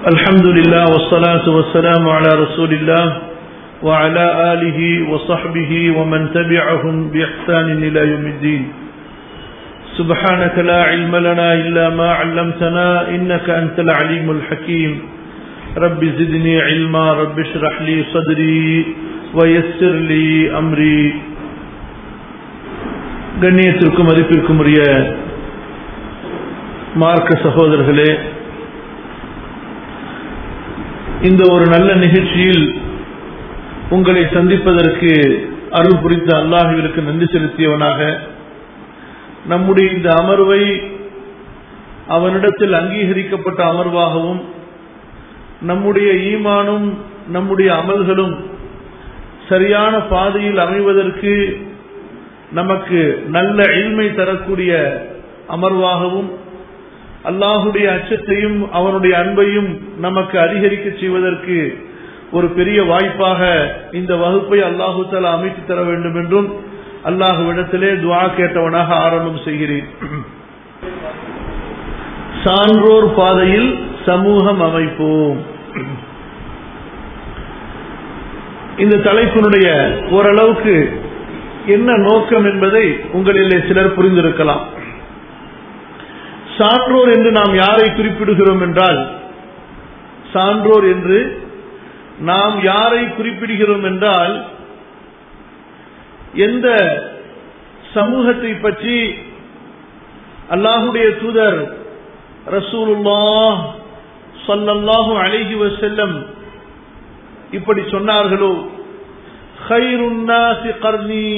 الحمد لله والصلاة والسلام على رسول الله وعلى آله وصحبه ومن تبعهم بإحسان إلى يوم الدين سبحانك لا علم لنا إلا ما علمتنا إنك أنت العليم الحكيم رب زدني علما رب اشرح لي صدري ويسر لي أمري கண்ணியத்திற்கும் மதிப்பிற்கும் உரிய மார்க்க சகோதரர்களே இந்த ஒரு நல்ல நிகழ்ச்சியில் உங்களை சந்திப்பதற்கு அருள் புரிந்த அல்லாஹுவிற்கு நன்றி செலுத்தியவனாக நம்முடைய இந்த அமர்வை அவனிடத்தில் அங்கீகரிக்கப்பட்ட அமர்வாகவும் நம்முடைய ஈமானும் நம்முடைய அமல்களும் சரியான பாதையில் அமைவதற்கு நமக்கு நல்ல எளிமை தரக்கூடிய அமர்வாகவும் அல்லாஹுடைய அச்சத்தையும் அவனுடைய அன்பையும் நமக்கு அதிகரிக்க செய்வதற்கு ஒரு பெரிய வாய்ப்பாக இந்த வகுப்பை அல்லாஹு தாலா அமைத்து தர வேண்டும் என்றும் அல்லாஹுவிடத்திலே துவா கேட்டவனாக ஆரம்பம் செய்கிறேன் சான்றோர் பாதையில் சமூகம் அமைப்போம் இந்த தலைப்பினுடைய ஓரளவுக்கு என்ன நோக்கம் என்பதை உங்களிலே சிலர் புரிந்திருக்கலாம் சான்றோர் என்று நாம் யாரை குறிப்பிடுகிறோம் என்றால் சான்றோர் என்று நாம் யாரை குறிப்பிடுகிறோம் என்றால் எந்த சமூகத்தை பற்றி அல்லாஹுடைய தூதர் ரசூலுல்லா சொல்லல்லாஹு அழகி செல்லம் இப்படி சொன்னார்களோ خير الناس قرني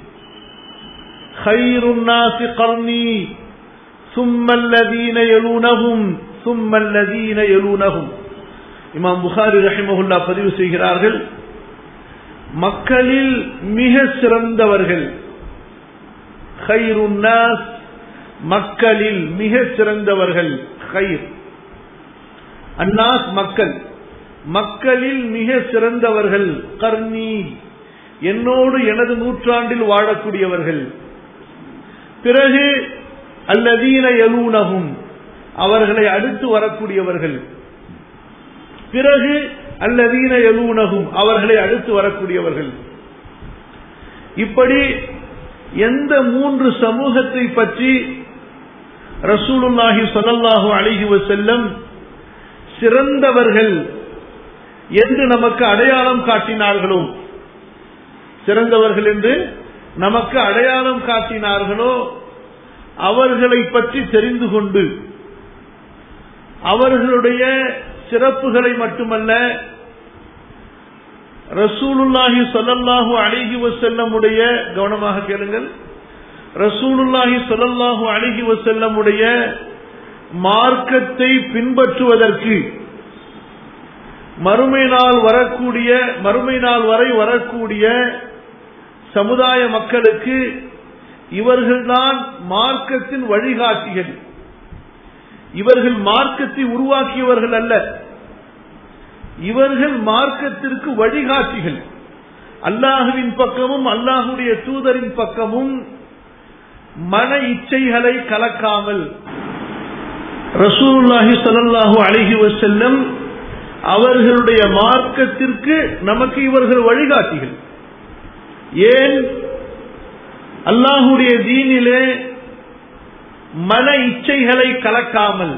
خير الناس قرني ثم الذين يلونهم ثم الذين يلونهم இமாம் புகாரி ரஹிமஹுல்லா பதிவு செய்கிறார்கள் மக்களில் மிக சிறந்தவர்கள் ஹைருன்னாஸ் மக்களில் மிக சிறந்தவர்கள் ஹைர் அன்னாஸ் மக்கள் மக்களில் மிக சிறந்தவர்கள் கர்ணி என்னோடு எனது நூற்றாண்டில் வாழக்கூடியவர்கள் பிறகு அல்லதீன எலூனகும் அவர்களை அடுத்து வரக்கூடியவர்கள் பிறகு அல்லதீன எலூனகும் அவர்களை அடுத்து வரக்கூடியவர்கள் இப்படி எந்த மூன்று சமூகத்தை பற்றி ரசூலுல்லாஹி சொல்லல்லாஹு அழகி செல்லம் சிறந்தவர்கள் என்று நமக்கு அடையாளம் காட்டினார்களோ சிறந்தவர்கள் என்று நமக்கு அடையாளம் காட்டினார்களோ அவர்களை பற்றி தெரிந்து கொண்டு அவர்களுடைய சிறப்புகளை மட்டுமல்ல ரசூலுல்லாஹி சொல்லல்லாஹு அழகி வசல்லமுடைய கவனமாக கேளுங்கள் ரசூலுல்லாஹி சொல்லல்லாஹு அழகி வசல்லமுடைய மார்க்கத்தை பின்பற்றுவதற்கு மறுமை நாள் வரக்கூடிய மறுமை நாள் வரை வரக்கூடிய சமுதாய மக்களுக்கு இவர்கள்தான் மார்க்கத்தின் வழிகாட்டிகள் இவர்கள் மார்க்கத்தை உருவாக்கியவர்கள் அல்ல இவர்கள் மார்க்கத்திற்கு வழிகாட்டிகள் அல்லாஹுவின் பக்கமும் அல்லாஹுடைய தூதரின் பக்கமும் மன இச்சைகளை கலக்காமல் ரசூல்லாஹி சல்லாஹூ அழகி செல்லம் அவர்களுடைய மார்க்கத்திற்கு நமக்கு இவர்கள் வழிகாட்டிகள் ஏன் அல்லாஹுடைய தீனிலே மன இச்சைகளை கலக்காமல்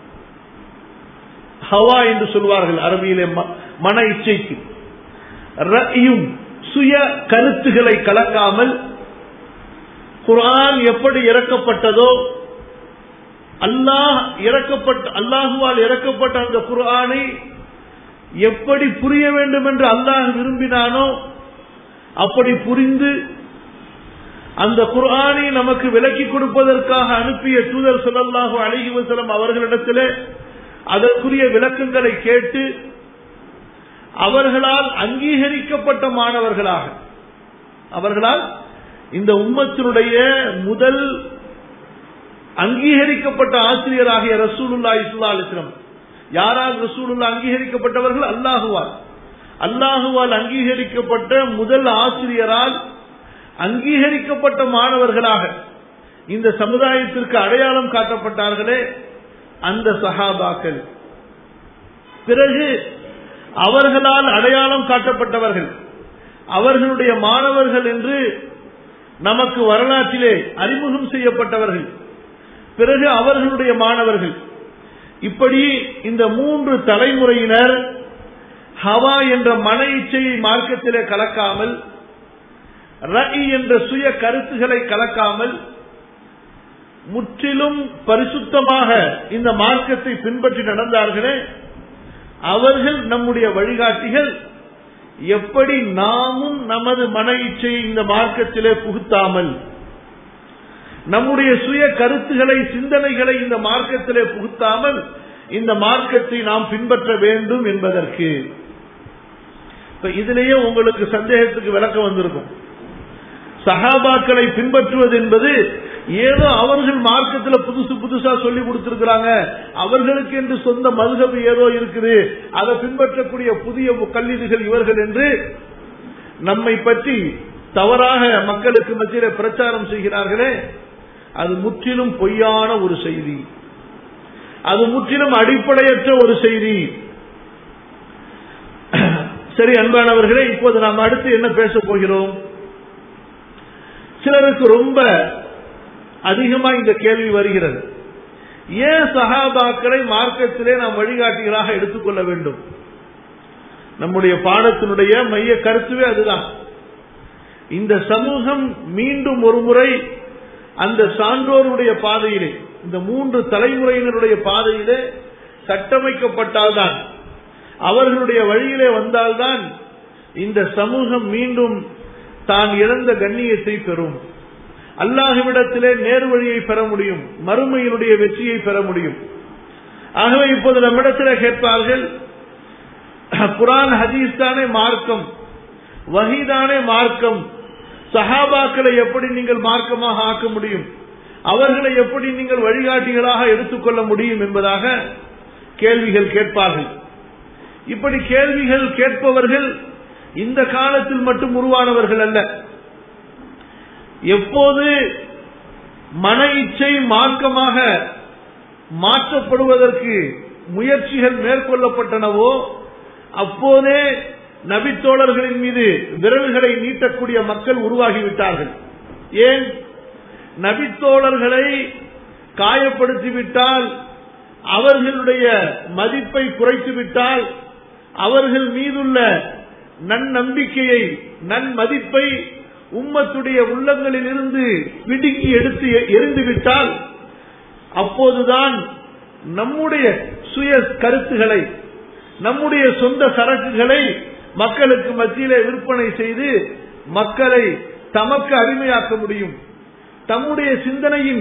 ஹவா என்று சொல்வார்கள் அரபியிலே மன இச்சைக்கு ரயும் சுய கருத்துகளை கலக்காமல் குரான் எப்படி இறக்கப்பட்டதோ அல்லாஹ் இறக்கப்பட்ட அல்லாஹுவால் இறக்கப்பட்ட அந்த குரானை எப்படி புரிய வேண்டும் என்று அல்லாஹ் விரும்பினானோ அப்படி புரிந்து அந்த குர்ஆனை நமக்கு விலக்கி கொடுப்பதற்காக அனுப்பிய தூதர் சொல்லல்லாஹு அழகி வசலம் அவர்களிடத்திலே அதற்குரிய விளக்கங்களை கேட்டு அவர்களால் அங்கீகரிக்கப்பட்ட மாணவர்களாக அவர்களால் இந்த உம்மத்தினுடைய முதல் அங்கீகரிக்கப்பட்ட ஆசிரியராகிய ரசூலுல்லா இஸ்லா அலிஸ்லம் யாரால் ரசூலுல்லா அங்கீகரிக்கப்பட்டவர்கள் அல்லாஹுவால் அல்லாஹுவால் அங்கீகரிக்கப்பட்ட முதல் ஆசிரியரால் அங்கீகரிக்கப்பட்ட மாணவர்களாக இந்த சமுதாயத்திற்கு அடையாளம் காட்டப்பட்டார்களே அந்த சஹாபாக்கள் பிறகு அவர்களால் அடையாளம் காட்டப்பட்டவர்கள் அவர்களுடைய மாணவர்கள் என்று நமக்கு வரலாற்றிலே அறிமுகம் செய்யப்பட்டவர்கள் பிறகு அவர்களுடைய மாணவர்கள் இப்படி இந்த மூன்று தலைமுறையினர் ஹவா என்ற மன இச்சையை மார்க்கத்திலே கலக்காமல் ரஇ என்ற சுய கருத்துக்களை கலக்காமல் முற்றிலும் பரிசுத்தமாக இந்த மார்க்கத்தை பின்பற்றி நடந்தார்களே அவர்கள் நம்முடைய வழிகாட்டிகள் எப்படி நாமும் நமது மன இச்சையை இந்த மார்க்கத்திலே புகுத்தாமல் நம்முடைய சுய கருத்துக்களை சிந்தனைகளை இந்த மார்க்கத்திலே புகுத்தாமல் இந்த மார்க்கத்தை நாம் பின்பற்ற வேண்டும் என்பதற்கு இப்ப இதிலேயே உங்களுக்கு சந்தேகத்துக்கு விளக்கம் வந்திருக்கும் சஹாபாக்களை பின்பற்றுவது என்பது ஏதோ அவர்கள் மார்க்கத்தில் புதுசு புதுசா சொல்லி கொடுத்திருக்கிறாங்க அவர்களுக்கு என்று சொந்த மதுகபு ஏதோ இருக்குது அதை பின்பற்றக்கூடிய புதிய கல்விகள் இவர்கள் என்று நம்மை பற்றி தவறாக மக்களுக்கு மத்தியில பிரச்சாரம் செய்கிறார்களே அது முற்றிலும் பொய்யான ஒரு செய்தி அது முற்றிலும் அடிப்படையற்ற ஒரு செய்தி சரி அன்பானவர்களே இப்போது நாம் அடுத்து என்ன பேச போகிறோம் சிலருக்கு ரொம்ப அதிகமா இந்த கேள்வி வருகிறது ஏன் சகாபாக்களை மார்க்கத்திலே நாம் வழிகாட்டிகளாக எடுத்துக்கொள்ள வேண்டும் நம்முடைய பாடத்தினுடைய மைய கருத்துவே அதுதான் இந்த சமூகம் மீண்டும் ஒரு முறை அந்த சான்றோருடைய பாதையிலே இந்த மூன்று தலைமுறையினருடைய பாதையிலே கட்டமைக்கப்பட்டால்தான் அவர்களுடைய வழியிலே வந்தால்தான் இந்த சமூகம் மீண்டும் தான் இழந்த கண்ணியத்தை பெறும் அல்லாஹுவிடத்திலே நேர் வழியை பெற முடியும் மறுமையினுடைய வெற்றியை பெற முடியும் ஆகவே இப்போது நம்மிடத்தில் கேட்பார்கள் குரான் ஹதீஸ் தானே மார்க்கம் வகிதானே மார்க்கம் சஹாபாக்களை எப்படி நீங்கள் மார்க்கமாக ஆக்க முடியும் அவர்களை எப்படி நீங்கள் வழிகாட்டிகளாக எடுத்துக்கொள்ள முடியும் என்பதாக கேள்விகள் கேட்பார்கள் இப்படி கேள்விகள் கேட்பவர்கள் இந்த காலத்தில் மட்டும் உருவானவர்கள் அல்ல எப்போது மன இச்சை மார்க்கமாக மாற்றப்படுவதற்கு முயற்சிகள் மேற்கொள்ளப்பட்டனவோ அப்போதே நபித்தோழர்களின் மீது விரல்களை நீட்டக்கூடிய மக்கள் உருவாகிவிட்டார்கள் ஏன் நபித்தோழர்களை காயப்படுத்திவிட்டால் அவர்களுடைய மதிப்பை குறைத்துவிட்டால் அவர்கள் மீதுள்ள நன்னம்பிக்கையை நன்மதிப்பை உம்மத்துடைய உள்ளங்களில் இருந்து பிடுங்கி எடுத்து எரிந்துவிட்டால் அப்போதுதான் நம்முடைய சுய கருத்துகளை நம்முடைய சொந்த சரக்குகளை மக்களுக்கு மத்தியிலே விற்பனை செய்து மக்களை தமக்கு அடிமையாக்க முடியும் தம்முடைய சிந்தனையின்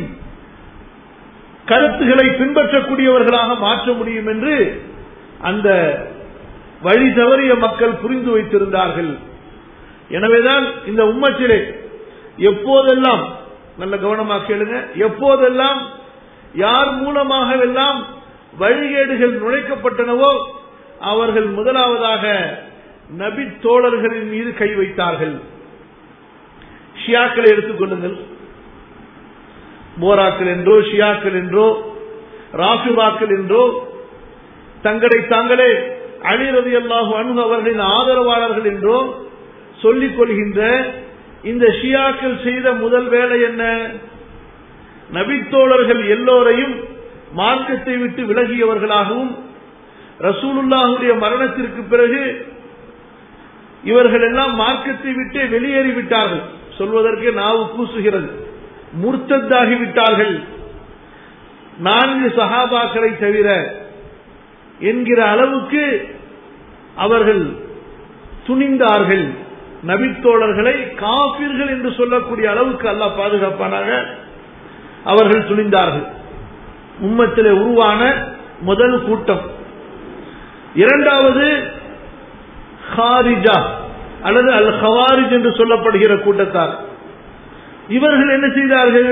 கருத்துக்களை பின்பற்றக்கூடியவர்களாக மாற்ற முடியும் என்று அந்த வழி தவறிய மக்கள் புரிந்து வைத்திருந்தார்கள் எனவேதான் இந்த உம்மத்திலே எப்போதெல்லாம் நல்ல கவனமாக கேளுங்க எப்போதெல்லாம் யார் மூலமாக எல்லாம் வழிகேடுகள் நுழைக்கப்பட்டனவோ அவர்கள் முதலாவதாக நபி தோழர்களின் மீது கை வைத்தார்கள் ஷியாக்களை எடுத்துக்கொள்ளுங்கள் போராக்கள் என்றோ ஷியாக்கள் என்றோ ராசுவாக்கள் என்றோ தங்களை தாங்களே அழிரதி அல்லாஹு அன்பு அவர்களின் ஆதரவாளர்கள் என்றோ சொல்லிக் கொள்கின்ற இந்த ஷியாக்கள் செய்த முதல் வேலை என்ன நபித்தோழர்கள் எல்லோரையும் மார்க்கத்தை விட்டு விலகியவர்களாகவும் ரசூலுல்லாஹுடைய மரணத்திற்கு பிறகு இவர்கள் எல்லாம் மார்க்கத்தை விட்டு வெளியேறிவிட்டார்கள் சொல்வதற்கு நாவு கூசுகிறது முர்த்தத்தாகிவிட்டார்கள் நான்கு சகாபாக்களை தவிர என்கிற அளவுக்கு அவர்கள் துணிந்தார்கள் நபித்தோழர்களை காபிர்கள் என்று சொல்லக்கூடிய அளவுக்கு அல்ல பாதுகாப்பானாக அவர்கள் துணிந்தார்கள் உம்மத்திலே உருவான முதல் கூட்டம் இரண்டாவது ஹாரிஜா அல்லது அல் ஹவாரிஜ் என்று சொல்லப்படுகிற கூட்டத்தார் இவர்கள் என்ன செய்தார்கள்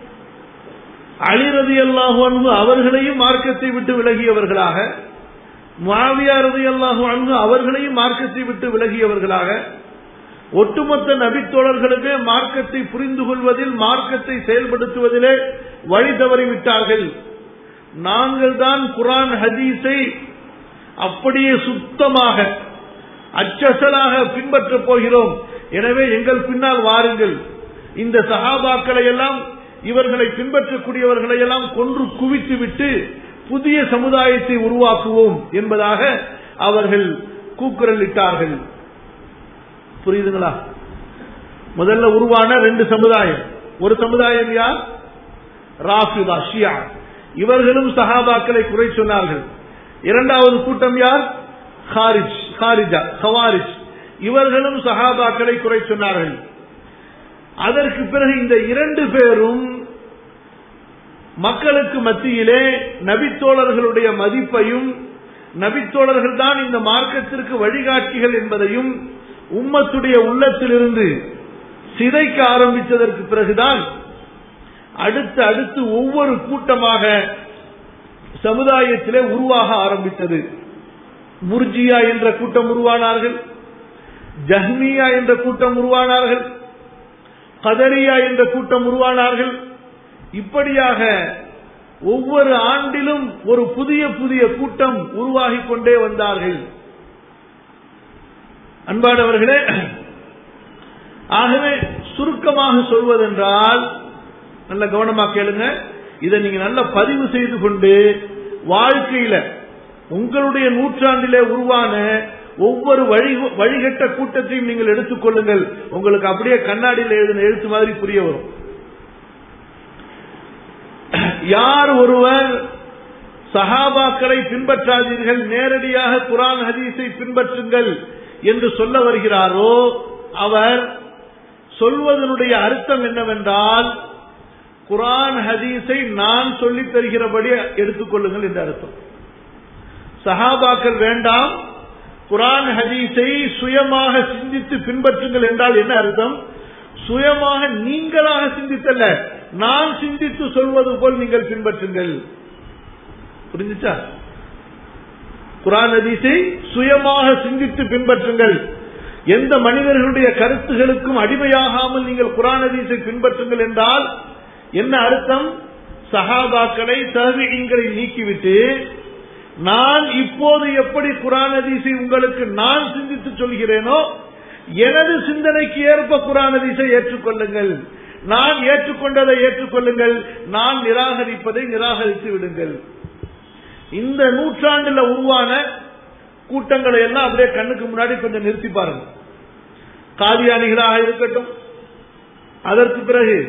அலிரதி அல்லாஹு அன்பு அவர்களையும் மார்க்கத்தை விட்டு விலகியவர்களாக மாவியா ரதி அல்லாஹு அன்பு அவர்களையும் மார்க்கத்தை விட்டு விலகியவர்களாக ஒட்டுமொத்த நபித்தோழர்களுமே மார்க்கத்தை புரிந்து கொள்வதில் மார்க்கத்தை செயல்படுத்துவதிலே வழி தவறிவிட்டார்கள் நாங்கள் தான் குரான் ஹதீஸை அப்படியே சுத்தமாக அச்சசலாக பின்பற்றப் போகிறோம் எனவே எங்கள் பின்னால் வாருங்கள் இந்த சகாபாக்களை எல்லாம் இவர்களை பின்பற்றக்கூடியவர்களை எல்லாம் கொன்று குவித்து விட்டு புதிய சமுதாயத்தை உருவாக்குவோம் என்பதாக அவர்கள் கூக்குரலிட்டார்கள் புரியுதுங்களா முதல்ல உருவான ரெண்டு சமுதாயம் ஒரு சமுதாயம் யார் ராஃபிதா ஷியா இவர்களும் சஹாபாக்களை குறை சொன்னார்கள் இரண்டாவது கூட்டம் யார் ஹாரிஜ் ஹாரிஜா ஹவாரிஜ் இவர்களும் சஹாபாக்களை குறை சொன்னார்கள் அதற்கு பிறகு இந்த இரண்டு பேரும் மக்களுக்கு மத்தியிலே நபித்தோழர்களுடைய மதிப்பையும் நபித்தோழர்கள் தான் இந்த மார்க்கத்திற்கு வழிகாட்டிகள் என்பதையும் உம்மத்துடைய உள்ளத்திலிருந்து சிதைக்க ஆரம்பித்ததற்கு பிறகுதான் அடுத்து அடுத்து ஒவ்வொரு கூட்டமாக சமுதாயத்திலே உருவாக ஆரம்பித்தது முர்ஜியா என்ற கூட்டம் உருவானார்கள் ஜஹ்மியா என்ற கூட்டம் உருவானார்கள் கதரியா என்ற கூட்டம் உருவானார்கள் இப்படியாக ஒவ்வொரு ஆண்டிலும் ஒரு புதிய புதிய கூட்டம் உருவாகி கொண்டே வந்தார்கள் அன்பானவர்களே ஆகவே சுருக்கமாக சொல்வதென்றால் நல்ல கவனமா கேளுங்க இதை நீங்க நல்ல பதிவு செய்து கொண்டு வாழ்க்கையில உங்களுடைய நூற்றாண்டிலே உருவான ஒவ்வொரு வழி வழிகட்ட கூட்டத்தையும் நீங்கள் எடுத்துக்கொள்ளுங்கள் உங்களுக்கு அப்படியே கண்ணாடியில் எழுதின எழுத்து மாதிரி புரிய வரும் யார் ஒருவர் சஹாபாக்களை பின்பற்றாதீர்கள் நேரடியாக குரான் ஹதீஸை பின்பற்றுங்கள் என்று சொல்ல வருகிறாரோ அவர் சொல்வதனுடைய அர்த்தம் என்னவென்றால் குரான் ஹதீஸை நான் சொல்லித் தருகிறபடி எடுத்துக்கொள்ளுங்கள் என்று அர்த்தம் சஹாபாக்கள் வேண்டாம் குரான் ஹதீஸை சுயமாக சிந்தித்து பின்பற்றுங்கள் என்றால் என்ன அர்த்தம் சுயமாக நீங்களாக சிந்தித்தல்ல நான் சிந்தித்து சொல்வது போல் நீங்கள் பின்பற்றுங்கள் புரிஞ்சுச்சா குரான் ஹதீஸை சுயமாக சிந்தித்து பின்பற்றுங்கள் எந்த மனிதர்களுடைய கருத்துகளுக்கும் அடிமையாகாமல் நீங்கள் குரான் ஹதீஸை பின்பற்றுங்கள் என்றால் என்ன அர்த்தம் சஹாபாக்களை தகுதிகளை நீக்கிவிட்டு நான் இப்போது எப்படி குரான் ஹதீஸை உங்களுக்கு நான் சிந்தித்து சொல்கிறேனோ எனது சிந்தனைக்கு ஏற்ப குரான் ஹதீஸை ஏற்றுக்கொள்ளுங்கள் நான் ஏற்றுக்கொண்டதை ஏற்றுக்கொள்ளுங்கள் நான் நிராகரிப்பதை நிராகரித்து விடுங்கள் இந்த நூற்றாண்டுல உருவான கூட்டங்களை எல்லாம் அப்படியே கண்ணுக்கு முன்னாடி கொஞ்சம் நிறுத்தி பாருங்க காதியானிகளாக இருக்கட்டும் அதற்கு பிறகு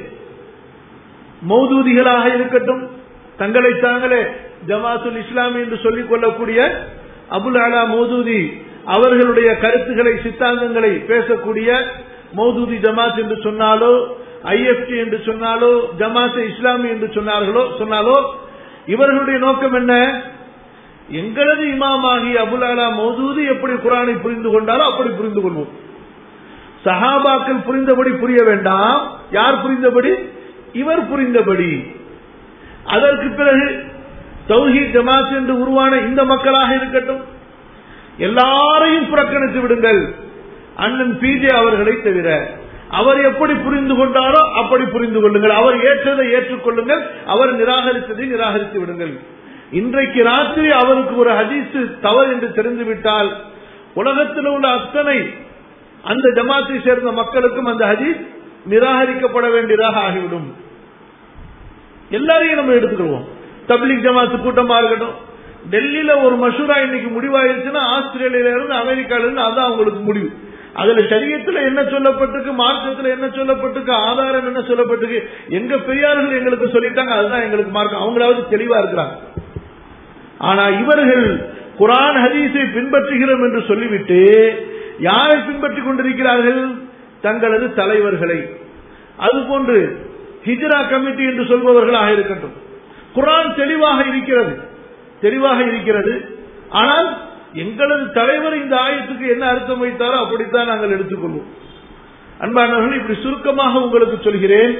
மௌதூதிகளாக இருக்கட்டும் தங்களை தாங்களே ஜமாத்துல் இஸ்லாமி என்று சொல்லிக் கொள்ளக்கூடிய அபுல் அலா மௌதூதி அவர்களுடைய கருத்துக்களை சித்தாந்தங்களை பேசக்கூடிய மௌதூதி ஜமாத் என்று சொன்னாலோ ஐஎஃப்டி என்று சொன்னாலோ ஜமாத் இஸ்லாமி என்று சொன்னார்களோ சொன்னாலோ இவர்களுடைய நோக்கம் என்ன எங்களது இமாமாகி அபுல் அலா மௌதூதி எப்படி குரானை புரிந்து கொண்டாலோ அப்படி புரிந்து கொள்வோம் சஹாபாக்கள் புரிந்தபடி புரிய வேண்டாம் யார் புரிந்தபடி இவர் புரிந்தபடி அதற்கு பிறகு தௌஹி ஜமாத் என்று உருவான இந்த மக்களாக இருக்கட்டும் எல்லாரையும் புறக்கணித்து விடுங்கள் அண்ணன் பிஜே அவர்களை தவிர அவர் எப்படி புரிந்து கொண்டாரோ அப்படி புரிந்து கொள்ளுங்கள் அவர் ஏற்றதை ஏற்றுக்கொள்ளுங்கள் அவர் நிராகரித்ததை நிராகரித்து விடுங்கள் இன்றைக்கு ராத்திரி அவருக்கு ஒரு ஹதீஸ் தவறு என்று தெரிந்துவிட்டால் உலகத்தில் உள்ள அத்தனை அந்த ஜமாத்தை சேர்ந்த மக்களுக்கும் அந்த ஹதீஸ் நிராகரிக்கப்பட வேண்டியதாக ஆகிவிடும் எல்லாரையும் நம்ம எடுத்துக்கிடுவோம் தப்லிக் ஜமாத்து கூட்டமா இருக்கட்டும் டெல்லியில ஒரு மஷூரா இன்னைக்கு முடிவாயிருச்சுன்னா ஆஸ்திரேலியில இருந்து அமெரிக்கால இருந்து அதான் அவங்களுக்கு முடிவு அதுல சரியத்துல என்ன சொல்லப்பட்டிருக்கு மார்க்கத்துல என்ன சொல்லப்பட்டிருக்கு ஆதாரம் என்ன சொல்லப்பட்டிருக்கு எங்க பெரியார்கள் எங்களுக்கு சொல்லிட்டாங்க அதுதான் எங்களுக்கு மார்க்கம் அவங்களாவது தெளிவா இருக்கிறாங்க ஆனா இவர்கள் குரான் ஹதீஸை பின்பற்றுகிறோம் என்று சொல்லிவிட்டு யாரை பின்பற்றிக் கொண்டிருக்கிறார்கள் தங்களது தலைவர்களை அதுபோன்று ஹிஜ்ரா கமிட்டி என்று சொல்பவர்களாக இருக்கட்டும் குரான் தெளிவாக இருக்கிறது தெளிவாக இருக்கிறது ஆனால் எங்களது தலைவர் இந்த ஆயத்துக்கு என்ன அர்த்தம் வைத்தாரோ அப்படித்தான் நாங்கள் எடுத்துக்கொள்வோம் அன்பானவர்கள் இப்படி சுருக்கமாக உங்களுக்கு சொல்கிறேன்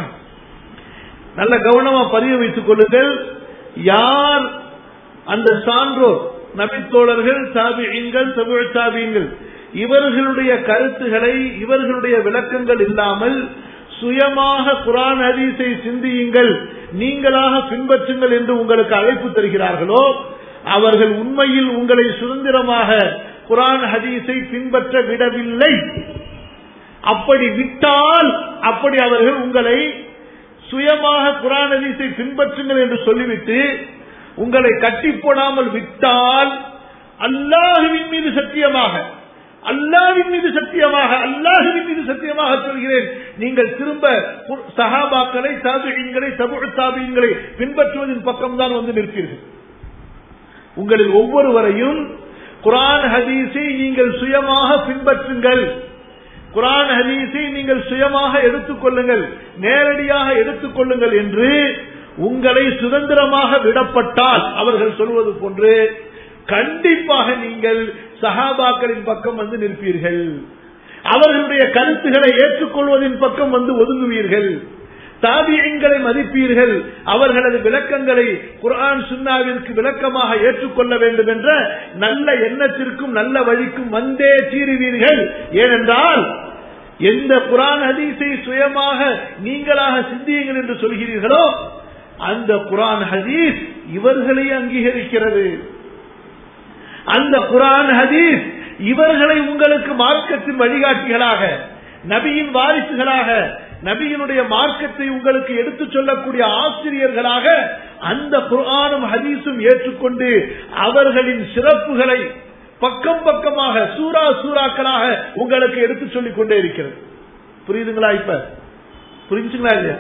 நல்ல கவனமா பதிவு வைத்துக் கொள்ளுங்கள் யார் அந்த சான்றோர் நபித்தோழர்கள் சாபியங்கள் தமிழ் சாபியங்கள் இவர்களுடைய கருத்துக்களை இவர்களுடைய விளக்கங்கள் இல்லாமல் சுயமாக குரான் ஹதீஸை சிந்தியுங்கள் நீங்களாக பின்பற்றுங்கள் என்று உங்களுக்கு அழைப்பு தருகிறார்களோ அவர்கள் உண்மையில் உங்களை சுதந்திரமாக குரான் ஹதீஸை பின்பற்ற விடவில்லை அப்படி விட்டால் அப்படி அவர்கள் உங்களை சுயமாக குரான் ஹதீஸை பின்பற்றுங்கள் என்று சொல்லிவிட்டு உங்களை கட்டி போடாமல் விட்டால் அல்லாஹுவின் மீது சத்தியமாக அல்லாவின் மீது சத்தியமாக அல்லாஹுவின் மீது சத்தியமாக சொல்கிறேன் நீங்கள் திரும்ப சஹாபாக்களை தாபியங்களை தபு தாபியங்களை பின்பற்றுவதன் பக்கம்தான் வந்து நிற்பீர்கள் உங்களில் ஒவ்வொருவரையும் குரான் ஹதீஸை நீங்கள் சுயமாக பின்பற்றுங்கள் குரான் ஹதீஸை நீங்கள் சுயமாக எடுத்துக்கொள்ளுங்கள் நேரடியாக எடுத்துக்கொள்ளுங்கள் என்று உங்களை சுதந்திரமாக விடப்பட்டால் அவர்கள் சொல்வது போன்று கண்டிப்பாக நீங்கள் சஹாபாக்களின் பக்கம் வந்து நிற்பீர்கள் அவர்களுடைய கருத்துக்களை ஏற்றுக்கொள்வதின் பக்கம் வந்து ஒதுங்குவீர்கள் தாபியங்களை மதிப்பீர்கள் அவர்களது விளக்கங்களை குரான் சுன்னாவிற்கு விளக்கமாக ஏற்றுக்கொள்ள வேண்டும் என்ற நல்ல எண்ணத்திற்கும் நல்ல வழிக்கும் வந்தே தீருவீர்கள் ஏனென்றால் எந்த குரான் ஹதீஸை சுயமாக நீங்களாக சிந்தியுங்கள் என்று சொல்கிறீர்களோ அந்த குரான் ஹதீஸ் இவர்களை அங்கீகரிக்கிறது அந்த குரான் ஹதீஸ் இவர்களை உங்களுக்கு மார்க்கத்தின் வழிகாட்டிகளாக நபியின் வாரிசுகளாக நபியினுடைய மார்க்கத்தை உங்களுக்கு எடுத்துச் சொல்லக்கூடிய ஆசிரியர்களாக அந்த குரானும் ஹதீஸும் ஏற்றுக்கொண்டு அவர்களின் சிறப்புகளை பக்கம் பக்கமாக சூரா சூறாக்களாக உங்களுக்கு எடுத்து சொல்லிக் கொண்டே இருக்கிறது புரியுதுங்களா இப்ப புரிஞ்சுங்களா இல்லையா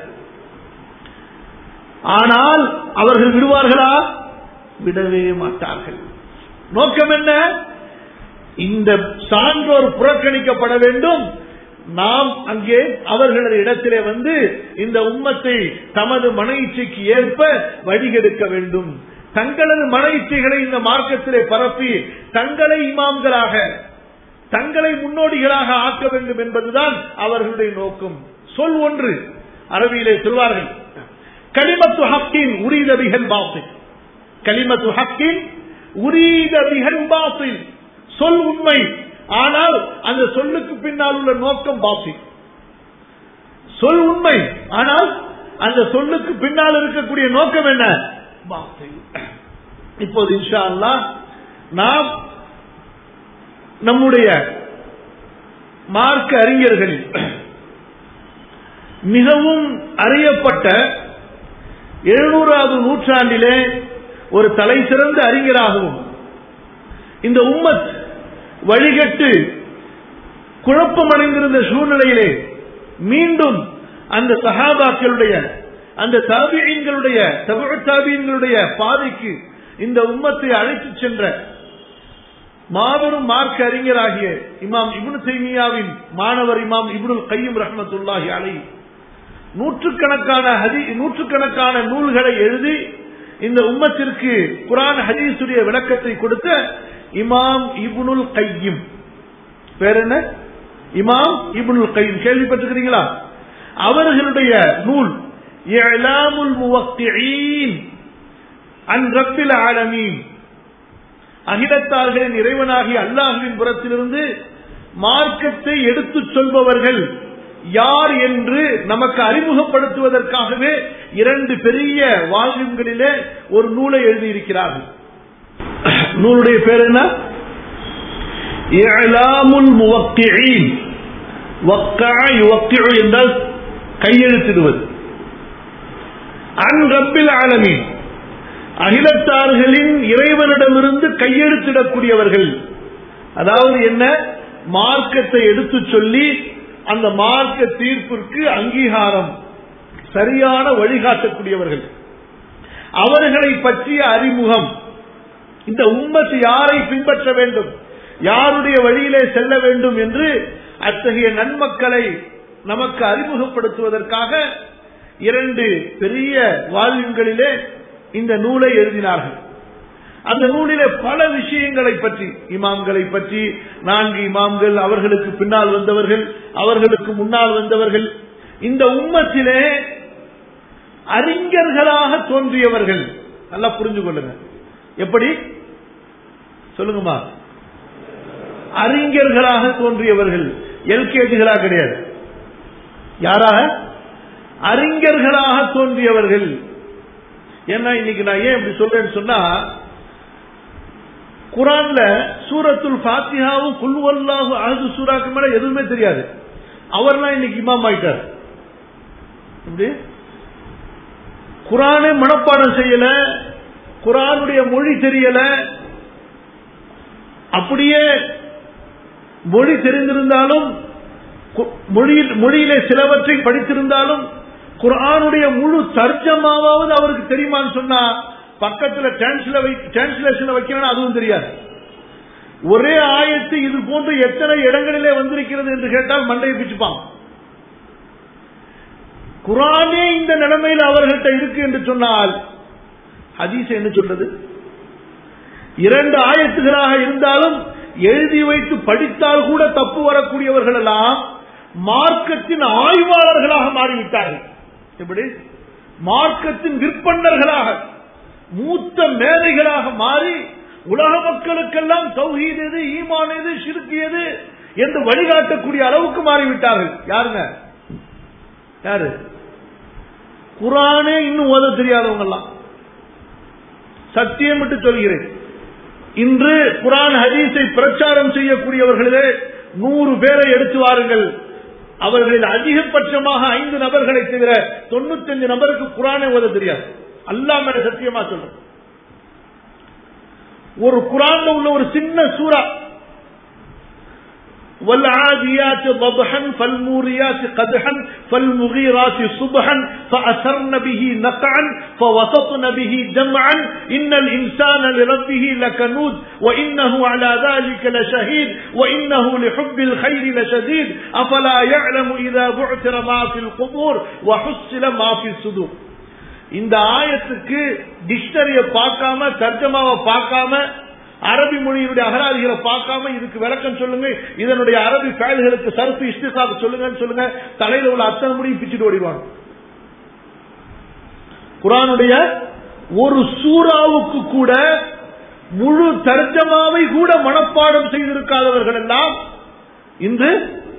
ஆனால் அவர்கள் விடுவார்களா விடவே மாட்டார்கள் நோக்கம் என்ன இந்த சான்றோர் புறக்கணிக்கப்பட வேண்டும் நாம் அங்கே அவர்களது இடத்திலே வந்து இந்த உம்மத்தை தமது மன இச்சைக்கு ஏற்ப வழிகெடுக்க வேண்டும் தங்களது மன இச்சைகளை இந்த மார்க்கத்திலே பரப்பி தங்களை இமாம்களாக தங்களை முன்னோடிகளாக ஆக்க வேண்டும் என்பதுதான் அவர்களுடைய நோக்கம் சொல் ஒன்று அரபியிலே சொல்வார்கள் கலிமத்து ஹக்கின் உரீத பிகன் பாசில் கலிமத்து ஹக்கின் உரீத பிகன் பாசில் சொல் உண்மை ஆனால் அந்த சொல்லுக்கு பின்னால் உள்ள நோக்கம் பாசி சொல் உண்மை ஆனால் அந்த சொல்லுக்கு பின்னால் இருக்கக்கூடிய நோக்கம் என்ன பாசி இப்போது இன்ஷா அல்லா நாம் நம்முடைய மார்க்க அறிஞர்களில் மிகவும் அறியப்பட்ட எழுநூறாவது நூற்றாண்டிலே ஒரு தலை சிறந்த அறிஞராகவும் இந்த உம்மத் வழிகட்டு குழப்பமடைந்திருந்த சூழ்நிலையிலே மீண்டும் அந்த சஹாபாக்களுடைய அந்த தாபியங்களுடைய தாபியங்களுடைய பாதைக்கு இந்த உம்மத்தை அழைத்து சென்ற மாபெரும் மார்க்க அறிஞராகிய இமாம் இபுனு தைமியாவின் மாணவர் இமாம் இபுனுல் கையும் ரஹமத்துல்லாஹி அலை நூற்றுக்கணக்கான ஹதி நூற்றுக்கணக்கான நூல்களை எழுதி இந்த உம்மத்திற்கு குரான் ஹதீசுடைய விளக்கத்தை கொடுத்த இமாம் இபுனுல் கையும் பேர் என்ன இமாம் இபுனுல் கையும் கேள்விப்பட்டிருக்கிறீங்களா அவர்களுடைய நூல் இலாமுல் முவக்திஈன் அன் ரப்பில் ஆலமீன் அகிலத்தார்களின் இறைவனாகிய அல்லாஹுவின் புறத்திலிருந்து மார்க்கத்தை எடுத்துச் சொல்பவர்கள் யார் என்று நமக்கு அறிமுகப்படுத்துவதற்காகவே இரண்டு பெரிய வால்யூம்களிலே ஒரு நூலை எழுதியிருக்கிறார்கள் நூலுடைய பேர் என்ன இலாமுல் முவக்கியின் என்றால் கையெழுத்திடுவது அன் ரப்பில் ஆலமீன் அகிலத்தார்களின் இறைவனிடமிருந்து கையெழுத்திடக்கூடியவர்கள் அதாவது என்ன மார்க்கத்தை எடுத்து சொல்லி அந்த மார்க்க தீர்ப்பிற்கு அங்கீகாரம் சரியான வழிகாட்டக்கூடியவர்கள் அவர்களை பற்றிய அறிமுகம் இந்த உம்மத்து யாரை பின்பற்ற வேண்டும் யாருடைய வழியிலே செல்ல வேண்டும் என்று அத்தகைய நன்மக்களை நமக்கு அறிமுகப்படுத்துவதற்காக இரண்டு பெரிய வால்யூம்களிலே இந்த நூலை எழுதினார்கள் அந்த நூலிலே பல விஷயங்களை பற்றி இமாம்களை பற்றி நான்கு இமாம்கள் அவர்களுக்கு பின்னால் வந்தவர்கள் அவர்களுக்கு முன்னால் வந்தவர்கள் இந்த உம்மத்திலே அறிஞர்களாக தோன்றியவர்கள் நல்லா புரிஞ்சு கொள்ளுங்க எப்படி சொல்லுங்கம்மா அறிஞர்களாக தோன்றியவர்கள் எல்கேஜிகளா கிடையாது யாராக அறிஞர்களாக தோன்றியவர்கள் ஏன்னா இன்னைக்கு நான் ஏன் இப்படி சொல்றேன்னு சொன்னா குரான்ல சூரத்துல் ஃபாத்திஹாவும் குல்வல்லாஹு அஹது சூராக்கு மேல எதுவுமே தெரியாது அவர்லாம் இன்னைக்கு இமாம் ஆயிட்டார் எப்படி குரானே மனப்பாடம் செய்யல குரானுடைய மொழி தெரியல அப்படியே மொழி தெரிந்திருந்தாலும் கு- மொழியில் மொழியிலே சிலவற்றை படித்திருந்தாலும் குர்ஆனுடைய முழு தர்ஜமாவது அவருக்கு தெரியுமான்னு சொன்னா பக்கத்துல டிரான்ஸ்லேஷன் வைக்கணும் அதுவும் தெரியாது ஒரே ஆயத்து இது போன்று எத்தனை இடங்களிலே வந்திருக்கிறது என்று கேட்டால் மண்டையை பிச்சுப்பான் குரானே இந்த நிலைமையில் அவர்கள்ட்ட இருக்கு என்று சொன்னால் ஹதீஸ் என்ன சொல்றது இரண்டு ஆயத்துகளாக இருந்தாலும் எழுதி வைத்து படித்தால் கூட தப்பு வரக்கூடியவர்கள் எல்லாம் மார்க்கத்தின் ஆய்வாளர்களாக மாறிவிட்டார்கள் எப்படி மார்க்கத்தின் விற்பனர்களாக மூத்த மேதைகளாக மாறி உலக மக்களுக்கெல்லாம் தௌஹீத் எது ஈமான் எது ஷிர்க் எது என்று வழிகாட்டக்கூடிய அளவுக்கு மாறிவிட்டார்கள் யாருங்க யாரு குரானே இன்னும் ஓத தெரியாதவங்க எல்லாம் சத்தியம் விட்டு சொல்கிறேன் இன்று குரான் ஹதீஸை பிரச்சாரம் செய்யக்கூடியவர்களே நூறு பேரை எடுத்து வாருங்கள் அவர்களில் அதிகபட்சமாக ஐந்து நபர்களை தவிர தொண்ணூத்தஞ்சு நபருக்கு குரானை ஓத தெரியாது அல்லாஹ் மேல சத்தியமா சொல்றேன் ஒரு குரான்ல உள்ள ஒரு சின்ன சூறா والعاديات ضبحا فالموريات قدحا فالمغيرات صبحا فأثرن به نقعا فوسطن به جمعا إن الإنسان لربه لكنود وإنه على ذلك لشهيد وإنه لحب الخير لشديد أفلا يعلم إذا بعثر ما في القبور وحصل ما في الصدور இந்த ஆயத்துக்கு டிக்ஷனரிய பார்க்காம தர்ஜமாவை பார்க்காம அரபி மொழியினுடைய அகராதிகளை பார்க்காம இதுக்கு விளக்கம் சொல்லுங்க இதனுடைய அரபி ஃபேல்களுக்கு சர்ஃபு இஸ்திகாக்கு சொல்லுங்கன்னு சொல்லுங்க தலையில உள்ள அத்தனை முடியும் பிச்சுட்டு ஓடிவாங்க குரானுடைய ஒரு சூறாவுக்கு கூட முழு தர்ஜமாவை கூட மனப்பாடம் செய்திருக்காதவர்கள் எல்லாம் இன்று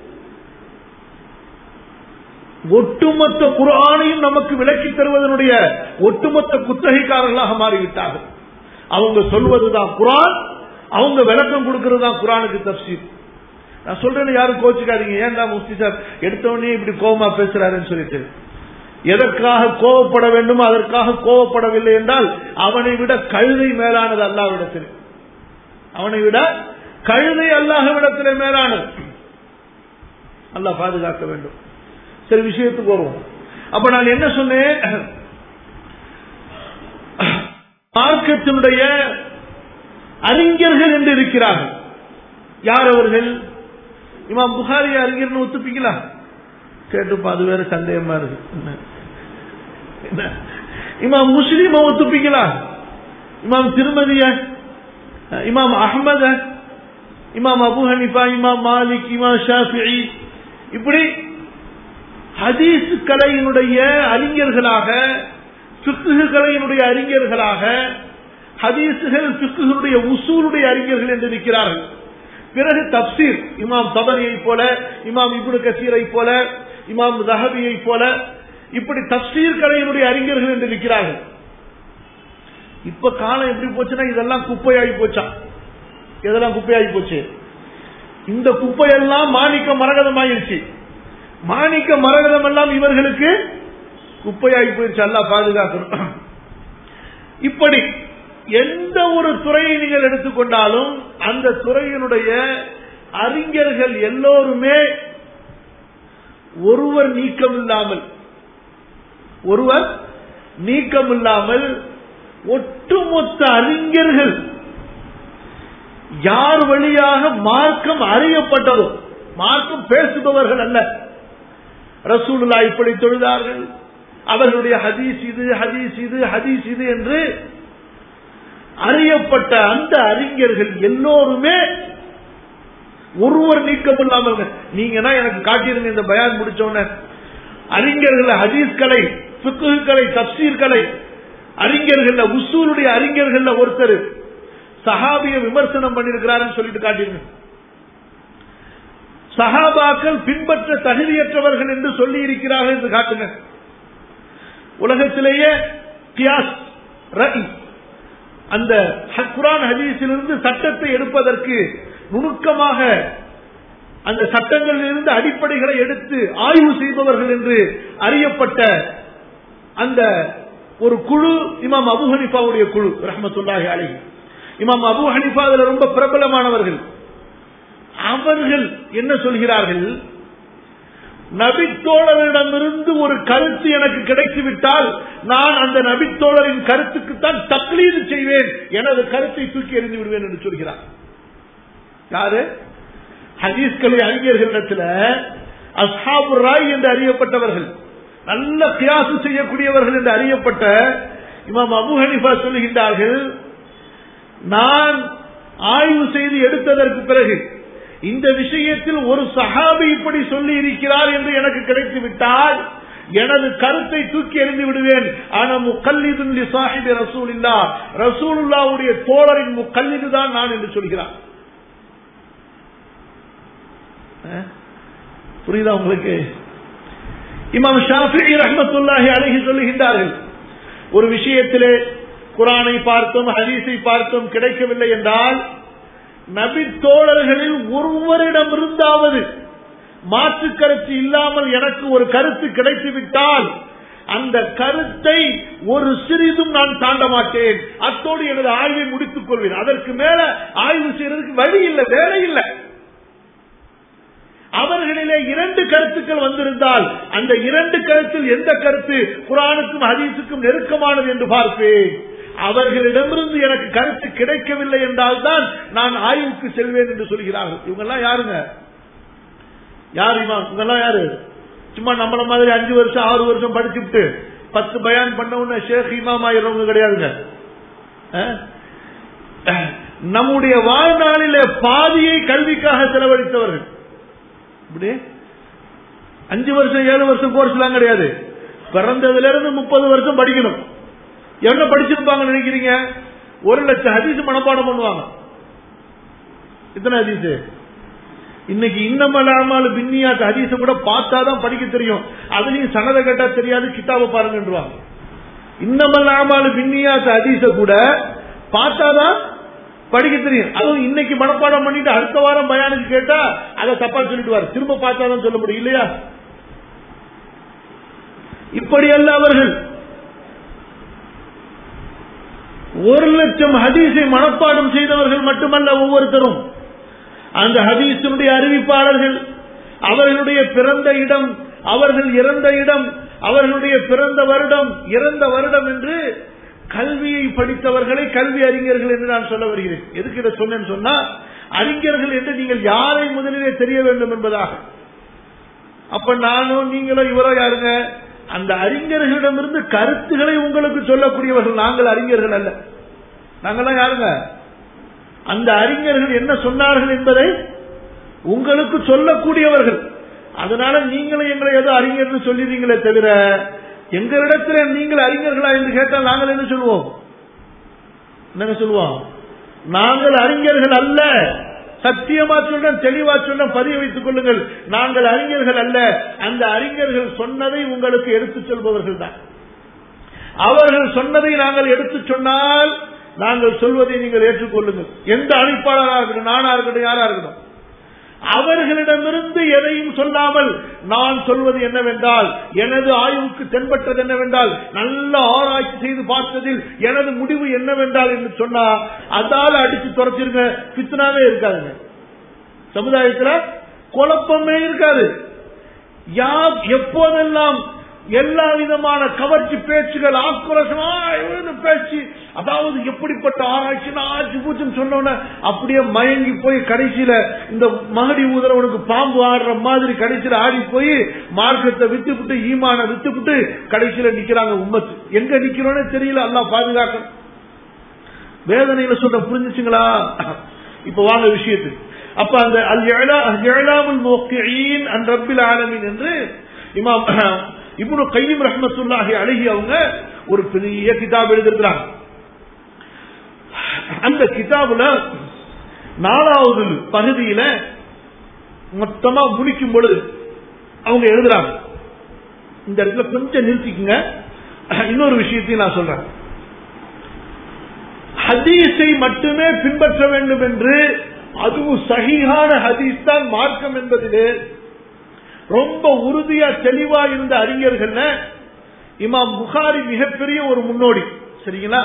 ஒட்டுமொத்த குரானையும் நமக்கு விளக்கி தருவதனுடைய ஒட்டுமொத்த குத்தகைக்காரர்களாக மாறிவிட்டார்கள் அவங்க சொல்வதுதான் குரான் அவங்க விளக்கம் கொடுக்கிறது தான் குரானுக்கு தப்சீர் நான் சொல்றேன்னு யாரும் கோச்சுக்காதீங்க ஏன்டா முஃப்தி சார் எடுத்தவொடனே இப்படி கோபமா பேசுறாருன்னு சொல்லிட்டு எதற்காக கோவப்பட வேண்டுமோ அதற்காக கோவப்படவில்லை என்றால் அவனை விட கழுதை மேலானது அல்லாவிடத்தில் அவனை விட கழுதை அல்லாஹ்விடத்திலே மேலானது அல்லாஹ் பாதுகாக்க வேண்டும் சரி விஷயத்துக்கு வருவோம் அப்ப நான் என்ன சொன்னேன் மார்க்கத்தினுடைய அறிஞர்கள் என்று இருக்கிறார்கள் யார் அவர்கள் இமாம் புகாரி அறிஞர்னு ஒத்துப்பீங்களா கேட்டுப்பா அது வேற சந்தேகமா இருக்கு என்ன? என்ன? இமாம் முஸ்லீம் ஒத்துப்பீங்களா இமாம் திருமதிய இமாம் அஹ்மத இமாம் அபு ஹனிஃபா இமாம் மாலிக் இமாம் ஷாஃபிஇ இப்படி ஹதீஸ் கலையினுடைய அறிஞர்களாக பிக்குகு கலையினுடைய அறிஞர்களாக ஹதீசுகள் பிக்குகளுடைய உசூலுடைய அறிஞர்கள் என்று இருக்கிறார்கள் பிறகு தப்சீர் இமாம் தபரியை போல இமாம் இப்னு கசீரை போல இமாம் ரஹபியை போல இப்படி தப்சீர் கலையினுடைய அறிஞர்கள் என்று இருக்கிறார்கள் இப்ப காலம் எப்படி போச்சுன்னா இதெல்லாம் குப்பையாகி போச்சா இதெல்லாம் குப்பையாகி போச்சு இந்த குப்பையெல்லாம் மாணிக்க மரகதமாயிருச்சு மாணிக்க மரகதம் எல்லாம் இவர்களுக்கு குப்பையாகி போயிருச்சு அல்லா பாதுகாக்கணும் இப்படி எந்த ஒரு துறையை நீங்கள் எடுத்துக்கொண்டாலும் அந்த துறையினுடைய அறிஞர்கள் எல்லோருமே ஒருவர் நீக்கம் இல்லாமல் ஒருவர் நீக்கம் இல்லாமல் ஒட்டுமொத்த அறிஞர்கள் யார் வழியாக மார்க்கம் அறியப்பட்டதோ மார்க்கம் பேசுபவர்கள் அல்ல ரசூலுல்லா இப்படி தொழுதார்கள் அவர்களுடைய ஹதீஸ் இது ஹதீஸ் இது ஹதீஸ் இது என்று அறியப்பட்ட அந்த அறிஞர்கள் எல்லோருமே ஒருவர் நீக்கம் இல்லாமல் நீங்கன்னா எனக்கு காட்டியிருங்க இந்த பயான் முடிச்சோன்னு அறிஞர்கள் ஹதீஸ் கலை சுக்கு கலை தப்சீர் கலை அறிஞர்கள் உசூருடைய அறிஞர்கள் ஒருத்தர் சஹாபிய விமர்சனம் பண்ணிருக்கிறாருன்னு சொல்லிட்டு காட்டிருங்க சஹாபாக்கள் பின்பற்ற தகுதியற்றவர்கள் என்று சொல்லி இருக்கிறார்கள் என்று காட்டுங்க உலகத்திலேயே கியாஸ் ரஇ அந்த குரான் ஹதீஸிலிருந்து சட்டத்தை எடுப்பதற்கு நுணுக்கமாக அந்த சட்டங்களிலிருந்து அடிப்படைகளை எடுத்து ஆய்வு செய்பவர்கள் என்று அறியப்பட்ட அந்த ஒரு குழு இமாம் அபு ஹனிஃபாவுடைய குழு ரஹமத்துல்லாஹி அலி இமாம் அபு ஹனிஃபா அதுல ரொம்ப பிரபலமானவர்கள் அவர்கள் என்ன சொல்கிறார்கள் நபித்தோழரிடமிருந்து ஒரு கருத்து எனக்கு கிடைத்துவிட்டால் நான் அந்த நபித்தோழரின் கருத்துக்குத்தான் தக்லீது செய்வேன் எனது கருத்தை தூக்கி எறிந்து விடுவேன் என்று சொல்கிறார் யாரு ஹதீஸ்களை அறிஞர்களிடத்தில் அஸ்ஹாபு ராய் என்று அறியப்பட்டவர்கள் நல்ல கியாசு செய்யக்கூடியவர்கள் என்று அறியப்பட்ட இமாம் அபு ஹனிஃபா சொல்லுகின்றார்கள் நான் ஆய்வு செய்து எடுத்ததற்கு பிறகு இந்த விஷயத்தில் ஒரு சஹாபி இப்படி சொல்லி இருக்கிறார் என்று எனக்கு கிடைத்து விட்டால் எனது கருத்தை தூக்கி எறிந்து விடுவேன் ஆனா முக்கல்லிது சாஹிபி ரசூல் இல்லா ரசூலுல்லாவுடைய தோழரின் முக்கல்லிது தான் நான் என்று சொல்கிறார் புரியுதா உங்களுக்கு இமாம் ஷாஃபி ரஹமத்துல்லாஹி அழகி சொல்லுகின்றார்கள் ஒரு விஷயத்திலே குரானை பார்த்தோம் ஹதீஸை பார்த்தோம் கிடைக்கவில்லை என்றால் நபி தோழர்களில் ஒருவரிடமிருந்தாவது மாற்று கருத்து இல்லாமல் எனக்கு ஒரு கருத்து கிடைத்துவிட்டால் அந்த கருத்தை ஒரு சிறிதும் நான் தாண்ட மாட்டேன் அத்தோடு எனது ஆய்வை முடித்துக் கொள்வேன் அதற்கு மேல ஆய்வு செய்யறதுக்கு வழி இல்லை வேலை இல்லை அவர்களிலே இரண்டு கருத்துக்கள் வந்திருந்தால் அந்த இரண்டு கருத்தில் எந்த கருத்து குரானுக்கும் ஹதீஸுக்கும் நெருக்கமானது என்று பார்ப்பேன் அவர்களிடமிருந்து எனக்கு கருத்து கிடைக்கவில்லை என்றால் தான் நான் ஆய்வுக்கு செல்வேன் என்று சொல்கிறார்கள் இவங்கெல்லாம் யாருங்க யார் இவங்கெல்லாம் யாரு சும்மா நம்மள மாதிரி அஞ்சு வருஷம் ஆறு வருஷம் படிச்சுட்டு பத்து பயான் பண்ண உடனே ஷேக் இமாம் ஆயிரவங்க கிடையாதுங்க நம்முடைய வாழ்நாளில பாதியை கல்விக்காக செலவழித்தவர்கள் இப்படி அஞ்சு வருஷம் ஏழு வருஷம் கோர்ஸ் எல்லாம் கிடையாது பிறந்ததுல இருந்து முப்பது வருஷம் படிக்கணும் என்ன படிச்சிருப்பாங்க நினைக்கிறீங்க ஒரு லட்சம் ஹதீஸ் மனப்பாடம் பண்ணுவாங்க இத்தனை ஹதீஸ் இன்னைக்கு இன்னமல்லாமல் பின்னியாத்து ஹதீஸ கூட பார்த்தாதான் படிக்க தெரியும் அதுலயும் சனதை கேட்டா தெரியாது கிட்டாப பாருங்கன்றாங்க இன்னமல்லாமல் பின்னியாத்து ஹதீஸ கூட பார்த்தாதான் படிக்க தெரியும் அதுவும் இன்னைக்கு மனப்பாடம் பண்ணிட்டு அடுத்த வாரம் பயானுக்கு கேட்டா அதை தப்பா சொல்லிட்டு திரும்ப பார்த்தாதான் சொல்ல முடியும் இல்லையா இப்படி அல்ல அவர்கள் ஒரு லட்சம் ஹதீஸை மனப்பாடம் செய்தவர்கள் மட்டுமல்ல ஒவ்வொருத்தரும் அந்த ஹதீஸினுடைய அறிவிப்பாளர்கள் அவர்களுடைய பிறந்த இடம் அவர்கள் இறந்த இடம் அவர்களுடைய பிறந்த வருடம் இறந்த வருடம் என்று கல்வியை படித்தவர்களை கல்வி அறிஞர்கள் என்று நான் சொல்ல வருகிறேன் எதுக்கு இதை சொன்னேன்னு சொன்னா அறிஞர்கள் என்று நீங்கள் யாரை முதலிலே தெரிய வேண்டும் என்பதாக அப்ப நானும் நீங்களும் இவரோ யாருங்க அந்த அறிஞர்களிடமிருந்து கருத்துக்களை உங்களுக்கு சொல்லக்கூடியவர்கள் நாங்கள் அறிஞர்கள் அல்ல நாங்கெல்லாம் யாருங்க அந்த அறிஞர்கள் என்ன சொன்னார்கள் என்பதை உங்களுக்கு சொல்லக்கூடியவர்கள் அதனால நீங்களும் எங்களை ஏதோ அறிஞர்னு சொல்லிடுறீங்களே தவிர எங்களிடத்துல நீங்கள் அறிஞர்களா என்று கேட்டால் நாங்கள் என்ன சொல்லுவோம் என்னங்க சொல்லுவோம் நாங்கள் அறிஞர்கள் அல்ல சத்தியமா சொல்ல தெளிவா சொல்ல பதிய வைத்துக் கொள்ளுங்கள் நாங்கள் அறிஞர்கள் அல்ல அந்த அறிஞர்கள் சொன்னதை உங்களுக்கு எடுத்துச் சொல்பவர்கள் தான் அவர்கள் சொன்னதை நாங்கள் எடுத்துச் சொன்னால் நாங்கள் சொல்வதை நீங்கள் ஏற்றுக்கொள்ளுங்கள் எந்த அழைப்பாளராக இருக்கட்டும் நானா இருக்கட்டும் யாரா இருக்கட்டும் அவர்களிடமிருந்து எதையும் சொல்லாமல் நான் சொல்வது என்னவென்றால் எனது ஆய்வுக்கு தென்பட்டது என்னவென்றால் நல்ல ஆராய்ச்சி செய்து பார்த்ததில் எனது முடிவு என்னவென்றால் என்று சொன்னா அதால அடிச்சு துறைச்சிருங்க பித்தனாவே இருக்காதுங்க சமுதாயத்துல குழப்பமே இருக்காது யார் எப்போதெல்லாம் எல்லா விதமான கவர்ச்சி பேச்சுகள் ஆக்ரோஷமா பேச்சு அதாவது எப்படிப்பட்ட ஆராய்ச்சி ஆச்சு பூச்சுன்னு சொன்ன அப்படியே மயங்கி போய் கடைசியில இந்த மகடி ஊதுறவனுக்கு பாம்பு ஆடுற மாதிரி கடைசியில ஆடி போய் மார்க்கத்தை வித்துவிட்டு ஈமான வித்துவிட்டு கடைசியில நிக்கிறாங்க உம்மத்து எங்க நிக்கிறோன்னு தெரியல எல்லாம் பாதுகாக்க வேதனையில சொல்ற புரிஞ்சுச்சுங்களா இப்ப வாங்க விஷயத்துக்கு அப்ப அந்த அல் மோக்கியின் அன் ரப்பில் ஆலமின் என்று இமாம் இப்னு கையம் ரஹமத்துல்லாஹி அழகி அவங்க ஒரு பெரிய கிதாப் எழுதிருக்கிறாங்க அந்த கிதாபுல நாலாவது பகுதியில மொத்தமா முடிக்கும் பொழுது அவங்க எழுதுறாங்க இந்த இடத்துல கொஞ்சம் நிறுத்திக்குங்க இன்னொரு விஷயத்தையும் நான் சொல்றேன் ஹதீஸை மட்டுமே பின்பற்ற வேண்டும் என்று அதுவும் சகிஹான ஹதீஸ் தான் மார்க்கம் என்பதிலே ரொம்ப உறுதியா தெளிவா இருந்த அறிஞர்கள் இமாம் புகாரி மிகப்பெரிய ஒரு முன்னோடி சரிங்களா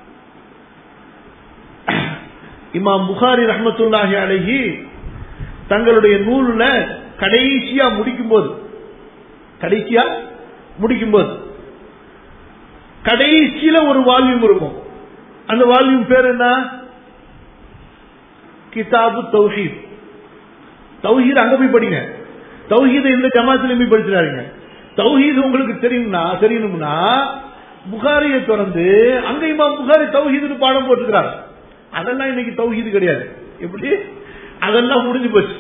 இமாம் புகாரி ரஹமத்துல்லாஹி அழகி தங்களுடைய நூல்ல கடைசியா முடிக்கும் போது கடைசியா முடிக்கும் போது கடைசியில ஒரு வால்யூம் இருக்கும் அந்த வால்யூம் பேர் என்ன கிதாபு தௌஹீத் தௌஹீத் அங்க போய் படிங்க தௌஹீத் இந்த ஜமாத்துல போய் படிச்சிடாருங்க தௌஹீத் உங்களுக்கு தெரியும்னா தெரியணும்னா புகாரியை திறந்து அங்க இமாம் புகாரி தௌஹீதுன்னு பாடம் போட்டுக்கிறார் அதெல்லாம் இன்னைக்கு தௌஹீது கிடையாது எப்படி அதெல்லாம் முடிஞ்சு போச்சு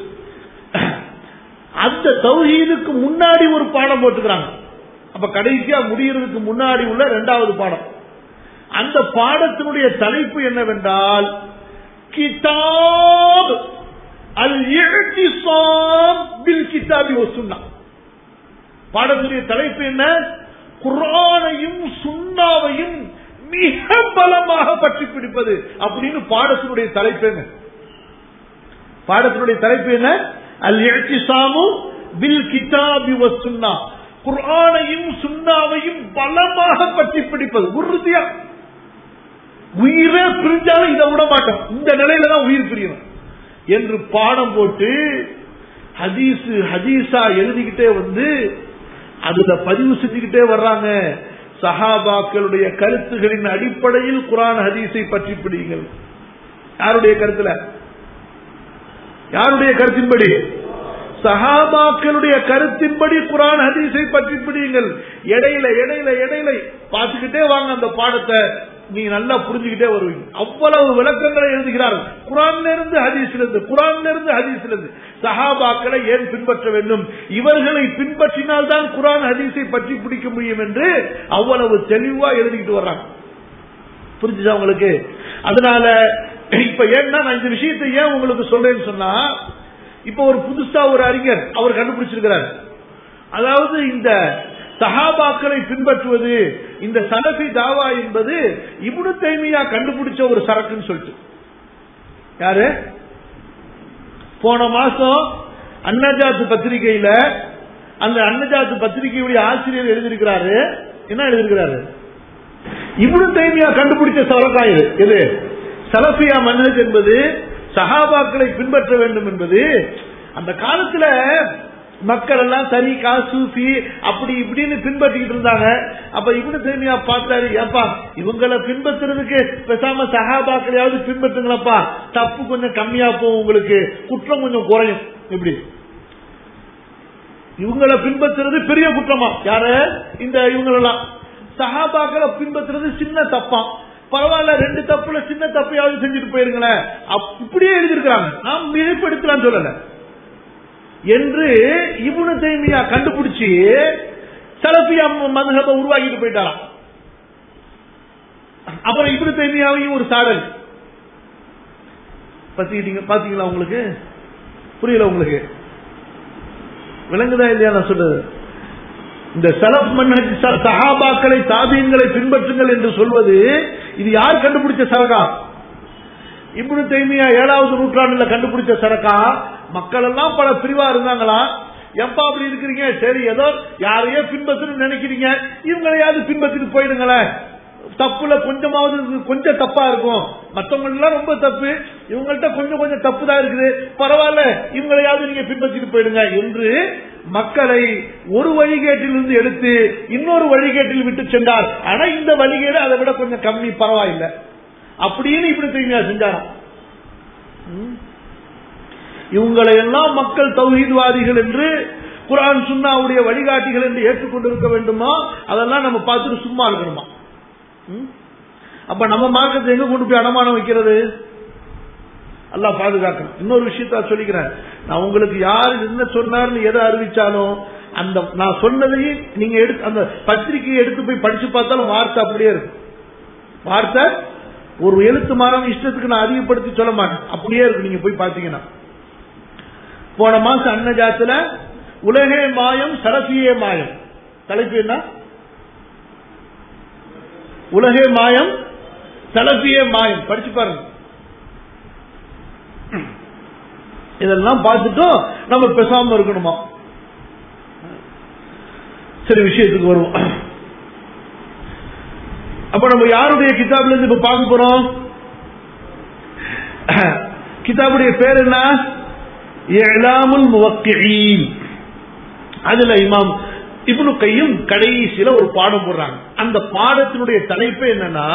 அந்த தௌஹீதுக்கு முன்னாடி ஒரு பாடம் போட்டுக்கிறாங்க அப்ப கடைசியா முடியறதுக்கு முன்னாடி உள்ள இரண்டாவது பாடம் அந்த பாடத்தினுடைய தலைப்பு என்னவென்றால் கிதாப் அல் இஹ்திசாம் பில் கிதாபி வசுன்னா பாடத்துடைய தலைப்பு என்ன குரானையும் சுண்ணாவையும் மிக பலமாக பற்றி பிடிப்பது அப்படின்னு பாடத்தினுடைய தலைப்பு என்ன பாடத்தினுடைய தலைப்பு என்ன அல் இஹ்திசாமு பில் கிதாபி வசுன்னா குரானையும் சுண்ணாவையும் பலமாக பற்றி பிடிப்பது உறுதியா உயிரே பிரிஞ்சாலும் இதை விட மாட்டோம் இந்த நிலையில தான் உயிர் பிரியணும் என்று பாடம் போட்டு ஹதீஸ் ஹதீஸா எழுதிக்கிட்டே வந்து அதுல பதிவு செஞ்சுக்கிட்டே வர்றாங்க சஹாபாக்களுடைய கருத்துகளின் அடிப்படையில் குரான் ஹதீஸை பற்றி பிடிங்கள் யாருடைய கருத்துல யாருடைய கருத்தின்படி சஹாபாக்களுடைய கருத்தின்படி குரான் ஹதீஸை பற்றி பிடியுங்கள் இடையில இடையில இடையில பார்த்துக்கிட்டே வாங்க அந்த பாடத்தை நீங்க நல்லா புரிஞ்சுக்கிட்டே வருவீங்க அவ்வளவு விளக்கங்களை எழுதுகிறார்கள் குரான்ல இருந்து ஹதீஸ்ல இருந்து குரான்ல இருந்து ஹதீஸ்ல இருந்து சஹாபாக்களை ஏன் பின்பற்ற வேண்டும் இவர்களை பின்பற்றினால் தான் குரான் ஹதீஸை பற்றி பிடிக்க முடியும் என்று அவ்வளவு தெளிவா எழுதிக்கிட்டு வர்றாங்க புரிஞ்சுதா உங்களுக்கு அதனால இப்ப ஏன்னா நான் இந்த விஷயத்தை ஏன் உங்களுக்கு சொல்றேன்னு சொன்னா இப்ப ஒரு புதுசா ஒரு அறிஞர் அவர் கண்டுபிடிச்சிருக்கிறார் அதாவது இந்த சஹாபாக்களை பின்பற்றுவது இந்த சலபி தாவா என்பது இபுனு தைமியா கண்டுபிடிச்ச ஒரு சரக்குன்னு சொல்லிட்டு யாரு போன மாசம் அன்னஜாத்து பத்திரிகையில அந்த அன்னஜாத்து பத்திரிகையுடைய ஆசிரியர் எழுதியிருக்கிறாரு என்ன எழுதியிருக்கிறாரு இபுனு தைமியா கண்டுபிடிச்ச சரக்கா இது எது சலபியா மன்னது என்பது சஹாபாக்களை பின்பற்ற வேண்டும் என்பது அந்த காலத்துல மக்கள் எல்லாம் தரிகா சூஃபி அப்படி இப்படின்னு பின்பற்றிக்கிட்டு இருந்தாங்க அப்ப இவனு தேமியா பார்த்தாரு ஏப்பா இவங்களை பின்பற்றுறதுக்கு பேசாம சகாபாக்களையாவது பின்பற்றுங்களப்பா தப்பு கொஞ்சம் கம்மியா போகும் உங்களுக்கு குற்றம் கொஞ்சம் குறையும் இப்படி இவங்களை பின்பற்றுறது பெரிய குற்றமா யாரு இந்த இவங்களெல்லாம் சகாபாக்களை பின்பற்றுறது சின்ன தப்பா பரவாயில்ல ரெண்டு தப்புல சின்ன தப்பையாவது செஞ்சுட்டு போயிருங்களேன் இப்படியே எழுதியிருக்கிறாங்க நாம் மிகைப்படுத்தலாம் சொல்லல என்று இபுனு தைமியா கண்டுபிடிச்சு சலபியா மதுஹப உருவாக்கிட்டு போயிட்டாராம் அப்புறம் இபுனு தைமியாவையும் ஒரு சாடல் பத்திக்கிட்டீங்க பாத்தீங்களா உங்களுக்கு புரியல உங்களுக்கு விளங்குதா இல்லையா நான் சொல்றது இந்த சலப் மன்னஜ் சஹாபாக்களை தாபியங்களை பின்பற்றுங்கள் என்று சொல்வது இது யார் கண்டுபிடிச்ச சரகா இப்னு தைமியா ஏழாவது நூற்றாண்டுல கண்டுபிடிச்ச சரக்கா மக்கள் எல்லாம் பல பிரிவா இருந்தாங்களா எப்பா அப்படி இருக்கிறீங்க சரி ஏதோ யாரையோ பின்பற்றணும்னு நினைக்கிறீங்க இவங்களையாவது பின்பற்றிட்டு போயிடுங்களேன் தப்புல கொஞ்சமாவது கொஞ்சம் தப்பா இருக்கும் மத்தவங்க எல்லாம் ரொம்ப தப்பு இவங்கள்ட்ட கொஞ்சம் கொஞ்சம் தப்பு தான் இருக்குது பரவாயில்ல இவங்களையாவது நீங்க பின்பற்றிட்டு போயிடுங்க என்று மக்களை ஒரு வழிகேட்டிலிருந்து எடுத்து இன்னொரு வழிகேட்டில் விட்டு சென்றார் ஆனா இந்த வழிகேடு அதை விட கொஞ்சம் கம்மி பரவாயில்லை அப்படின்னு இப்படி தெரியுங்க செஞ்சாராம் இவங்களை எல்லாம் மக்கள் தௌஹீத்வாதிகள் என்று குரான் சுன்னாவுடைய வழிகாட்டிகள் என்று ஏற்றுக்கொண்டிருக்க வேண்டுமா அதெல்லாம் நம்ம பார்த்துட்டு சும்மா இருக்கணுமா அப்ப நம்ம மார்க்கத்தை எங்க கொண்டு போய் அடமானம் வைக்கிறது அல்லா பாதுகாக்கணும் இன்னொரு விஷயத்த சொல்லிக்கிறேன் நான் உங்களுக்கு யாரு என்ன சொன்னார்னு எதை அறிவிச்சாலும் அந்த நான் சொன்னதையும் நீங்க எடுத்து அந்த பத்திரிகையை எடுத்து போய் படிச்சு பார்த்தாலும் வார்த்தை அப்படியே இருக்கு வார்த்தை ஒரு எழுத்து மாறாம இஷ்டத்துக்கு நான் அதிகப்படுத்தி சொல்ல மாட்டேன் அப்படியே இருக்கு நீங்க போய் பாத்தீங்கன்னா போன மாசம் அன்னஜாத்துல உலகே மாயம் சரசியே மாயம் தலைப்பு என்ன உலகே மாயம் சலபியே மாயம் படிச்சு பாருங்க இதெல்லாம் பார்த்துட்டும் நம்ம பேசாம இருக்கணுமா சரி விஷயத்துக்கு வருவோம் அப்ப நம்ம யாருடைய கிதாப்ல இருந்து இப்ப பார்க்க போறோம் கிதாபுடைய பேர் என்ன இலாமுல் முவக்கியின் அதுல இமாம் இப்னு கையும் கடைசியில ஒரு பாடம் போடுறாங்க அந்த பாடத்தினுடைய தலைப்பு என்னன்னா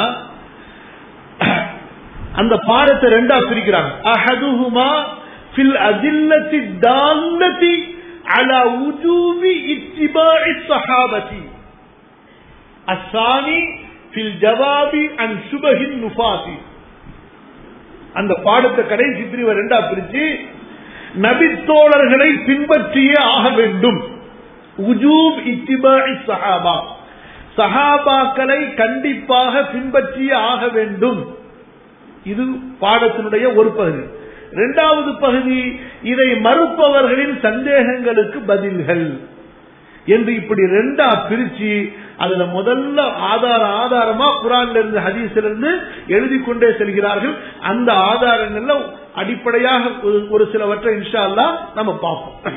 அந்த பாடத்தை ரெண்டா பிரிக்கிறாங்க அஹதுஹுமா ஃபில் அதில்லத்தி தால்லத்தி அலா உஜூபி இத்திபாஇ ஸஹாபதி அஸ்ஸானி ஃபில் ஜவாபி அன் சுபஹின் நுஃபாசி அந்த பாடத்தை கடைசி பிரிவை ரெண்டா பிரிச்சு நபித்தோழர்களை பின்பற்றியே ஆக வேண்டும் உஜூப் இத்திபாஇ சஹாபா சஹாபாக்களை கண்டிப்பாக பின்பற்றியே ஆக வேண்டும் இது பாடத்தினுடைய ஒரு பகுதி இரண்டாவது பகுதி இதை மறுப்பவர்களின் சந்தேகங்களுக்கு பதில்கள் என்று இப்படி ரெண்டா பிரிச்சு அதுல முதல்ல ஆதார ஆதாரமா குரான்ல இருந்து ஹதீஸ்ல இருந்து எழுதி கொண்டே செல்கிறார்கள் அந்த ஆதாரங்கள்ல அடிப்படையாக ஒரு- ஒரு சிலவற்றை இன்ஷா அல்லாஹ் நம்ம பார்ப்போம்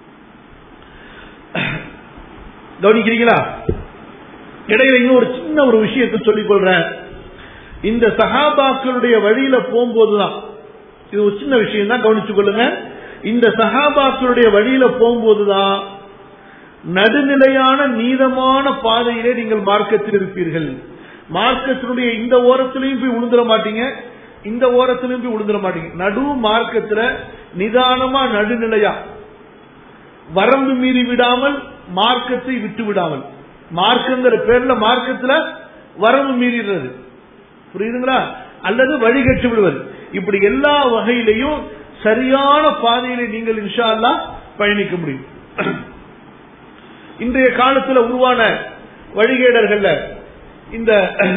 கவனிக்கிறீங்களா இடையில இன்னும் ஒரு சின்ன ஒரு விஷயத்தை சொல்லிக் கொள்றேன் இந்த சஹாபாக்களுடைய வழியில போகும்போதுதான் இது ஒரு சின்ன விஷயம் தான் கவனிச்சுக் கொள்ளுங்க இந்த சஹாபாக்களுடைய வழியில போகும்போதுதான் நடுநிலையான நீதமான பாதையிலே நீங்கள் மார்க்கத்தில் இருப்பீர்கள் மார்க்கத்தினுடைய இந்த ஓரத்திலையும் போய் விழுந்துட மாட்டீங்க இந்த ஓரத்திலையும் போய் விழுந்துட மாட்டீங்க நடு மார்க்கத்துல நிதானமா நடுநிலையா வரம்பு மீறி விடாமல் மார்க்கத்தை விட்டு விடாமல் மார்க்கங்கிற பேர்ல மார்க்கத்துல வரம்பு மீறிடுறது புரியுதுங்களா அல்லது வழிகட்டு விடுவது இப்படி எல்லா வகையிலையும் சரியான பாதையில நீங்கள் இன்ஷா அல்லாஹ் பயணிக்க முடியும் இன்றைய காலத்துல உருவான வழிகேடர்கள்ல இந்த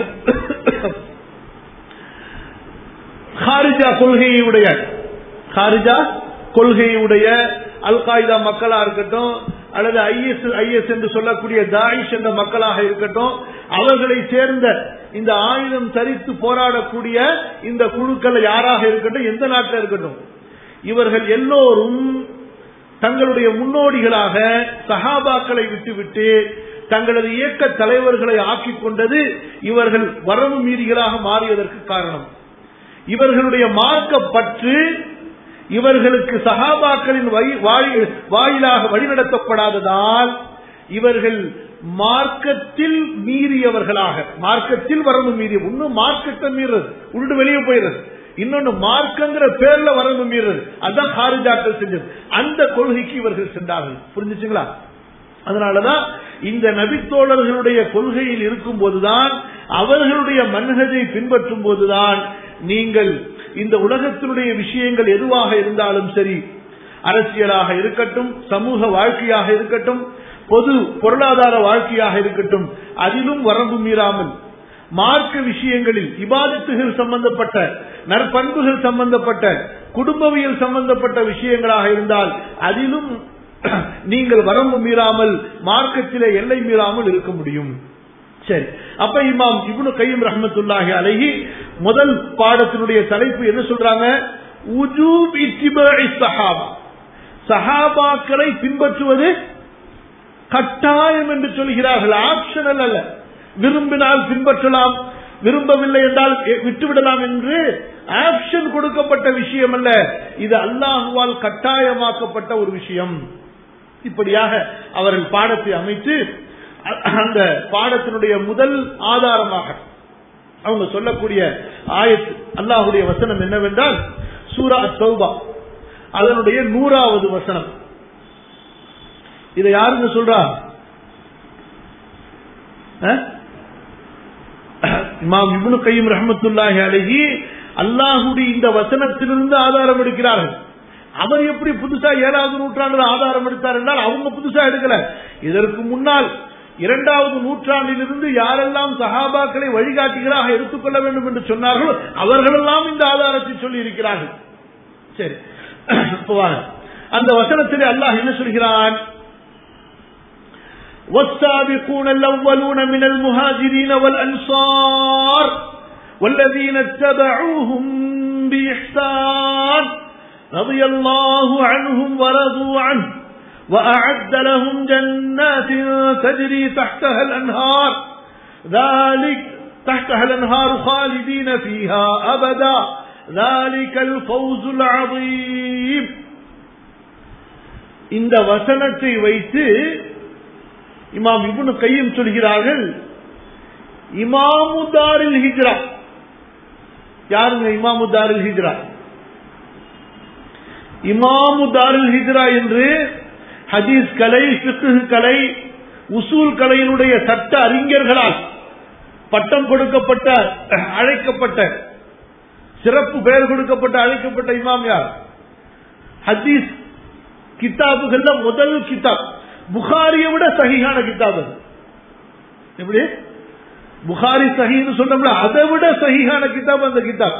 ஹாரிஜா கொள்கையுடைய ஹாரிஜா கொள்கையுடைய அல் காய்தா மக்களா இருக்கட்டும் அல்லது ஐஎஸ் ஐஎஸ் என்று சொல்லக்கூடிய தாயிஷ் என்ற மக்களாக இருக்கட்டும் அவர்களை சேர்ந்த இந்த ஆயுதம் தரித்து போராடக்கூடிய இந்த குழுக்கள் யாராக இருக்கட்டும் எந்த நாட்டில் இருக்கட்டும் இவர்கள் எல்லோரும் தங்களுடைய முன்னோடிகளாக சஹாபாக்களை விட்டுவிட்டு தங்களது இயக்க தலைவர்களை ஆக்கிக் கொண்டது இவர்கள் வரவு மீறிகளாக மாறியதற்கு காரணம் இவர்களுடைய மார்க்க பற்று இவர்களுக்கு சகாபாக்களின் வழி- வாயி- வாயிலாக வழிநடத்தப்படாததால் இவர்கள் மார்க்கத்தில் மீறியவர்களாக மார்க்கத்தில் வரம்பு மீறிய இன்னும் மார்க்கத்தை மீறது உருண்டு வெளியே போயிடுறது இன்னொன்னு மார்க்கங்கிற பேர்ல வரம்பு மீறது அதான் ஹாரிஜாக்கள் செஞ்சது அந்த கொள்கைக்கு இவர்கள் சென்றார்கள் புரிஞ்சுச்சுங்களா அதனாலதான் இந்த நபித்தோழர்களுடைய கொள்கையில் இருக்கும் போதுதான் அவர்களுடைய மன்ஹஜை பின்பற்றும் போதுதான் நீங்கள் இந்த உலகத்தினுடைய விஷயங்கள் எதுவாக இருந்தாலும் சரி அரசியலாக இருக்கட்டும் சமூக வாழ்க்கையாக இருக்கட்டும் பொது பொருளாதார வாழ்க்கையாக இருக்கட்டும் அதிலும் வரம்பு மீறாமல் மார்க்க விஷயங்களில் இபாதத்துகள் சம்பந்தப்பட்ட நற்பண்புகள் சம்பந்தப்பட்ட குடும்பவியல் சம்பந்தப்பட்ட விஷயங்களாக இருந்தால் அதிலும் நீங்கள் வரம்பு மீறாமல் மார்க்கத்திலே எல்லை மீறாமல் இருக்க முடியும் சரி அப்ப இமாம் இப்னு கையம் ரஹமத்துல்லாஹி அலைஹி முதல் பாடத்தினுடைய தலைப்பு என்ன சொல்றாங்க உஜூப் இத்திபாஇ சஹாபா சஹாபாக்களை பின்பற்றுவது கட்டாயம் என்று சொல்கிறார்கள் ஆப்ஷனல் அல்ல விரும்பினால் பின்பற்றலாம் விரும்பவில்லை என்றால் எ- விட்டுவிடலாம் என்று ஆப்ஷன் கொடுக்கப்பட்ட விஷயம் அல்ல இது அல்லாஹுவால் கட்டாயமாக்கப்பட்ட ஒரு விஷயம் இப்படியாக அவர்கள் பாடத்தை அமைத்து அ- அந்த பாடத்தினுடைய முதல் ஆதாரமாக அவங்க சொல்லக்கூடிய ஆயத் அல்லாஹுடைய வசனம் என்னவென்றால் சூரா தௌபா அதனுடைய நூறாவது வசனம் இதை யாருங்க சொல்றா அஹ்? இமாம் இப்னு கையும் ரஹமத்துல்லாஹி அலைஹி அல்லாஹுடைய இந்த வசனத்திலிருந்து ஆதாரம் எடுக்கிறார்கள் அவர் எப்படி புதுசா ஏழாவது நூற்றாண்டுல ஆதாரம் எடுத்தார் என்றால் அவங்க புதுசா எடுக்கல இதற்கு முன்னால் இரண்டாவது நூற்றாண்டிலிருந்து யாரெல்லாம் சஹாபாக்களை வழிகாட்டிகளாக எடுத்துக்கொள்ள வேண்டும் என்று சொன்னார்களோ அவர்களெல்லாம் இந்த ஆதாரத்தை சொல்லி இருக்கிறார்கள் சரி இப்ப வாங்க. அந்த வசனத்திலே அல்லாஹ் என்ன சொல்கிறான் والسابقون الأولون من المهاجرين والأنصار والذين اتبعوهم بإحسان رضي الله عنهم ورضوا عنه وأعد لهم جنات تجري تحتها الأنهار ذلك تحتها الأنهار خالدين فيها أبدا ذلك الفوز العظيم இந்த வசனத்தை வைத்து இமாம் இப்னு கையும் சொல்கிறார்கள் இமாமுதாரில் ஹிஜ்ரா யாருங்க இமாமுதாரில் ஹிஜ்ரா இமாமுதாரில் ஹிஜ்ரா என்று ஹதீஸ் கலை ஃபிக்ஹ் கலை உசூல் கலையினுடைய சட்ட அறிஞர்களால் பட்டம் கொடுக்கப்பட்ட அழைக்கப்பட்ட சிறப்பு பெயர் கொடுக்கப்பட்ட அழைக்கப்பட்ட இமாம் யார் ஹதீஸ் கிதாபுகள்ல முதல் கிதாப் புகாரியை விட சகிகான கிதாப் அது எப்படி புகாரி சஹின்னு சொன்னோம்ல அதை விட சகிகான கிதாப் அந்த கிதாப்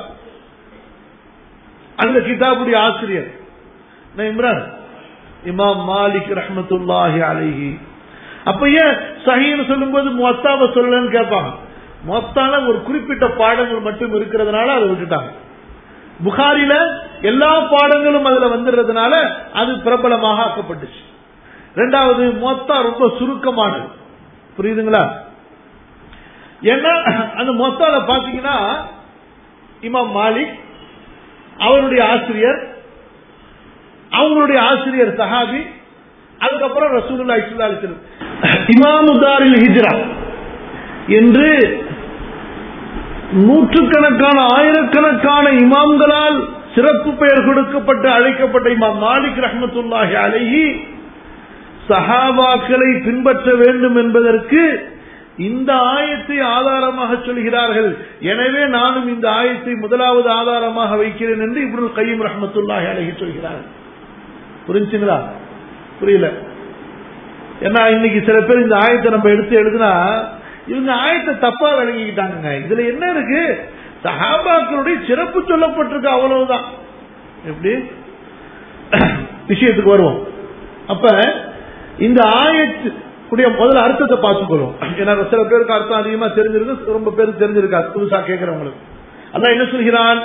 அந்த கிதாபுடைய ஆசிரியர் நான் இம்ரான் இமாம் மாலிக் ரஹமத்துல்லாஹி அலைஹி அப்ப ஏன் சஹின்னு சொல்லும்போது மொத்தாவை சொல்லலன்னு கேட்பாங்க மொத்தான ஒரு குறிப்பிட்ட பாடங்கள் மட்டும் இருக்கிறதுனால அதை விட்டுட்டாங்க புகாரில எல்லா பாடங்களும் அதுல வந்துடுறதுனால அது பிரபலமாக ஆக்கப்பட்டுச்சு ரெண்டாவது மொத்தா ரொம்ப சுருக்கமானது புரியுதுங்களா ஏன்னா அந்த மொத்தால பாத்தீங்கன்னா இமாம் மாலிக் அவருடைய ஆசிரியர் அவங்களுடைய ஆசிரியர் சஹாபி அதுக்கப்புறம் ரசூலுல்லா இஸ்லா அலிஸ்லம் இமாமுதாரில் ஹிஜ்ரா என்று நூற்றுக்கணக்கான ஆயிரக்கணக்கான இமாம்களால் சிறப்பு பெயர் கொடுக்கப்பட்டு அழைக்கப்பட்ட இமாம் மாலிக் ரஹமத்துல்லாஹி அலைஹி சஹாபாக்களை பின்பற்ற வேண்டும் என்பதற்கு இந்த ஆயத்தை ஆதாரமாக சொல்கிறார்கள் எனவே நானும் இந்த ஆயத்தை முதலாவது ஆதாரமாக வைக்கிறேன் என்று இப்ருல் கையும் ரஹமத்துல்லாஹி அழகி சொல்கிறார்கள் புரிஞ்சுங்களா புரியல ஏன்னா இன்னைக்கு சில பேர் இந்த ஆயத்தை நம்ம எடுத்து எழுதுனா இவங்க ஆயத்தை தப்பா விளங்கிக்கிட்டாங்க இதுல என்ன இருக்கு சஹாபாக்களுடைய சிறப்பு சொல்லப்பட்டிருக்கு அவ்வளவுதான் எப்படி விஷயத்துக்கு வருவோம் அப்ப இந்த ஆயத்து உடைய முதல்ல அர்த்தத்தை பார்த்துக்கொள்வோம் ஏன்னா சில பேருக்கு அர்த்தம் அதிகமா தெரிஞ்சிருக்கு ரொம்ப பேருக்கு தெரிஞ்சிருக்காது புதுசா கேட்கிறவங்களுக்கு அதான் என்ன சொல்கிறான்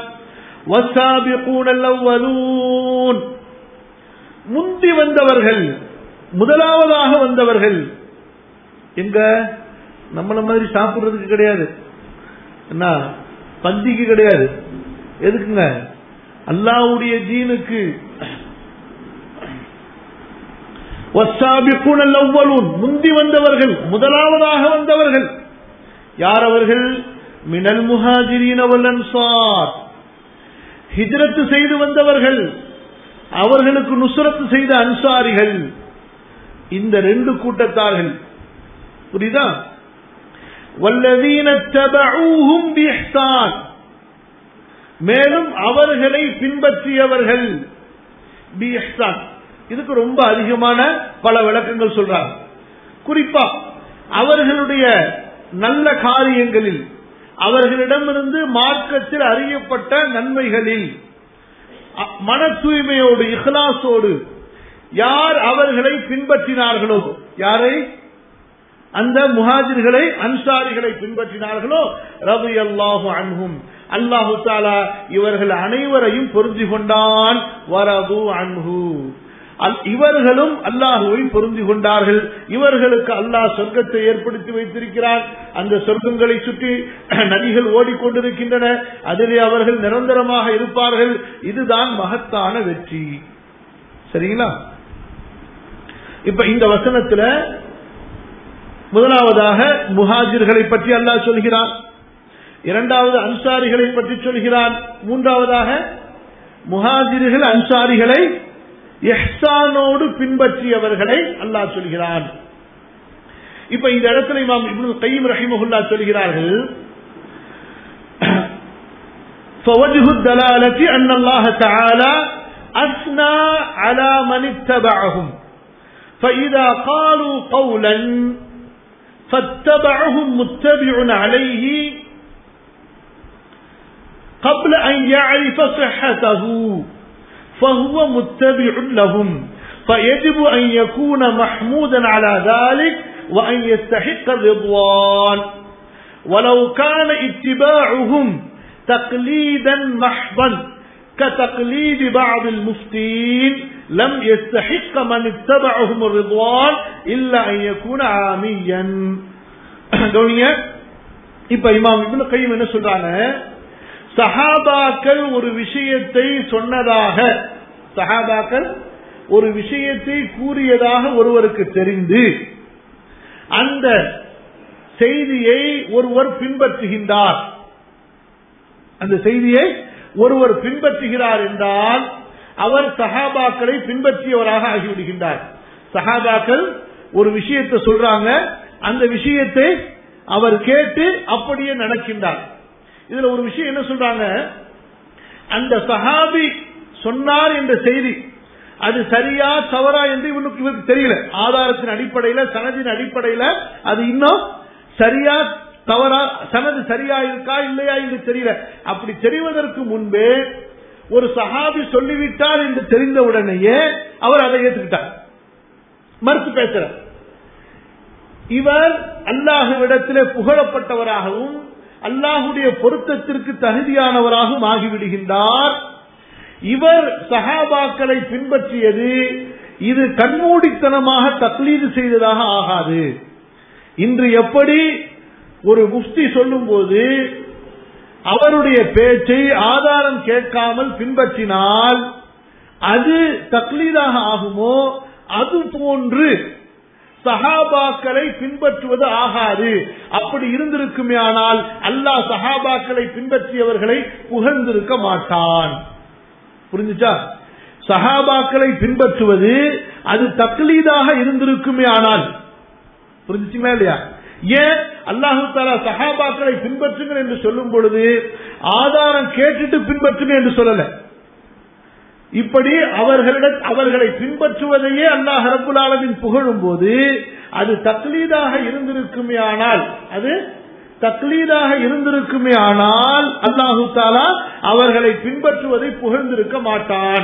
முந்தி வந்தவர்கள் முதலாவதாக வந்தவர்கள் எங்க நம்மள மாதிரி சாப்பிடுறதுக்கு கிடையாது என்ன பந்திக்கு கிடையாது எதுக்குங்க அல்லாவுடைய ஜீனுக்கு முந்தி வந்தவர்கள் முதலாவதாக வந்தவர்கள் யார் அவர்கள் மினல் முஹாஜிரீன் அன்சார் ஹிஜரத்து செய்து வந்தவர்கள் அவர்களுக்கு நுசரத்து செய்த அன்சாரிகள் இந்த ரெண்டு கூட்டத்தார்கள் புரியுதா வல்லதீன மேலும் அவர்களை பின்பற்றியவர்கள் பி இதுக்கு ரொம்ப அதிகமான பல விளக்கங்கள் சொல்றாங்க குறிப்பா அவர்களுடைய நல்ல காரியங்களில் அவர்களிடமிருந்து மார்க்கத்தில் அறியப்பட்ட நன்மைகளில் மன தூய்மையோடு இஹ்லாசோடு யார் அவர்களை பின்பற்றினார்களோ யாரை அந்த முஹாஜிர்களை அன்சாரிகளை பின்பற்றினார்களோ ரவி அல்லாஹு அன்ஹும் அல்லாஹு தாலா இவர்கள் அனைவரையும் பொருந்தி கொண்டான் வரது அன்ஹு இவர்களும் அல்லாஹுவை பொருந்தி கொண்டார்கள் இவர்களுக்கு அல்லாஹ் சொர்க்கத்தை ஏற்படுத்தி வைத்திருக்கிறார் அந்த சொர்க்கங்களை சுற்றி நதிகள் ஓடிக்கொண்டிருக்கின்றன அதிலே அவர்கள் நிரந்தரமாக இருப்பார்கள் இதுதான் மகத்தான வெற்றி சரிங்களா இப்ப இந்த வசனத்துல முதலாவதாக முஹாஜிர்களை பற்றி அல்லாஹ் சொல்கிறான் இரண்டாவது அன்சாரிகளை பற்றி சொல்கிறான் மூன்றாவதாக முஹாஜிர்கள் அன்சாரிகளை எஹ்சானோடு பின்பற்றியவர்களை அல்லாஹ் சொல்கிறான் இப்ப இந்த இடத்துல இமாம் இப்னு கையும் ரஹிமஹுல்லா சொல்கிறார்கள் فوجه الدلالة أن الله تعالى أثنى على من اتبعهم فإذا قالوا قولا فاتبعهم متبع عليه قبل أن يعرف صحته فهو متبع لهم فيجب أن يكون محمودا على ذلك وأن يستحق الرضوان ولو كان اتباعهم تقليدا محضا كتقليد بعض المفتين لم يستحق من اتبعهم الرضوان إلا أن يكون عاميا கவனிங்க இப்ப இமாம் இப்னு கையும் என்ன சொல்றாங்க சஹாபாக்கள் ஒரு விஷயத்தை சொன்னதாக சஹாபாக்கள் ஒரு விஷயத்தை கூறியதாக ஒருவருக்கு தெரிந்து அந்த செய்தியை ஒருவர் பின்பற்றுகின்றார் அந்த செய்தியை ஒருவர் பின்பற்றுகிறார் என்றால் அவர் சஹாபாக்களை பின்பற்றியவராக ஆகிவிடுகின்றார் சஹாபாக்கள் ஒரு விஷயத்தை சொல்றாங்க அந்த விஷயத்தை அவர் கேட்டு அப்படியே நடக்கின்றார் இதுல ஒரு விஷயம் என்ன சொல்றாங்க அந்த சஹாபி சொன்னார் என்ற செய்தி அது சரியா தவறா என்று இவனுக்கு இவருக்கு தெரியல ஆதாரத்தின் அடிப்படையில சனதின் அடிப்படையில அது இன்னும் சரியா தவறா சனது சரியா இருக்கா இல்லையா என்று தெரியல அப்படி தெரிவதற்கு முன்பே ஒரு சஹாபி சொல்லிவிட்டார் என்று தெரிந்த உடனேயே அவர் அதை ஏற்றுக்கிட்டார் மறுத்து பேசுறார் இவர் அல்லாஹுவிடத்திலே புகழப்பட்டவராகவும் அல்லாஹுடைய பொருத்தத்திற்கு தகுதியானவராகவும் ஆகிவிடுகின்றார் இவர் சஹாபாக்களை பின்பற்றியது இது கண்மூடித்தனமாக தக்லீது செய்ததாக ஆகாது இன்று எப்படி ஒரு முஃப்தி சொல்லும் போது அவருடைய பேச்சை ஆதாரம் கேட்காமல் பின்பற்றினால் அது தக்லீதாக ஆகுமோ அது போன்று சஹாபாக்களை பின்பற்றுவது ஆகாது அப்படி இருந்திருக்குமே ஆனால் அல்லாஹ் சஹாபாக்களை பின்பற்றியவர்களை புகழ்ந்திருக்க மாட்டான் புரிஞ்சுச்சா சஹாபாக்களை பின்பற்றுவது அது தக்லீதாக இருந்திருக்குமே ஆனால் புரிஞ்சுச்சுங்களா இல்லையா ஏன் அல்லாஹு தாலா சஹாபாக்களை பின்பற்றுங்கள் என்று சொல்லும் பொழுது ஆதாரம் கேட்டுட்டு பின்பற்றுங்க என்று சொல்லல இப்படி அவர்களிடம் அவர்களை பின்பற்றுவதையே அல்லாஹ் ரபுல் ஆலமின் புகழும் போது அது தக்லீதாக இருந்திருக்குமே ஆனால் அது தக்லீதாக இருந்திருக்குமே ஆனால் அல்லாஹு தாலா அவர்களை பின்பற்றுவதை புகழ்ந்திருக்க மாட்டான்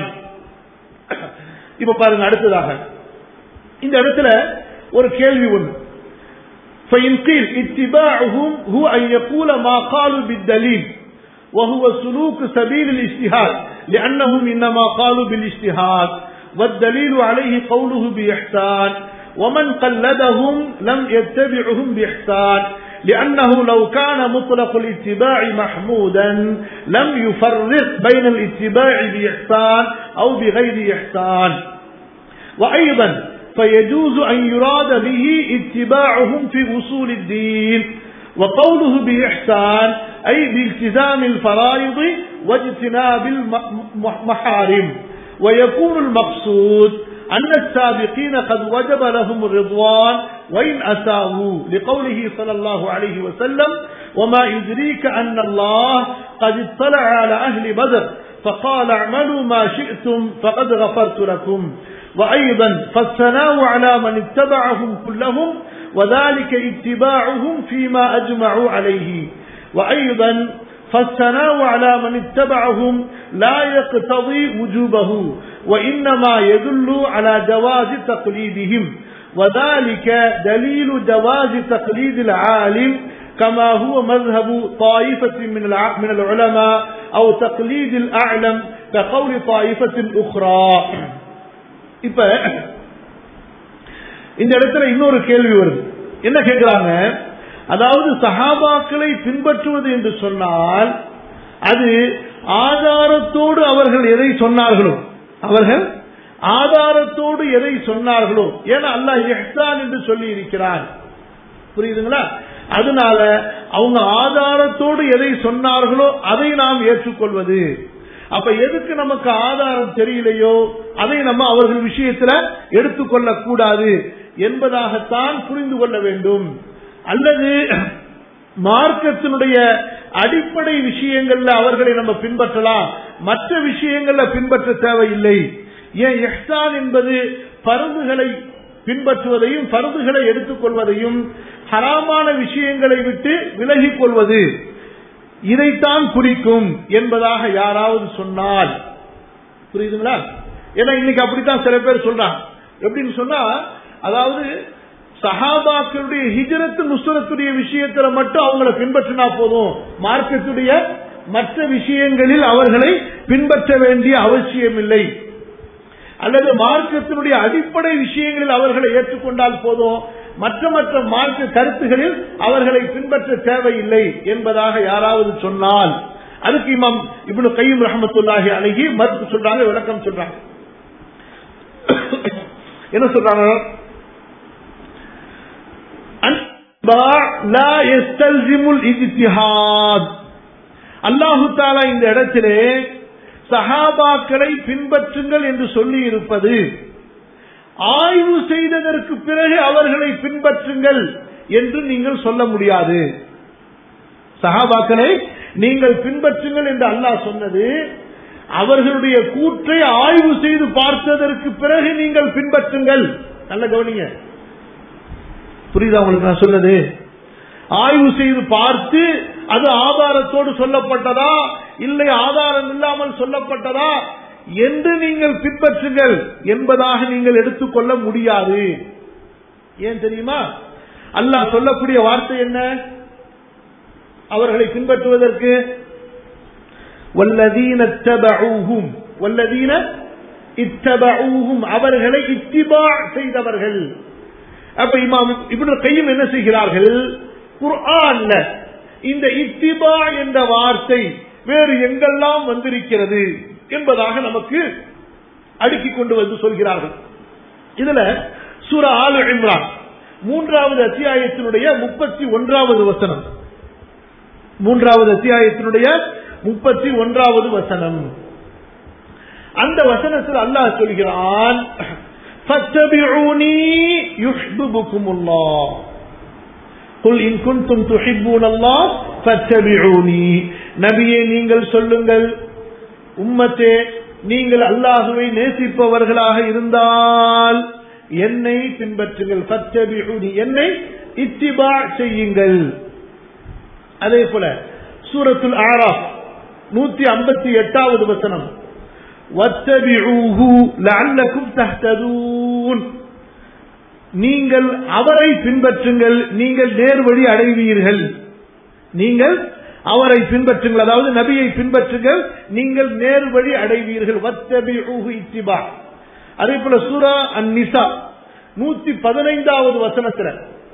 இப்ப பாருங்க அடுத்ததாக இந்த இடத்துல ஒரு கேள்வி ஒன்று فإن قيل اتباعهم هو أن يقول ما قالوا بالدليل وهو سلوك سبيل الاجتهاد لأنهم إنما قالوا بالاجتهاد والدليل عليه قوله بإحسان ومن قلدهم لم يتبعهم بإحسان لأنه لو كان مطلق الاتباع محمودا لم يفرق بين الاتباع بإحسان أو بغير إحسان وأيضا فيجوز أن يراد به اتباعهم في أصول الدين وقوله بإحسان أي بالتزام الفرائض واجتناب المحارم ويكون المقصود أن السابقين قد وجب لهم الرضوان وإن أساءوا لقوله صلى الله عليه وسلم وما يدريك أن الله قد اطلع على أهل بدر فقال اعملوا ما شئتم فقد غفرت لكم وأيضا فالثناء على من اتبعهم كلهم وذلك اتباعهم فيما أجمعوا عليه وأيضا فالثناء على من اتبعهم لا يقتضي وجوبه وإنما يدل على جواز تقليدهم وذلك دليل جواز تقليد العالم كما هو مذهب طائفة من من العلماء أو تقليد الأعلم كقول طائفة أخرى இப்ப இந்த இடத்துல இன்னொரு கேள்வி வருது என்ன கேட்கிறாங்க அதாவது சஹாபாக்களை பின்பற்றுவது என்று சொன்னால் அது ஆதாரத்தோடு அவர்கள் எதை சொன்னார்களோ அவர்கள் ஆதாரத்தோடு எதை சொன்னார்களோ ஏன்னா அல்லாஹ் எஹ்சான் என்று சொல்லி இருக்கிறார் புரியுதுங்களா அதனால அவங்க ஆதாரத்தோடு எதை சொன்னார்களோ அதை நாம் ஏற்றுக்கொள்வது அப்ப எதுக்கு நமக்கு ஆதாரம் தெரியலையோ அதை நம்ம அவர்கள் விஷயத்துல எடுத்துக்கொள்ள கூடாது என்பதாகத்தான் புரிந்து கொள்ள வேண்டும் அல்லது மார்க்கத்தினுடைய அடிப்படை விஷயங்கள்ல அவர்களை நம்ம பின்பற்றலாம் மற்ற விஷயங்கள்ல பின்பற்ற தேவையில்லை ஏன் எஹ்சான் என்பது பருந்துகளை பின்பற்றுவதையும் பருந்துகளை எடுத்துக்கொள்வதையும் ஹராமான விஷயங்களை விட்டு விலகிக் கொள்வது இதைத்தான் குறிக்கும் என்பதாக யாராவது சொன்னால் புரியுதுங்களா ஏன்னா இன்னைக்கு அப்படித்தான் சில பேர் சொல்றாங்க எப்படின்னு சொன்னா அதாவது சஹாபாக்களுடைய ஹிஜரத்து நுசரத்துடைய விஷயத்துல மட்டும் அவங்கள பின்பற்றினா போதும் மார்க்கத்துடைய மற்ற விஷயங்களில் அவர்களை பின்பற்ற வேண்டிய அவசியமில்லை அல்லது மார்க்கத்தினுடைய அடிப்படை விஷயங்களில் அவர்களை ஏற்றுக்கொண்டால் போதும் மற்ற மற்ற மார்க்க கருத்துகளில் அவர்களை பின்பற்ற தேவையில்லை என்பதாக யாராவது சொன்னால் அதுக்கு இமாம் இப்னு கையும் ரஹமத்துல்லாஹி அழகி மறுப்பு சொல்றாங்க விளக்கம் சொல்றாங்க என்ன சொல்றாங்க அல்லாஹு தாலா இந்த இடத்திலே சஹாபாக்களை பின்பற்றுங்கள் என்று சொல்லி இருப்பது ஆய்வு செய்ததற்கு பிறகு அவர்களை பின்பற்றுங்கள் என்று நீங்கள் சொல்ல முடியாது சஹாபாக்களை நீங்கள் பின்பற்றுங்கள் என்று அல்லாஹ் சொன்னது அவர்களுடைய கூற்றை ஆய்வு செய்து பார்த்ததற்கு பிறகு நீங்கள் பின்பற்றுங்கள் நல்ல கவனிங்க புரியுதா உங்களுக்கு நான் சொன்னது ஆய்வு செய்து பார்த்து அது ஆதாரத்தோடு சொல்லப்பட்டதா இல்லை ஆதாரம் இல்லாமல் சொல்லப்பட்டதா என்று நீங்கள் பின்பற்றுங்கள் என்பதாக நீங்கள் எடுத்துக்கொள்ள முடியாது ஏன் தெரியுமா அல்லாஹ் சொல்லக்கூடிய வார்த்தை என்ன அவர்களை பின்பற்றுவதற்கு வல்லதீன தபஊஹும் வல்லதீன இத்தபஊஹும் அவர்களை இத்திபா செய்தவர்கள் அப்ப இமாம் இப்படி கையும் என்ன செய்கிறார்கள் குர்ஆன்ல இந்த இத்திபா என்ற வார்த்தை வேறு எங்கெல்லாம் வந்திருக்கிறது என்பதாக நமக்கு அடுக்கிக் கொண்டு வந்து சொல்கிறார்கள் இதுல சூரா ஆலு இம்ரான் மூன்றாவது அத்தியாயத்தினுடைய முப்பத்தி ஒன்றாவது வசனம் மூன்றாவது அத்தியாயத்தினுடைய முப்பத்தி ஒன்றாவது வசனம் அந்த வசனத்தில் அல்லாஹ் சொல்கிறான் நபியே நீங்கள் சொல்லுங்கள் உம்மத்தே நீங்கள் அல்லாஹுவை நேசிப்பவர்களாக இருந்தால் என்னை பின்பற்றுங்கள் ஃபத்தபிஉனி என்னை இத்திபா செய்யுங்கள் அதே போல சூரத்துல் ஆராஃப் நூத்தி ஐம்பத்தி எட்டாவது வசனம் வத்தபிஊஹு லஅல்லக்கும் தஹ்ததூன் நீங்கள் அவரை பின்பற்றுங்கள் நீங்கள் நேர்வழி அடைவீர்கள் நீங்கள் அவரை பின்பற்றுங்கள் அதாவது நபியை பின்பற்றுங்கள் நீங்கள் நேர்வழி அடைவீர்கள் வத்தபிஊஹு இத்திபா அதே போல சூரா அன் நிசா நூத்தி பதினைந்தாவது வசனத்துல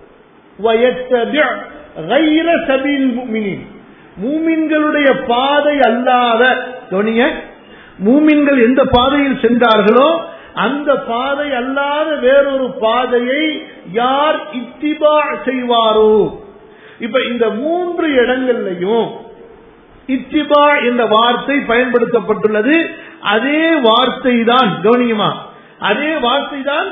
غير سبيل المؤمنين மூமின்களுடைய பாதை அல்லாத கவனிங்க மூமின்கள் எந்த பாதையில் சென்றார்களோ அந்த பாதை அல்லாத வேறொரு பாதையை யார் இத்திபா செய்வாரோ இப்ப இந்த மூன்று இடங்கள்லையும் இத்திபா என்ற வார்த்தை பயன்படுத்தப்பட்டுள்ளது அதே வார்த்தை தான் கவனியுமா அதே வார்த்தை தான்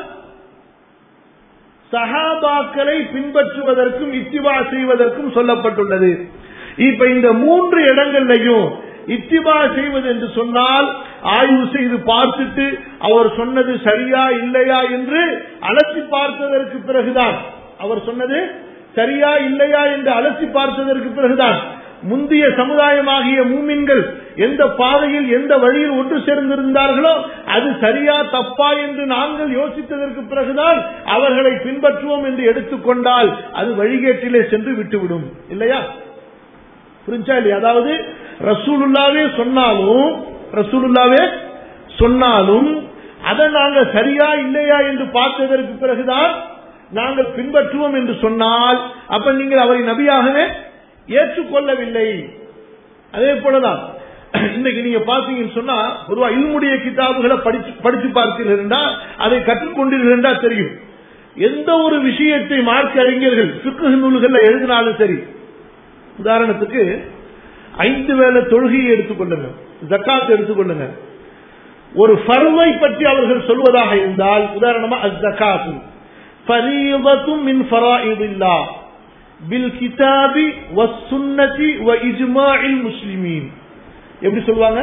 சஹாபாக்களை பின்பற்றுவதற்கும் இத்திபா செய்வதற்கும் சொல்லப்பட்டுள்ளது இப்ப இந்த மூன்று இடங்கள்லையும் இத்திபா செய்வது என்று சொன்னால் ஆய்வு செய்து பார்த்துட்டு அவர் சொன்னது சரியா இல்லையா என்று அலசி பார்த்ததற்கு பிறகுதான் அவர் சொன்னது சரியா இல்லையா என்று அலசி பார்த்ததற்கு பிறகுதான் முந்தைய சமுதாயமாகிய மூமின்கள் எந்த பாதையில் எந்த வழியில் ஒன்று சேர்ந்திருந்தார்களோ அது சரியா தப்பா என்று நாங்கள் யோசித்ததற்கு பிறகுதான் அவர்களை பின்பற்றுவோம் என்று எடுத்துக்கொண்டால் அது வழிகேட்டிலே சென்று விட்டுவிடும் இல்லையா புரிஞ்சா இல்லையா அதாவது ரசூலுல்லாவே சொன்னாலும் ரசூலுல்லாவே சொன்னாலும் அதை நாங்க சரியா இல்லையா என்று பார்த்ததற்கு பிறகுதான் நாங்கள் பின்பற்றுவோம் என்று சொன்னால் அப்ப நீங்கள் அவரை நபியாகவே ஏற்றுக்கொள்ளவில்லை அதே போலதான் இன்னைக்கு நீங்க பாத்தீங்கன்னு சொன்னா பொதுவா இல்முடைய கிதாபுகளை படிச்சு படிச்சு பார்த்தீர்கள் அதை கற்றுக்கொண்டீர்கள் தெரியும் எந்த ஒரு விஷயத்தை மார்க்க அறிஞர்கள் சுக்கு நூல்கள் எழுதினாலும் சரி உதாரணத்துக்கு ஐந்து வேலை தொழுகையை எடுத்துக்கொள்ளுங்க ஜக்காத் எடுத்துக்கொள்ளுங்க ஒரு ஃபர்வை பற்றி அவர்கள் சொல்வதாக இருந்தால் உதாரணமா அஸ்ஸகாத்து ஃபரீதத்தும் மின் ஃபராயிதில்லா பில் கிதாபி வசுன்னதி வ இஜ்மாஇல் முஸ்லிமீன் எப்படி சொல்லுவாங்க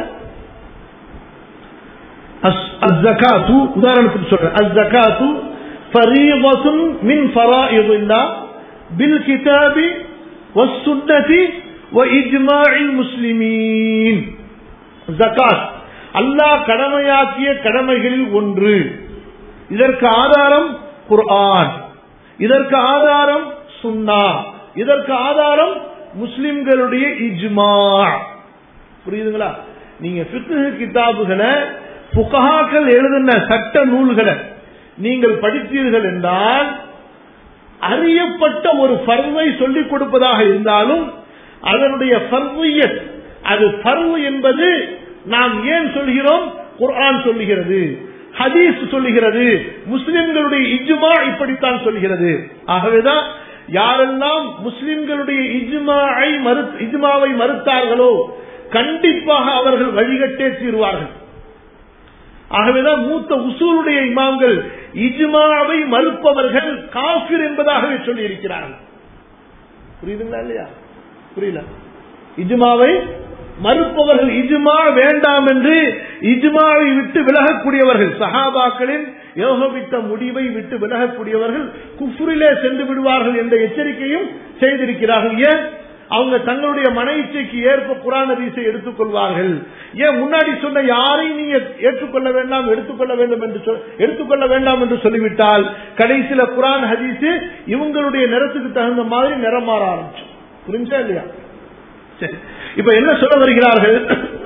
அஸ்ஸகாத்து உதாரணத்துக்கு சொல்றேன் அஸ்ஸகாத்து ஃபரீதத்தும் மின் ஃபராயிதில்லா பில் கிதாபி வசுன்னதி வ இஜ்மாஇல் முஸ்லிமீன் ஜகாத் அல்லாஹ் கடமையாக்கிய கடமைகளில் ஒன்று இதற்கு ஆதாரம் குர்ஆன் இதற்கு ஆதாரம் சுன்னா இதற்கு ஆதாரம் முஸ்லிம்களுடைய இஜ்மா புரியுதுங்களா நீங்க ஃபிக்ஹ் கிதாபுகளை புகஹாக்கள் எழுதின சட்ட நூல்களை நீங்கள் படித்தீர்கள் என்றால் அறியப்பட்ட ஒரு ஃபர்வை சொல்லிக் கொடுப்பதாக இருந்தாலும் அதனுடைய ஃபர்வியத் அது ஃபர்வு என்பது நாம் ஏன் சொல்கிறோம் குர்ஆன் சொல்லுகிறது ஹதீஸ் சொல்லுகிறது முஸ்லிம்களுடைய இஜ்மா இப்படித்தான் சொல்கிறது ஆகவேதான் யாரெல்லாம் முஸ்லிம்களுடைய இஜ்மாவை மறு இஜ்மாவை மறுத்தார்களோ கண்டிப்பாக அவர்கள் வழிகட்டே தீர்வார்கள் ஆகவேதான் மூத்த உசூலுடைய இமாம்கள் இஜ்மாவை மறுப்பவர்கள் காஃபிர் என்பதாகவே சொல்லி இருக்கிறார்கள் புரியுதுங்களா இல்லையா புரியல இஜ்மாவை மறுப்பவர்கள் இஜ்மா வேண்டாம் என்று இஜ்மாவை விட்டு விலகக்கூடியவர்கள் சஹாபாக்களின் யோகவித்த முடிவை விட்டு விலகக்கூடியவர்கள் குஃப்ரிலே சென்று விடுவார்கள் என்ற எச்சரிக்கையும் செய்திருக்கிறார்கள் ஏன் அவங்க தங்களுடைய மன இச்சைக்கு ஏற்ப குரான் ஹதீஸை எடுத்துக்கொள்வார்கள் ஏன் முன்னாடி சொன்ன யாரையும் நீங்க ஏற்றுக்கொள்ள வேண்டாம் எடுத்துக்கொள்ள வேண்டும் என்று சொல்- எடுத்துக்கொள்ள வேண்டாம் என்று சொல்லிவிட்டால் கடைசியில குரான் ஹதீஸ் இவங்களுடைய நிறத்துக்கு தகுந்த மாதிரி நிறம் மாற ஆரம்பிச்சு புரிஞ்சா இல்லையா சரி இப்ப என்ன சொல்ல வருகிறார்கள்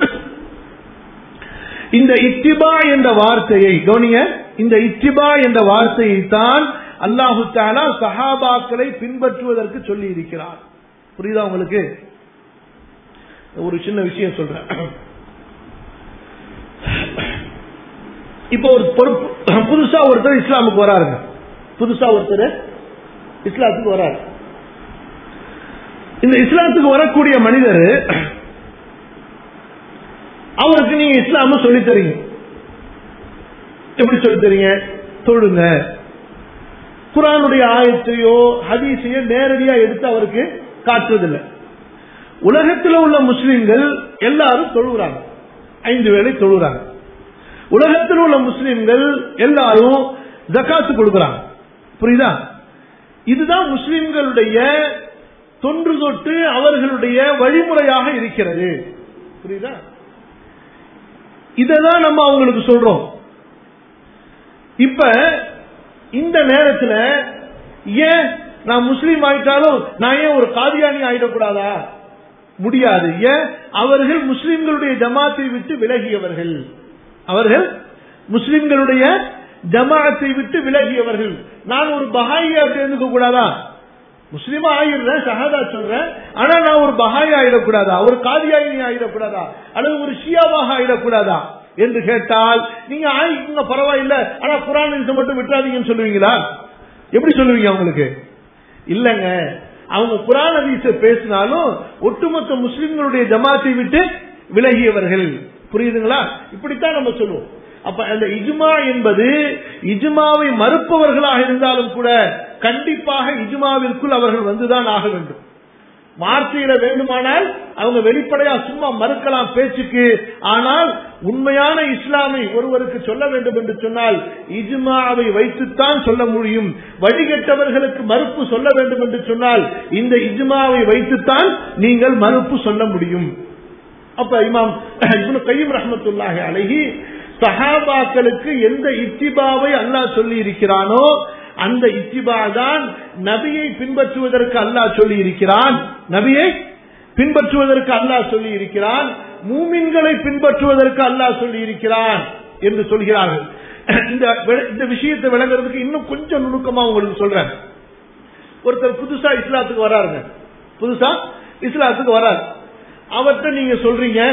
இந்த இத்திபா என்ற வார்த்தையை கவனிங்க இந்த இத்திபா என்ற வார்த்தையை தான் அல்லாஹு தாலா சஹாபாக்களை பின்பற்றுவதற்கு சொல்லி இருக்கிறார் புரியுதா உங்களுக்கு ஒரு சின்ன விஷயம் சொல்றேன் இப்போ ஒரு பொறுப்பு புதுசா ஒருத்தர் இஸ்லாமுக்கு வராருங்க புதுசா ஒருத்தர் இஸ்லாத்துக்கு வராரு இந்த இஸ்லாத்துக்கு வரக்கூடிய மனிதர் அவருக்கு நீங்க இஸ்லாம சொல்லித் தரீங்க எப்படி சொல்லித் தரீங்க தொழுங்க குரானுடைய ஆயத்தையோ ஹதீஸையோ நேரடியா எடுத்து அவருக்கு காட்டுறதில்லை உலகத்தில் உள்ள முஸ்லிம்கள் எல்லாரும் தொழுகிறாங்க ஐந்து வேளை தொழுகிறாங்க உலகத்தில் உள்ள முஸ்லிம்கள் எல்லாரும் ஜக்காத்து கொடுக்கிறாங்க புரியுதா இதுதான் முஸ்லிம்களுடைய தொன்று தொட்டு அவர்களுடைய வழிமுறையாக இருக்கிறது புரியுதா இததான் நம்ம அவங்களுக்கு சொல்றோம் இப்ப இந்த நேரத்துல ஏன் நான் முஸ்லீம் ஆயிட்டாலும் நான் ஏன் ஒரு காதியானி ஆயிடக்கூடாதா முடியாது ஏன் அவர்கள் முஸ்லிம்களுடைய ஜமாத்தை விட்டு விலகியவர்கள் அவர்கள் முஸ்லிம்களுடைய ஜமாத்தை விட்டு விலகியவர்கள் நான் ஒரு பஹாயியா சேர்ந்துக்க கூடாதா முஸ்லீமா ஆயிடுறேன் ஷஹாதா சொல்றேன் ஆனா நான் ஒரு பஹாய் ஆயிடக்கூடாதா ஒரு காதியாயினி ஆயிடக்கூடாதா அல்லது ஒரு ஷியாவாக ஆயிடக்கூடாதா என்று கேட்டால் நீங்க ஆயிக்குங்க பரவாயில்ல ஆனா குரான் ஹதீஸை மட்டும் விட்டுறாதீங்கன்னு சொல்லுவீங்களா எப்படி சொல்லுவீங்க அவங்களுக்கு இல்லங்க அவங்க குரான் ஹதீஸை பேசினாலும் ஒட்டுமொத்த முஸ்லிம்களுடைய ஜமாத்தை விட்டு விலகியவர்கள் புரியுதுங்களா இப்படித்தான் நம்ம சொல்லுவோம் அப்ப அந்த இஜ்மா என்பது இஜ்மாவை மறுப்பவர்களாக இருந்தாலும் கூட கண்டிப்பாக இஜ்மாவிற்குள் அவர்கள் வந்துதான் ஆக வேண்டும் வார்த்தையில வேண்டுமானால் அவங்க வெளிப்படையா சும்மா மறுக்கலாம் பேச்சுக்கு ஆனால் உண்மையான இஸ்லாமை ஒருவருக்கு சொல்ல வேண்டும் என்று சொன்னால் இஜ்மாவை வைத்துத்தான் சொல்ல முடியும் வழிகட்டவர்களுக்கு மறுப்பு சொல்ல வேண்டும் என்று சொன்னால் இந்த இஜ்மாவை வைத்துத்தான் நீங்கள் மறுப்பு சொல்ல முடியும் அப்ப இமாம் இப்னு கையம் ரஹமத்துல்லாஹி அலைஹி சஹாபாக்களுக்கு எந்த இத்திபாவை அல்லாஹ் சொல்லி இருக்கிறானோ அந்த இத்திபா தான் நபியை பின்பற்றுவதற்கு அல்லாஹ் சொல்லி இருக்கிறான் நபியை பின்பற்றுவதற்கு அல்லாஹ் சொல்லி இருக்கிறான் மூமின்களை பின்பற்றுவதற்கு அல்லாஹ் சொல்லி இருக்கிறான் என்று சொல்கிறார்கள் இந்த இந்த விஷயத்தை விளங்குறதுக்கு இன்னும் கொஞ்சம் நுணுக்கமா உங்களுக்கு சொல்றேன் ஒருத்தர் புதுசா இஸ்லாத்துக்கு வராருங்க புதுசா இஸ்லாத்துக்கு வராரு அவர்கிட்ட நீங்க சொல்றீங்க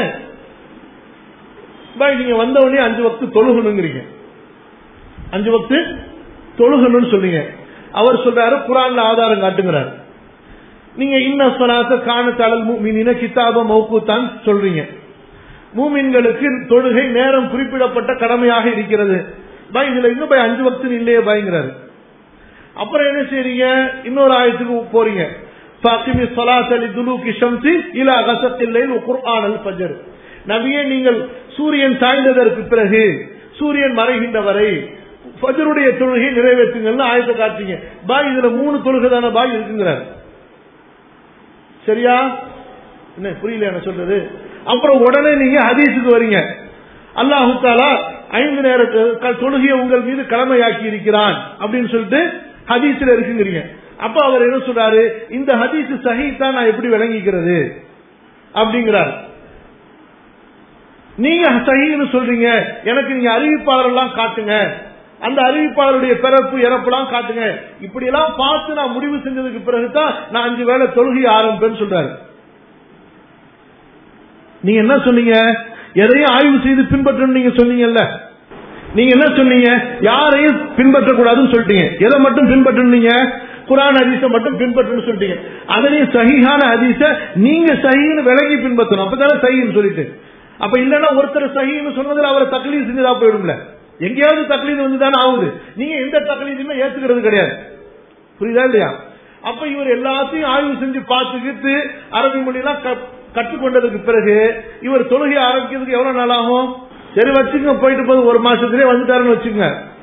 பாய் நீங்க வந்த உடனே அஞ்சு வக்து தொழுகணுங்கிறீங்க அஞ்சு வக்து தொழுகணும்னு சொன்னீங்க அவர் சொல்றாரு குரான்ல ஆதாரம் காட்டுங்கிறாரு நீங்க இன்ன சொலாத்த காணத்தாளல் மூமின கிதாப மௌக்கூத்தான் சொல்றீங்க மூமின்களுக்கு தொழுகை நேரம் குறிப்பிடப்பட்ட கடமையாக இருக்கிறது பாய் இதுல இன்னும் பாய் அஞ்சு வக்து இல்லையே பாய்ங்கிறாரு அப்புறம் என்ன செய்றீங்க இன்னொரு ஆயத்துக்கு போறீங்க ஃபாத்திமி ஸலாத்த லிதுலூகி ஷம்ஸி இலா கஸத்தில் லைல் குர்ஆன் அல் ஃபஜர் நபியே நீங்கள் சூரியன் சாய்ந்ததற்கு பிறகு சூரியன் மறைகின்ற வரை ஃபஜருடைய தொழுகை நிறைவேற்றுங்கள்னு ஆயத்தை காட்டுறீங்க பாய் இதுல மூணு தொழுகை தானே பாய் இருக்குங்கிறார் சரியா என்ன புரியல என்ன சொல்றது அப்புறம் உடனே நீங்க ஹதீஸுக்கு வரீங்க அல்லாஹு தாலா ஐந்து நேரத்து தொழுகையை உங்கள் மீது கடமையாக்கி இருக்கிறான் அப்படின்னு சொல்லிட்டு ஹதீஸ்ல இருக்குங்கிறீங்க அப்ப அவர் என்ன சொல்றாரு இந்த ஹதீஸ் சஹி தான் நான் எப்படி விளங்கிக்கிறது அப்படிங்கிறார் நீங்க சகின்னு சொல்றீங்க எனக்கு நீங்க அறிவிப்பாளர் எல்லாம் காட்டுங்க அந்த அறிவிப்பாளருடைய பிறப்பு இறப்புலாம் காட்டுங்க இப்படி எல்லாம் பார்த்து நான் முடிவு செஞ்சதுக்கு பிறகுதான் நான் அஞ்சு வேளை தொழுகை ஆரம்பிப்பேன்னு சொல்றாரு நீங்க என்ன சொன்னீங்க எதையும் ஆய்வு செய்து பின்பற்றணும் நீங்க சொன்னீங்கல்ல நீங்க என்ன சொன்னீங்க யாரையும் பின்பற்றக்கூடாதுன்னு சொல்லிட்டீங்க எதை மட்டும் பின்பற்றீங்க குரான் ஹதீஸ மட்டும் பின்பற்றணும்னு சொல்லிட்டீங்க அதுலயும் சகிஹான ஹதீஸ நீங்க சகின்னு விலகி பின்பற்றணும் அப்பதானே சகின்னு சொல்லிட்டு அப்ப இல்லன்னா ஒருத்தர் சகின்னு சொன்னதுல அவரை தக்லீது செஞ்சதா போயிடும்ல எங்கேயாவது தக்லீது வந்து தானே ஆகுது நீங்க எந்த தக்லீதுமே ஏத்துக்கிறது கிடையாது புரியுதா இல்லையா அப்ப இவர் எல்லாத்தையும் ஆய்வு செஞ்சு பார்த்துக்கிட்டு அரபி மொழியெல்லாம் கற்றுக்கொண்டதுக்கு பிறகு இவர் தொழுகை ஆரம்பிக்கிறதுக்கு எவ்வளவு நாள் ஆகும் சரி வச்சுங்க போயிட்டு போது ஒரு மாசத்திலே வந்துட்டாருன்னு வச்சுங்க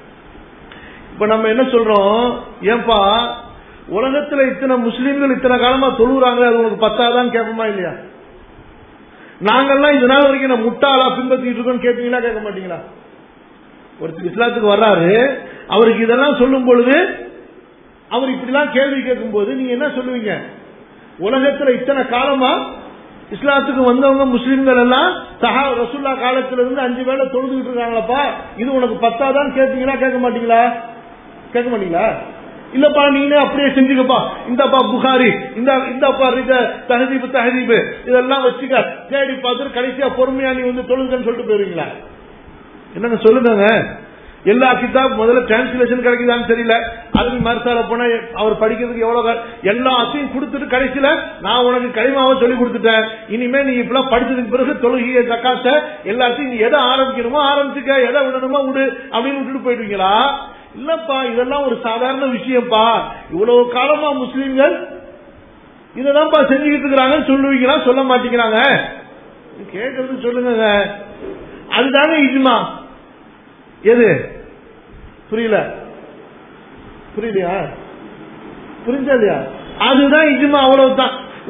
இப்ப நம்ம என்ன சொல்றோம் ஏன்பா உலகத்துல இத்தனை முஸ்லீம்கள் இத்தனை காலமா தொழுகிறாங்களே அது உனக்கு பத்தாதான் கேட்போமா இல்லையா நாங்கெல்லாம் இந்த நாள் வரைக்கும் நம்ம முட்டாளா பின்பற்றிட்டு இருக்கோம் கேட்பீங்களா கேட்க மாட்டீங்களா ஒருத்தர் இஸ்லாத்துக்கு வர்றாரு அவருக்கு இதெல்லாம் சொல்லும் பொழுது அவர் இப்படிலாம் கேள்வி கேட்கும் போது நீங்க என்ன சொல்லுவீங்க உலகத்துல இத்தனை காலமா இஸ்லாத்துக்கு வந்தவங்க முஸ்லிம்கள் எல்லாம் சஹா ரசுல்லா காலத்துல இருந்து அஞ்சு வேளை தொழுதுகிட்டு இருக்காங்களப்பா இது உனக்கு பத்தாதான் கேட்பீங்களா கேட்க மாட்டீங்களா கேட்க மாட்டீங்களா இல்லப்பா நீங்க அப்படியே செஞ்சுக்கப்பா இந்தப்பா புகாரி இந்த இந்தப்பா இத தஹதீபு தஹதீபு இதெல்லாம் வச்சுக்க தேடி பார்த்துட்டு கடைசியா பொறுமையா நீ வந்து தொழுங்கன்னு சொல்லிட்டு போயிருவீங்களா என்னங்க சொல்லுங்க எல்லா கிதாப் முதல்ல டிரான்ஸ்லேஷன் கிடைக்குதான்னு தெரியல அரபி மருசால போனா அவர் படிக்கிறதுக்கு எவ்வளவு எல்லாத்தையும் கொடுத்துட்டு கடைசியில நான் உனக்கு களிமாவை சொல்லி கொடுத்துட்டேன் இனிமே நீ இப்பெல்லாம் படிச்சதுக்கு பிறகு தொழுகைய ஜக்காத்த எல்லாத்தையும் நீ எதை ஆரம்பிக்கணுமோ ஆரம்பிச்சுக்க எதை விடணுமோ விடு அப்படின்னு விட்டுட்டு போயிடுவீங்களா இல்லப்பா இதெல்லாம் ஒரு சாதாரண விஷயம்ப்பா இவ்வளவு காலமா முஸ்லீம்கள் இததான்ப்பா செஞ்சுக்கிட்டு இருக்கிறாங்கன்னு சொல்லுவீங்களா சொல்ல மாட்டேங்கிறாங்க கேட்கறது சொல்லுங்க அதுதானே இஜ்மா எது புரியல புரியலையா புரிஞ்சா இல்லையா அதுதான் இஜ்மா அவ்வளவுதான்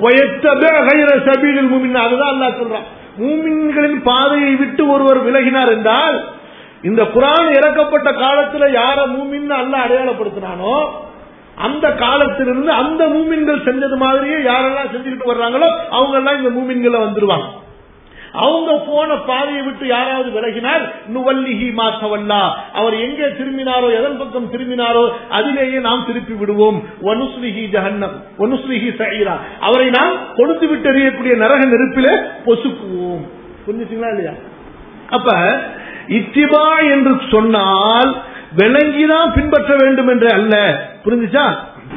சபீலில் மூமின் அதுதான் அல்லா சொல்றான் மூமின்களின் பாதையை விட்டு ஒருவர் விலகினார் என்றால் இந்த குரான் இறக்கப்பட்ட காலத்துல யார மூமின் அல்ல அடையாளப்படுத்தினானோ அந்த காலத்திலிருந்து அந்த மூமின்கள் செஞ்சது மாதிரியே யாரெல்லாம் செஞ்சுக்கிட்டு வர்றாங்களோ அவங்க எல்லாம் இந்த மூமின்களை வந்துருவாங்க அவங்க போன பாதையை விட்டு யாராவது விலகினால் நுவல்லிஹி மாத்தவல்லா அவர் எங்கே திரும்பினாரோ எதன் பக்கம் திரும்பினாரோ அதிலேயே நாம் திருப்பி விடுவோம் வனுஸ்லிஹி ஜஹன்னம் வனுஸ்லிஹி சைரா அவரை நாம் கொடுத்து விட்டு எறியக்கூடிய நரக நெருப்பிலே பொசுக்குவோம் புரிஞ்சுச்சுங்களா இல்லையா அப்ப இத்திபா என்று சொன்னால் விளங்கிதான் பின்பற்ற வேண்டும் என்று அல்ல புரிஞ்சுச்சா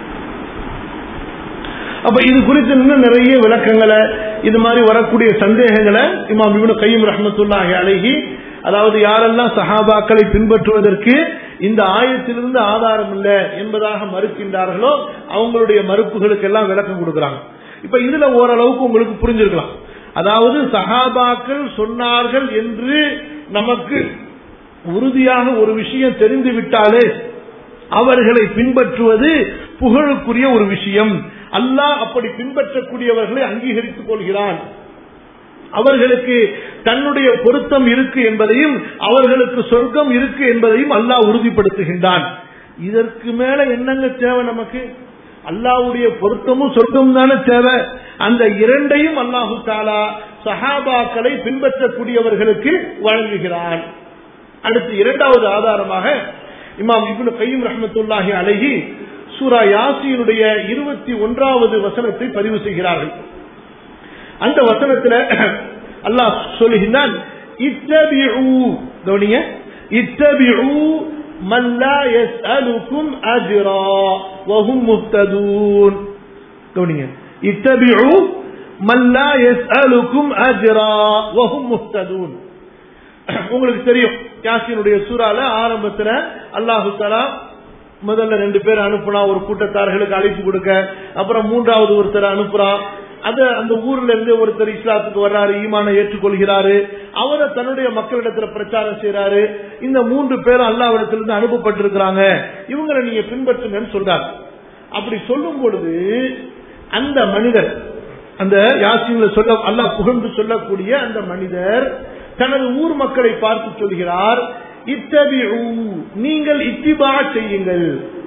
அப்ப இது குறித்து இன்னும் நிறைய விளக்கங்களை இது மாதிரி வரக்கூடிய சந்தேகங்களை இமாம் இவனு கையும் ரஹமத்துல்லாஹி அழகி அதாவது யாரெல்லாம் சஹாபாக்களை பின்பற்றுவதற்கு இந்த ஆயத்திலிருந்து ஆதாரம் இல்லை என்பதாக மறுக்கின்றார்களோ அவங்களுடைய மறுப்புகளுக்கு எல்லாம் விளக்கம் கொடுக்கிறாங்க இப்ப இதுல ஓரளவுக்கு உங்களுக்கு புரிஞ்சிருக்கலாம் அதாவது சஹாபாக்கள் சொன்னார்கள் என்று நமக்கு உறுதியாக ஒரு விஷயம் தெரிந்து விட்டாலே அவர்களை பின்பற்றுவது புகழுக்குரிய ஒரு விஷயம் அல்லாஹ் அப்படி பின்பற்றக்கூடியவர்களை அங்கீகரித்துக் கொள்கிறான் அவர்களுக்கு தன்னுடைய பொருத்தம் இருக்கு என்பதையும் அவர்களுக்கு சொர்க்கம் இருக்கு என்பதையும் அல்லாஹ் உறுதிப்படுத்துகின்றான் இதற்கு மேல என்னங்க தேவை நமக்கு அல்லாவுடைய பொருத்தமும் சொர்க்கம் தானே தேவை அந்த இரண்டையும் அல்லாஹு தாலா சஹாபாக்களை பின்பற்றக்கூடியவர்களுக்கு வழங்குகிறான் அடுத்து இரண்டாவது ஆதாரமாக இமாம் இப்னு கையும் ரஹமத்துல்லாஹி அழகி சூரா யாசியினுடைய இருபத்தி ஒன்றாவது வசனத்தை பதிவு செய்கிறார்கள் அந்த வசனத்துல அல்லாஹ் சொல்லுகின்றான் இத்தபிஉ கவனிங்க இத்தபிஉ மன் லா யஸ்அலுக்கும் அஜ்ரா வஹும் முஹ்ததூன் கவனிங்க இத்தபிஉ மன் லா யஸ்அலுக்கும் அஜ்ரா வஹும் முஹ்ததூன் உங்களுக்கு தெரியும் யாசினுடைய சூறால ஆரம்பத்துல அல்லாஹு தலா முதல்ல ரெண்டு பேர் அனுப்புனா ஒரு கூட்டத்தார்களுக்கு அழைப்பு கொடுக்க அப்புறம் மூன்றாவது ஒருத்தர் அனுப்புறான் அது அந்த ஊர்ல இருந்து ஒருத்தர் இஸ்லாத்துக்கு வர்றாரு ஈமான ஏற்றுக்கொள்கிறாரு அவரை தன்னுடைய மக்களிடத்துல பிரச்சாரம் செய்யறாரு இந்த மூன்று பேரும் அல்லாவிடத்திலிருந்து அனுப்பப்பட்டிருக்கிறாங்க இவங்களை நீங்க பின்பற்றுங்கன்னு சொல்றாரு அப்படி சொல்லும் பொழுது அந்த மனிதர் அந்த யாசின்ல சொல்ல அல்லாஹ் புகழ்ந்து சொல்லக்கூடிய அந்த மனிதர் தனது ஊர் மக்களை பார்த்து சொல்கிறார் இத்தபிஉ நீங்கள் இத்திபா செய்யுங்கள்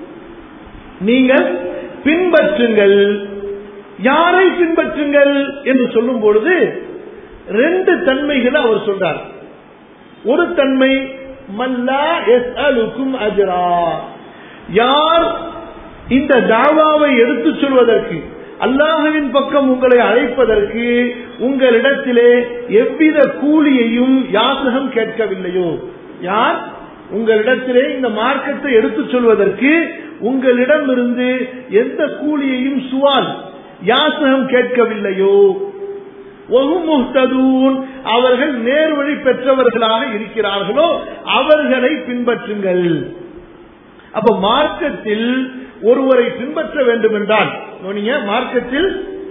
நீங்கள் பின்பற்றுங்கள் யாரை பின்பற்றுங்கள் என்று சொல்லும் பொழுது ரெண்டு தன்மைகளை அவர் சொல்றார் ஒரு தன்மை மல்லா எஸ் அலுக்கும் அஜரா யார் இந்த தாவாவை எடுத்துச் சொல்வதற்கு அல்லாஹுவின் பக்கம் உங்களை அழைப்பதற்கு உங்களிடத்திலே எவ்வித கூலியையும் யாசகம் கேட்கவில்லையோ யார் உங்களிடத்திலே இந்த மார்க்கத்தை எடுத்துச் சொல்வதற்கு உங்களிடமிருந்து எந்த கூலியையும் சுவால் யாசகம் கேட்கவில்லையோ முஹ்ததூன் அவர்கள் நேர்வழி பெற்றவர்களாக இருக்கிறார்களோ அவர்களை பின்பற்றுங்கள் அப்ப மார்க்கத்தில் ஒருவரை பின்பற்ற வேண்டும் என்றால் நீங்க மார்க்கத்தில்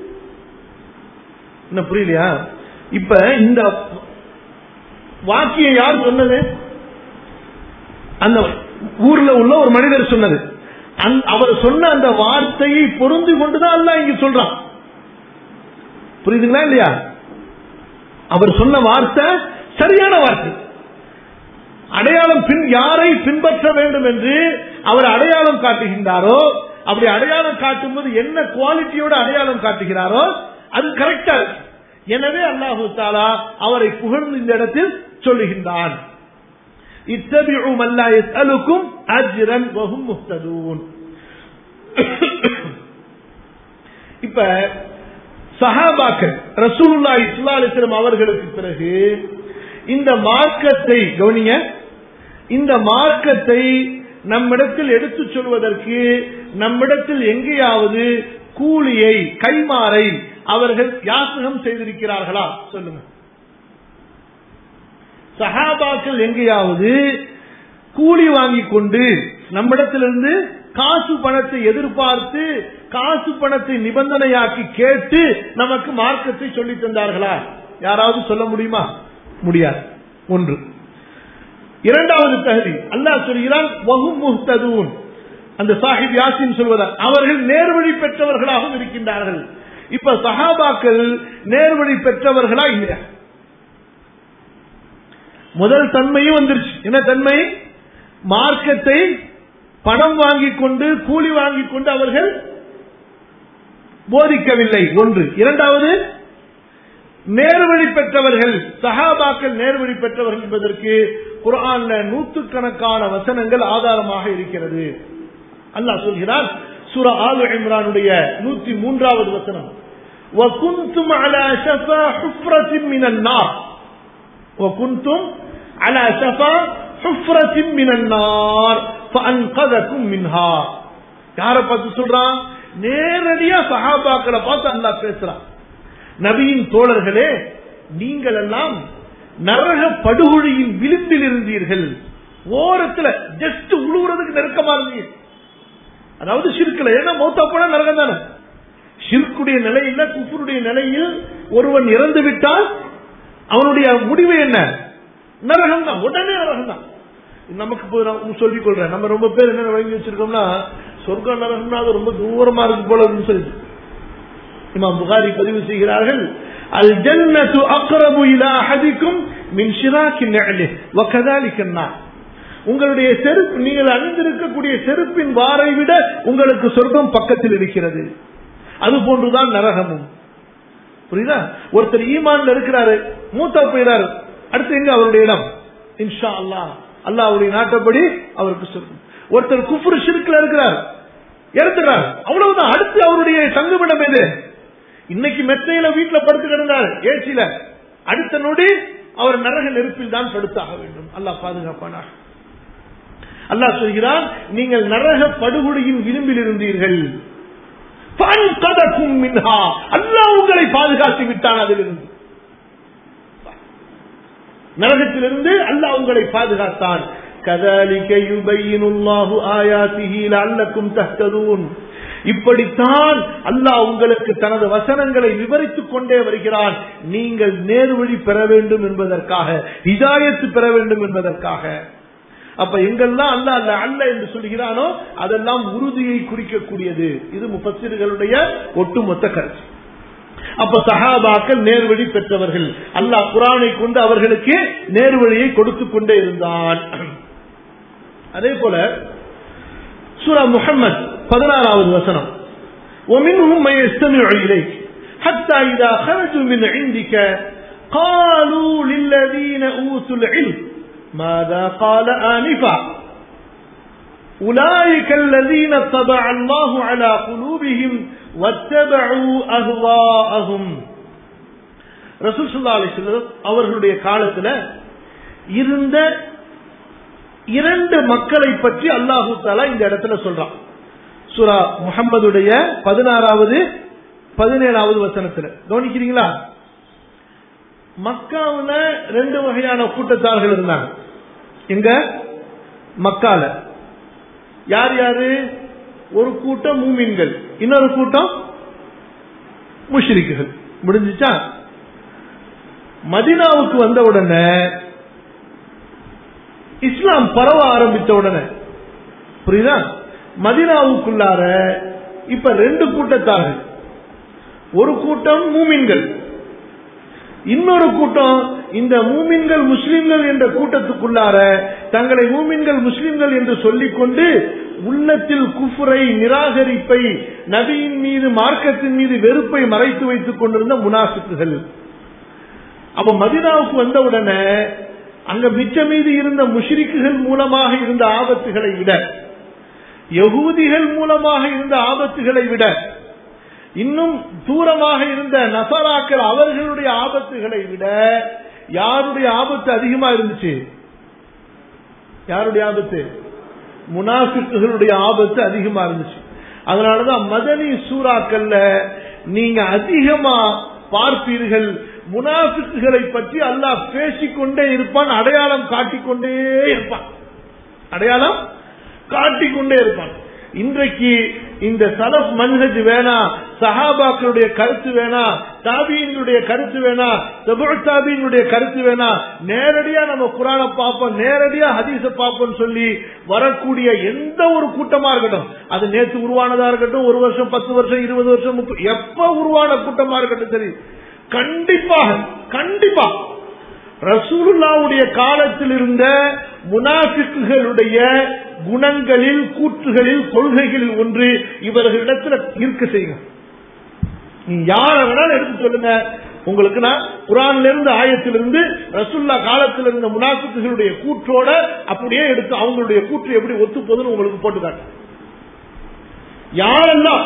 என்ன புரியலையா இப்ப இந்த வாக்கியம் யார் சொன்னது அந்த ஊர்ல உள்ள ஒரு மனிதர் சொன்னது அவர் சொன்ன அந்த வார்த்தையை பொருந்து கொண்டுதான் அல்ல இங்க சொல்றான் புரியுதுங்களா இல்லையா அவர் சொன்ன வார்த்தை சரியான வார்த்தை அடையாளம் பின் யாரை பின்பற்ற வேண்டும் என்று அவர் அடையாளம் காட்டுகின்றாரோ அப்படி அடையாளம் காட்டும் போது என்ன குவாலிட்டியோட அடையாளம் காட்டுகிறாரோ அது கரெக்டா எனவே அல்லாஹு தாலா அவரை புகழ்ந்து இந்த இடத்தில் சொல்லுகின்றான் இத்தபிஉ மல்லா யஸ்அலுக்கும் அஜ்ரன் வஹும் முஹ்ததூன் இப்ப சஹாபாக்கள் ரசூலுல்லா இஸ்லா அலிஸ்லாம் அவர்களுக்கு பிறகு இந்த மார்க்கத்தை கவனிங்க இந்த மார்க்கத்தை நம்மிடத்தில் எடுத்துச் சொல்வதற்கு நம்மிடத்தில் எங்கேயாவது கூலியை கைமாறை அவர்கள் யாசகம் செய்திருக்கிறார்களா சொல்லுங்க சஹாபாக்கள் எங்கேயாவது கூலி வாங்கி கொண்டு நம்மிடத்திலிருந்து காசு பணத்தை எதிர்பார்த்து காசு பணத்தை நிபந்தனையாக்கி கேட்டு நமக்கு மார்க்கத்தை சொல்லி தந்தார்களா யாராவது சொல்ல முடியுமா முடியாது ஒன்று இரண்டாவது தகுதி அல்லாஹ் சொல்கிறான் முஹ்ததூன் அந்த சாஹிப் யாசின் சொல்வதால் அவர்கள் நேர்வழி பெற்றவர்களாகவும் இருக்கின்றார்கள் இப்ப சஹாபாக்கள் நேர்வழி பெற்றவர்களா இல்லையா முதல் தன்மையும் வந்துருச்சு என்ன தன்மை மார்க்கத்தை பணம் வாங்கிக் கொண்டு கூலி வாங்கிக் கொண்டு அவர்கள் போதிக்கவில்லை ஒன்று இரண்டாவது நேர்வழி பெற்றவர்கள் சஹாபாக்கள் நேர்வழி பெற்றவர்கள் என்பதற்கு குரான்ல நூற்றுக்கணக்கான வசனங்கள் ஆதாரமாக இருக்கிறது அல்லாஹ் சொல்கிறார் சுர ஆலு இம்ரானுடைய நூத்தி மூன்றாவது வசனம் وكنتم على شفا حفرة من النار وكنتم على شفا حفرة من النار فأنقذكم منها யாரை பார்த்து சொல்றான் நேரடியா சஹாபாக்களை பார்த்து அல்லாஹ் பேசுறான் நபியின் தோழர்களே நீங்கள் எல்லாம் நரக படுகொழியின் விளிம்பில் இருந்தீர்கள் ஓரத்துல ஜஸ்ட் உழுவுறதுக்கு நெருக்கமா இருந்தீங்க அதாவது சிறுக்கல ஏன்னா மௌத்தா போனா நரகம் தானே ஷிர்குடைய நிலையில குஃபருடைய நிலையில் ஒருவன் இறந்து விட்டால் அவனுடைய முடிவு என்ன நரகம் தான் உடனே நரகம் தான் நமக்கு இப்போ நான் சொல்லிக் கொள்றேன் நம்ம ரொம்ப பேர் என்ன வழங்கி வச்சிருக்கோம்னா சொர்க்கம் நரகம்னா அது ரொம்ப தூரமா இருக்கு போல அப்படின்னு சொல்லிட்டு இமாம் புகாரி பதிவு செய்கிறார்கள் அல் ஜன்னத்து அக்ரபு இலா அஹதிக்கும் மின் ஷிராக்கி நிஅலி வ கதாலிக النار உங்களுடைய செருப்பு நீங்கள் அணிந்திருக்கக்கூடிய செருப்பின் வாரை விட உங்களுக்கு சொர்க்கம் பக்கத்தில் இருக்கிறது அது போன்றுதான் நரகமும் புரியுதா ஒருத்தர் ஈமான்ல இருக்கிறாரு மூத்தா போயிடாரு அடுத்து எங்க அவருடைய இடம் இன்ஷா அல்லாஹ் அல்லாஹ் அவருடைய நாட்டப்படி அவருக்கு சொர்க்கம் ஒருத்தர் குஃபுரு ஷிருக்குல இருக்கிறார் இறந்துறார் அவ்வளவுதான் அடுத்து அவருடைய தங்குமிடம் எது இன்னைக்கு மெத்தையில வீட்டுல படுத்து கிடந்தார் ஏசியில அடுத்த நொடி அவர் நரக நெருப்பில் தான் படுத்தாக வேண்டும் அல்லாஹ் பாதுகாப்பானார் அல்லாஹ் சொல்கிறான் நீங்கள் நரக படுகொலையின் விளிம்பில் இருந்தீர்கள் மின்ஹா அல்லாஹ் உங்களை பாதுகாத்து விட்டான் அதிலிருந்து நரகத்திலிருந்து அல்லாஹ் உங்களை பாதுகாத்தான் كذلك يبين الله آياته لعلكم تهتدون இப்படித்தான் அல்லாஹ் உங்களுக்கு தனது வசனங்களை விவரித்துக் கொண்டே வருகிறான் நீங்கள் நேர்வழி பெற வேண்டும் என்பதற்காக இதாயத்து பெற வேண்டும் என்பதற்காக அப்ப எங்கெல்லாம் அல்ல அல்ல அல்ல என்று சொல்கிறானோ அதெல்லாம் உறுதியை குறிக்கக்கூடியது இது முப்பத்திர்களுடைய ஒட்டுமொத்த கருத்து அப்ப சஹாபாக்கள் நேர்வழி பெற்றவர்கள் அல்லாஹ் குரானை கொண்டு அவர்களுக்கு நேர்வழியை கொடுத்து கொண்டே இருந்தான் அதே போல சூரா முகமது பதினாறாவது வசனம் ومنهم من يستمع إليك حتى إذا خرجوا من عندك قالوا للذين أوتوا العلم ماذا قال آنفا أولئك الذين طبع الله على قلوبهم واتبعوا أهواءهم ரசூல் சுல்லா அலிஸ்லம் அவர்களுடைய காலத்துல இருந்த இரண்டு மக்களை பற்றி அல்லாஹு தாலா இந்த இடத்துல சொல்றான் சுரா முகம்மதுடைய பதினாறாவது பதினேழாவது வசனத்துல கவனிக்கிறீங்களா மக்காவுல ரெண்டு வகையான கூட்டத்தார்கள் இருந்தாங்க எங்க மக்கால யார் யாரு ஒரு கூட்டம் மூமின்கள் இன்னொரு கூட்டம் முஷ்ரிக்குகள் முடிஞ்சுச்சா மதினாவுக்கு வந்த உடனே இஸ்லாம் பரவ ஆரம்பித்த உடனே புரியுதா மதினாவுக்குள்ளார இப்ப ரெண்டு கூட்டத்தார்கள் ஒரு கூட்டம் மூமின்கள் இன்னொரு கூட்டம் இந்த மூமின்கள் முஸ்லிம்கள் என்ற கூட்டத்துக்குள்ளார தங்களை மூமின்கள் முஸ்லிம்கள் என்று சொல்லிக்கொண்டு உள்ளத்தில் குஃபுரை நிராகரிப்பை நபியின் மீது மார்க்கத்தின் மீது வெறுப்பை மறைத்து வைத்துக் கொண்டிருந்த முனாஃபிக்குகள் அப்ப மதினாவுக்கு வந்தவுடனே அங்க மிச்ச மீது இருந்த முஷ்ரிக்குகள் மூலமாக இருந்த ஆபத்துகளை விட யகூதிகள் மூலமாக இருந்த ஆபத்துகளை விட இன்னும் தூரமாக இருந்த நசராக்கள் அவர்களுடைய ஆபத்துகளை விட யாருடைய ஆபத்து அதிகமா இருந்துச்சு யாருடைய ஆபத்து முனாஃபிக்குகளுடைய ஆபத்து அதிகமா இருந்துச்சு அதனாலதான் மதனி சூறாக்கள்ல நீங்க அதிகமா பார்ப்பீர்கள் முனாஃபிக்குகளை பற்றி அல்லாஹ் பேசிக்கொண்டே இருப்பான் அடையாளம் காட்டிக்கொண்டே இருப்பான் அடையாளம் காட்டிக்கொண்டே இருப்பான் இன்றைக்கு இந்த சலப் மன்ஹஜ் வேணா சஹாபாக்களுடைய கருத்து வேணா தாபியினுடைய கருத்து வேணா தபுல் தாபியினுடைய கருத்து வேணா நேரடியா நம்ம குரான பார்ப்போம் நேரடியா ஹதீஸ பார்ப்போம் சொல்லி வரக்கூடிய எந்த ஒரு கூட்டமா இருக்கட்டும் அது நேற்று உருவானதா இருக்கட்டும் ஒரு வருஷம் பத்து வருஷம் இருபது வருஷம் முப்பது எப்ப உருவான கூட்டமா இருக்கட்டும் சரி கண்டிப்பாக கண்டிப்பா ரசூலுல்லாவுடைய காலத்தில் இருந்த முனாஃபிக்குகளுடைய குணங்களில் கூற்றுகளில் கொள்கைகளில் ஒன்று இவர்களிடத்துல இருக்க செய்யும் நீ யார வேணாலும் எடுத்து சொல்லுங்க உங்களுக்கு நான் குரான்ல இருந்து ஆயத்திலிருந்து ரசுல்லா காலத்தில் இருந்த முனாஃபிக்குகளுடைய கூற்றோட அப்படியே எடுத்து அவங்களுடைய கூற்று எப்படி ஒத்து போகுதுன்னு உங்களுக்கு போட்டு காட்டு யாரெல்லாம்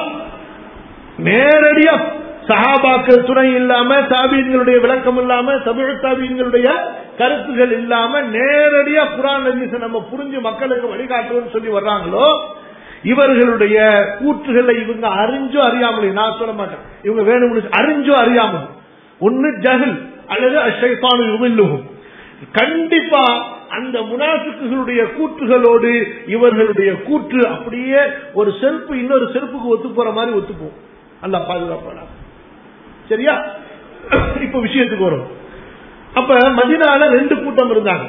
நேரடியா சஹாபாக்கள் துணை இல்லாம தாபீன்களுடைய விளக்கம் இல்லாம தமிழ் தாபீன்களுடைய கருத்துகள் இல்லாம நேரடியா குரான் ஹதீஸை நம்ம புரிஞ்சு மக்களுக்கு வழிகாட்டுவோம்னு சொல்லி வர்றாங்களோ இவர்களுடைய கூற்றுகளை இவங்க அறிஞ்சோ அறியாமலே நான் சொல்ல மாட்டேன் இவங்க வேணும்னு அறிஞ்சோ அறியாமல் ஒன்னு ஜஹல் அல்லது அஷைத்தானு யுமில்லுகும் கண்டிப்பா அந்த முனாஃபிக்குகளுடைய கூற்றுகளோடு இவர்களுடைய கூற்று அப்படியே ஒரு செருப்பு இன்னொரு செருப்புக்கு ஒத்து போற மாதிரி ஒத்துப்போம் அல்ல பாதுகாப்பான சரியா இப்ப விஷயத்துக்கு வரும் அப்ப மதினால ரெண்டு கூட்டம் இருந்தாங்க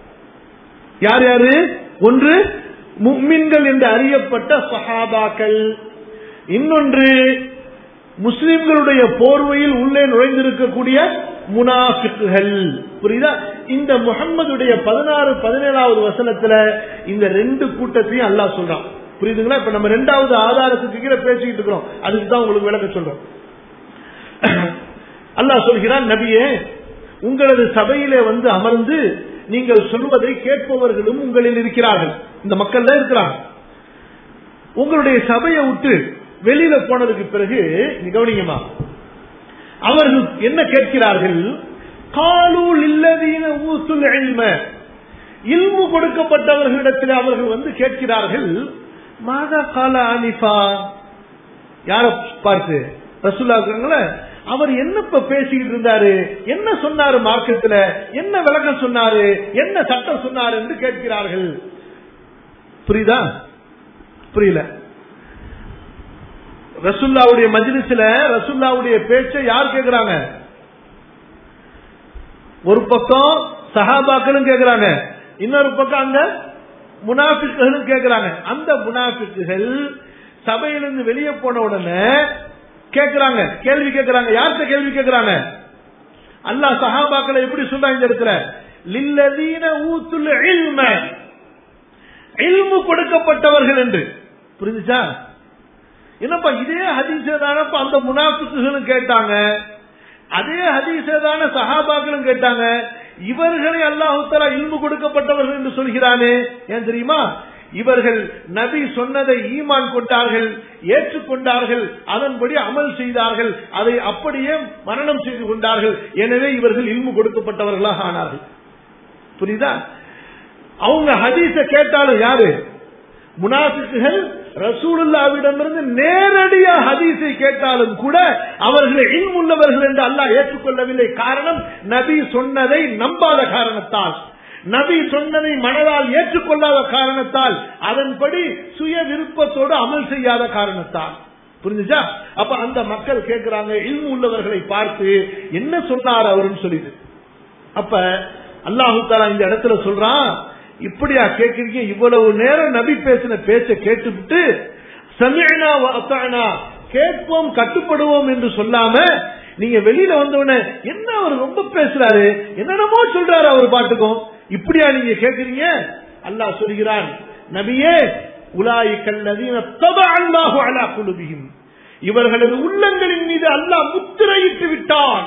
யார் யாரு ஒன்று முக்மின்கள் என்று அறியப்பட்ட சஹாபாக்கள் இன்னொன்று முஸ்லிம்களுடைய போர்வையில் உள்ளே நுழைந்திருக்கக்கூடிய முனாஃபிக்குகள் புரியுதா இந்த முகம்மதுடைய பதினாறு பதினேழாவது வசனத்துல இந்த ரெண்டு கூட்டத்தையும் அல்லாஹ் சொல்றான் புரியுதுங்களா இப்ப நம்ம ரெண்டாவது ஆதாரத்துக்கு கீழே பேசிக்கிட்டு இருக்கிறோம் அதுக்கு தான் உங்களுக்கு விளக்க சொல்றோம் அல்லாஹ் சொல்கிறான் நபியே உங்களது சபையிலே வந்து அமர்ந்து நீங்கள் சொல்வதை கேட்பவர்களும் உங்களில் இருக்கிறார்கள் இந்த மக்கள் தான் இருக்கிறாங்க உங்களுடைய சபையை விட்டு வெளியில போனதுக்கு பிறகு நீ கவனிங்கம்மா அவர்கள் என்ன கேட்கிறார்கள் காலூல் இல்லதீன ஊசுல் இல்ம இல்மு கொடுக்கப்பட்டவர்களிடத்தில் அவர்கள் வந்து கேட்கிறார்கள் மாதா கால ஆனிஃபா யார பார்த்து ரசுல்லா இருக்காங்களே அவர் என்னப்ப பேசிக்கிட்டு இருந்தாரு என்ன சொன்னாரு மார்க்கத்துல என்ன விளக்கம் சொன்னாரு என்ன சட்டம் சொன்னாரு என்று கேட்கிறார்கள் புரியுதா புரியல ரசுல்லாவுடைய மஜ்லிஸ்ல ரசுல்லாவுடைய பேச்சை யார் கேட்கிறாங்க ஒரு பக்கம் சஹாபாக்களும் கேட்கிறாங்க இன்னொரு பக்கம் அங்க முனாஃபிக்குகளும் கேட்கிறாங்க அந்த முனாஃபிக்குகள் சபையிலிருந்து வெளியே போன உடனே கேட்கிறாங்க கேள்வி கேட்கிறாங்க யார்கிட்ட கேள்வி கேட்கிறாங்க அல்லாஹ் சஹாபாக்களை எப்படி சொல்றாங்க இந்த இடத்துல லில்லதீன ஊத்துல் இல்ம இல்மு கொடுக்கப்பட்டவர்கள் என்று புரிஞ்சுச்சா என்னப்பா இதே ஹதீஸே தானப்பா அந்த முனாஃபிக்குகளும் கேட்டாங்க அதே ஹதீஸே தானே சஹாபாக்களும் கேட்டாங்க இவர்களை அல்லாஹு தலா இல்மு கொடுக்கப்பட்டவர்கள் என்று சொல்கிறானே ஏன் தெரியுமா இவர்கள் நபி சொன்னதை ஈமான் கொண்டார்கள் ஏற்றுக்கொண்டார்கள் அதன்படி அமல் செய்தார்கள் அதை அப்படியே மரணம் செய்து கொண்டார்கள் எனவே இவர்கள் இல்மு கொடுக்கப்பட்டவர்களாக ஆனார்கள் புரியுதா அவங்க ஹதீஸ கேட்டாலும் யாரு முனாஃபிக்குகள் ரசூலுல்லாவிடமிருந்து நேரடியா ஹதீஸை கேட்டாலும் கூட அவர்களை இல்முள்ளவர்கள் என்று அல்லாஹ் ஏற்றுக்கொள்ளவில்லை காரணம் நபி சொன்னதை நம்பாத காரணத்தால் நபி சொன்னதை மனதால் ஏற்றுக்கொள்ளாத காரணத்தால் அதன்படி சுய விருப்பத்தோடு அமல் செய்யாத காரணத்தால் புரிஞ்சுச்சா அப்ப அந்த மக்கள் கேட்கிறாங்க இல்மு உள்ளவர்களை பார்த்து என்ன சொன்னார் அவருன்னு சொல்லிட்டு அப்ப அல்லாஹு தாலா இந்த இடத்துல சொல்றான் இப்படியா கேட்கிறீங்க இவ்வளவு நேரம் நபி பேசின பேச்ச கேட்டுவிட்டு சமிழனா அத்தானா கேட்போம் கட்டுப்படுவோம் என்று சொல்லாம நீங்க வெளியில வந்தவன என்ன அவர் ரொம்ப பேசுறாரு என்னென்னமோ சொல்றாரு அவர் பாட்டுக்கும் இப்படியா நீங்க கேக்குறீங்க அல்லாஹ் சொல்கிறான் நபியே உலாய் கல்லதீன தப அல்லாஹு அலா குலுபியும் இவர்களது உள்ளங்களின் மீது அல்லாஹ் முத்திரையிட்டு விட்டான்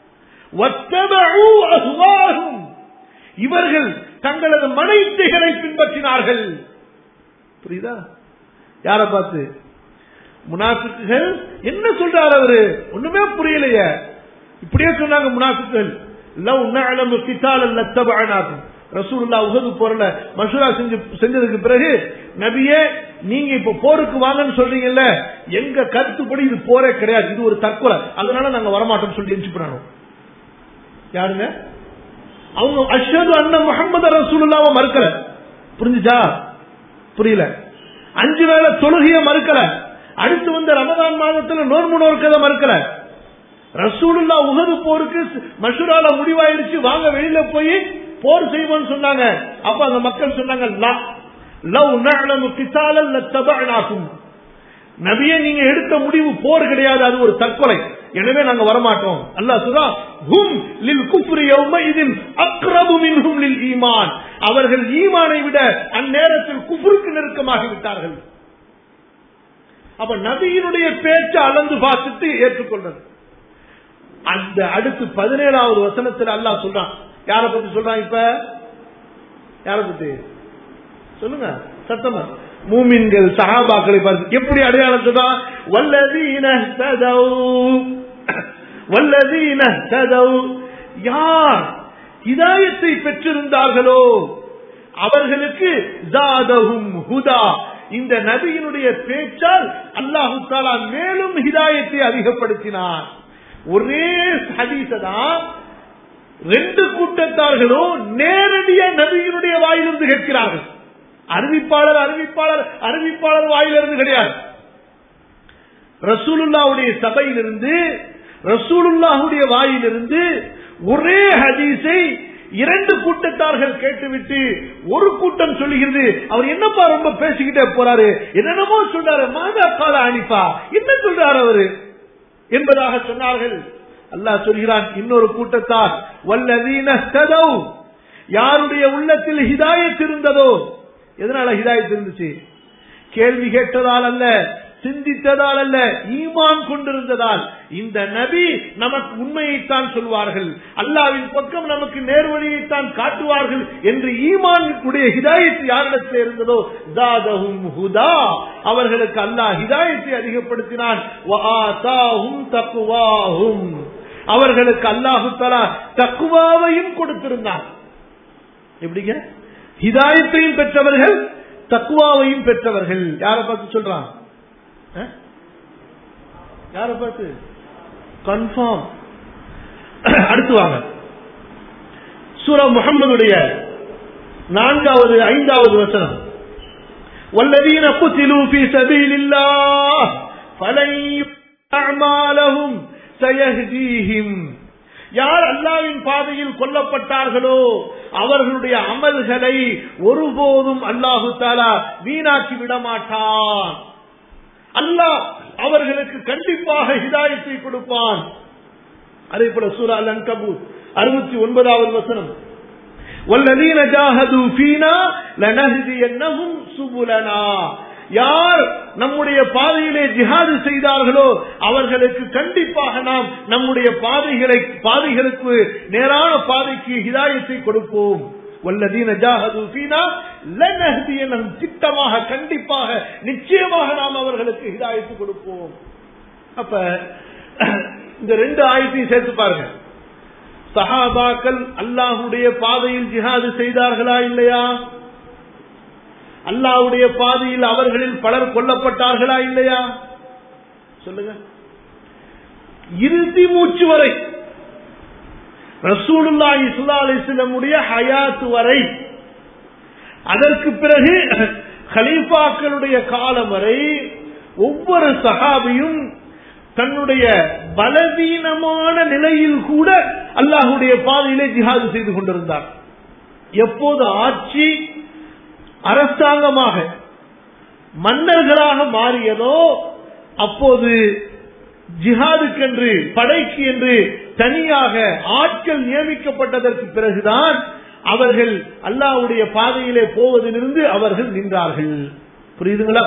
இவர்கள் தங்களது மனைத்தைகளை பின்பற்றினார்கள் புரியுதா யார பார்த்து முனாஃபிக்குகள் என்ன சொல்றாரு அவரு ஒண்ணுமே புரியலையே இப்படியே சொன்னாங்க முனாஃபிக்குகள் லவ் நஅலமு கிதாலன் லத்தபஅனாகும் ரசூலுல்லாஹ் உஹது போர்ல மஷூரா செஞ்சு செஞ்சதுக்கு பிறகு நபியே நீங்க இப்ப போருக்கு வாங்கன்னு சொல்றீங்கல்ல எங்க கருத்துப்படி இது போரே கிடையாது இது ஒரு தற்கொலை அதனால நாங்க வரமாட்டோம் சொல்லி எரிச்சு யாருங்க அவங்க அஷது அண்ணன் முகமது ரசூலுல்லாவை மறுக்கல புரிஞ்சுச்சா புரியல அஞ்சு வேளை தொழுகைய மறுக்கல அடுத்து வந்த ரமதான் மாதத்துல நோர்மு நோர்க்கதை மறுக்கல ரசூலுல்லா உகது போருக்கு மஷூரால முடிவாயிருச்சு வாங்க வெளியில போய் போர் செய்வோம்னு சொன்னாங்க அப்ப அந்த மக்கள் சொன்னாங்க லவ் நஅலமு கிதாலல் லத்தபஅனாகும் நபியே நீங்க எடுத்த முடிவு போர் கிடையாது அது ஒரு தற்கொலை எனவே நாங்க வரமாட்டோம் அல்லாஹ் சொல்றா ஹும் லில் குஃப்ரி யௌமைதின் அக்ரபு மின்ஹும் லில் ஈமான் அவர்கள் ஈமானை விட அந்நேரத்தில் குஃப்ருக்கு நெருக்கமாகி விட்டார்கள் அப்ப நபியினுடைய பேச்சை அளந்து பார்த்துட்டு ஏற்றுக்கொள்றது அந்த அடுத்து பதினேழாவது வசனத்தில் அல்லாஹ் சொல்றான் யார பத்தி சொல்றான் இப்ப யார பத்தி சொல்லுங்க சத்தமா மூமின்கள் சஹாபாக்களை பார்த்து எப்படி அடையாளம் சொல்றான் வல்லதீன வல்லதீன யார் ஹிதாயத்தை பெற்றிருந்தார்களோ அவர்களுக்கு ஜாதஹும் ஹுதா இந்த நபியினுடைய பேச்சால் அல்லாஹு தாலா மேலும் ஹிதாயத்தை அதிகப்படுத்தினார் ஒரே ஹதீசதான் ரெண்டு கூட்டத்தார்களும் நேரடியா நபியினுடைய வாயிலிருந்து கேட்கிறார்கள் அறிவிப்பாளர் அறிவிப்பாளர் அறிவிப்பாளர் வாயிலிருந்து கிடையாது ரசூலுல்லாவுடைய சபையிலிருந்து ரசூலுல்லாஹுடைய வாயிலிருந்து ஒரே ஹதீஸை இரண்டு கூட்டத்தார்கள் கேட்டுவிட்டு ஒரு கூட்டம் சொல்லுகிறது அவர் என்னப்பா ரொம்ப பேசிக்கிட்டே போறாரு என்னென்னமோ சொல்றாரு மாதா கால அனிப்பா என்ன சொல்றாரு அவரு என்பதாக சொன்னார்கள் அல்லாஹ் சொல்கிறான் இன்னொரு கூட்டத்தார் வல்லதீன யாருடைய உள்ளத்தில் ஹிதாயத் இருந்ததோ எதனால ஹிதாயத் இருந்துச்சு கேள்வி கேட்டதால் அல்ல சிந்தித்ததால் அல்ல ஈமான் கொண்டிருந்ததால் இந்த நபி நமக்கு உண்மையைத்தான் சொல்வார்கள் அல்லாவின் பக்கம் நமக்கு நேர்வழியைத்தான் காட்டுவார்கள் என்று ஈமான் உடைய ஹிதாயத்து யாரிடத்தில் இருந்ததோ ஜாதஹும் ஹுதா அவர்களுக்கு அல்லாஹ் ஹிதாயத்தை அதிகப்படுத்தினான் தக்குவாஹும் அவர்களுக்கு அல்லாஹு தலா தக்குவாவையும் கொடுத்திருந்தான் எப்படிங்க ஹிதாயத்தையும் பெற்றவர்கள் தக்குவாவையும் பெற்றவர்கள் யாரை பார்த்து சொல்றான் யார பார்த்து கன்ஃபார்ம் அடுத்து வாங்க சூரா முகம்மதுடைய நான்காவது ஐந்தாவது வசனம் والذين قتلوا في سبيل الله فلن أعمالهم سيهديهم யார் அல்லாவின் பாதையில் கொல்லப்பட்டார்களோ அவர்களுடைய அமல்களை ஒருபோதும் அல்லாஹு தாலா வீணாக்கி விட மாட்டான் அல்லாஹ் அவர்களுக்கு கண்டிப்பாக ஹிதாயத்தை கொடுப்பான் அதே போல சூரா அல் அன்கபூத் அறுபத்தி ஒன்பதாவது வசனம் والذين جاهدوا فينا لنهدينهم سبلنا யார் நம்முடைய பாதையிலே ஜிஹாது செய்தார்களோ அவர்களுக்கு கண்டிப்பாக நாம் நம்முடைய பாதைகளை பாதைகளுக்கு நேரான பாதைக்கு ஹிதாயத்தை கொடுப்போம் வல்லதீன ஜாஹது ஃபீனா லனஹ்தியனஹும் திட்டமாக கண்டிப்பாக நிச்சயமாக நாம் அவர்களுக்கு ஹிதாயத்து கொடுப்போம் அப்ப இந்த ரெண்டு ஆயத்தையும் சேர்த்து பாருங்க சஹாபாக்கள் அல்லாஹுடைய பாதையில் ஜிஹாது செய்தார்களா இல்லையா அல்லாஹ்வுடைய பாதையில் அவர்களில் பலர் கொல்லப்பட்டார்களா இல்லையா சொல்லுங்க இறுதி மூச்சு வரை ரசூலுல்லாஹி ஸல்லல்லாஹு அலைஹி வஸல்லமுடைய ஹயாத் வரை அதற்கு பிறகு கலீஃபாக்களுடைய காலம் வரை ஒவ்வொரு சஹாபியும் தன்னுடைய பலவீனமான நிலையில் கூட அல்லாஹுடைய பாதையிலே ஜிஹாது செய்து கொண்டிருந்தார் எப்போது ஆட்சி அரசாங்கமாக மன்னர்களாக மாறியதோ அப்போது ஜிஹாதுக்கென்று படைக்கு என்று தனியாக ஆட்கள் நியமிக்கப்பட்டதற்கு பிறகுதான் அவர்கள் அல்லாஹ்வுடைய பாதையிலே போவதிலிருந்து அவர்கள் நின்றார்கள் புரியுதுங்களா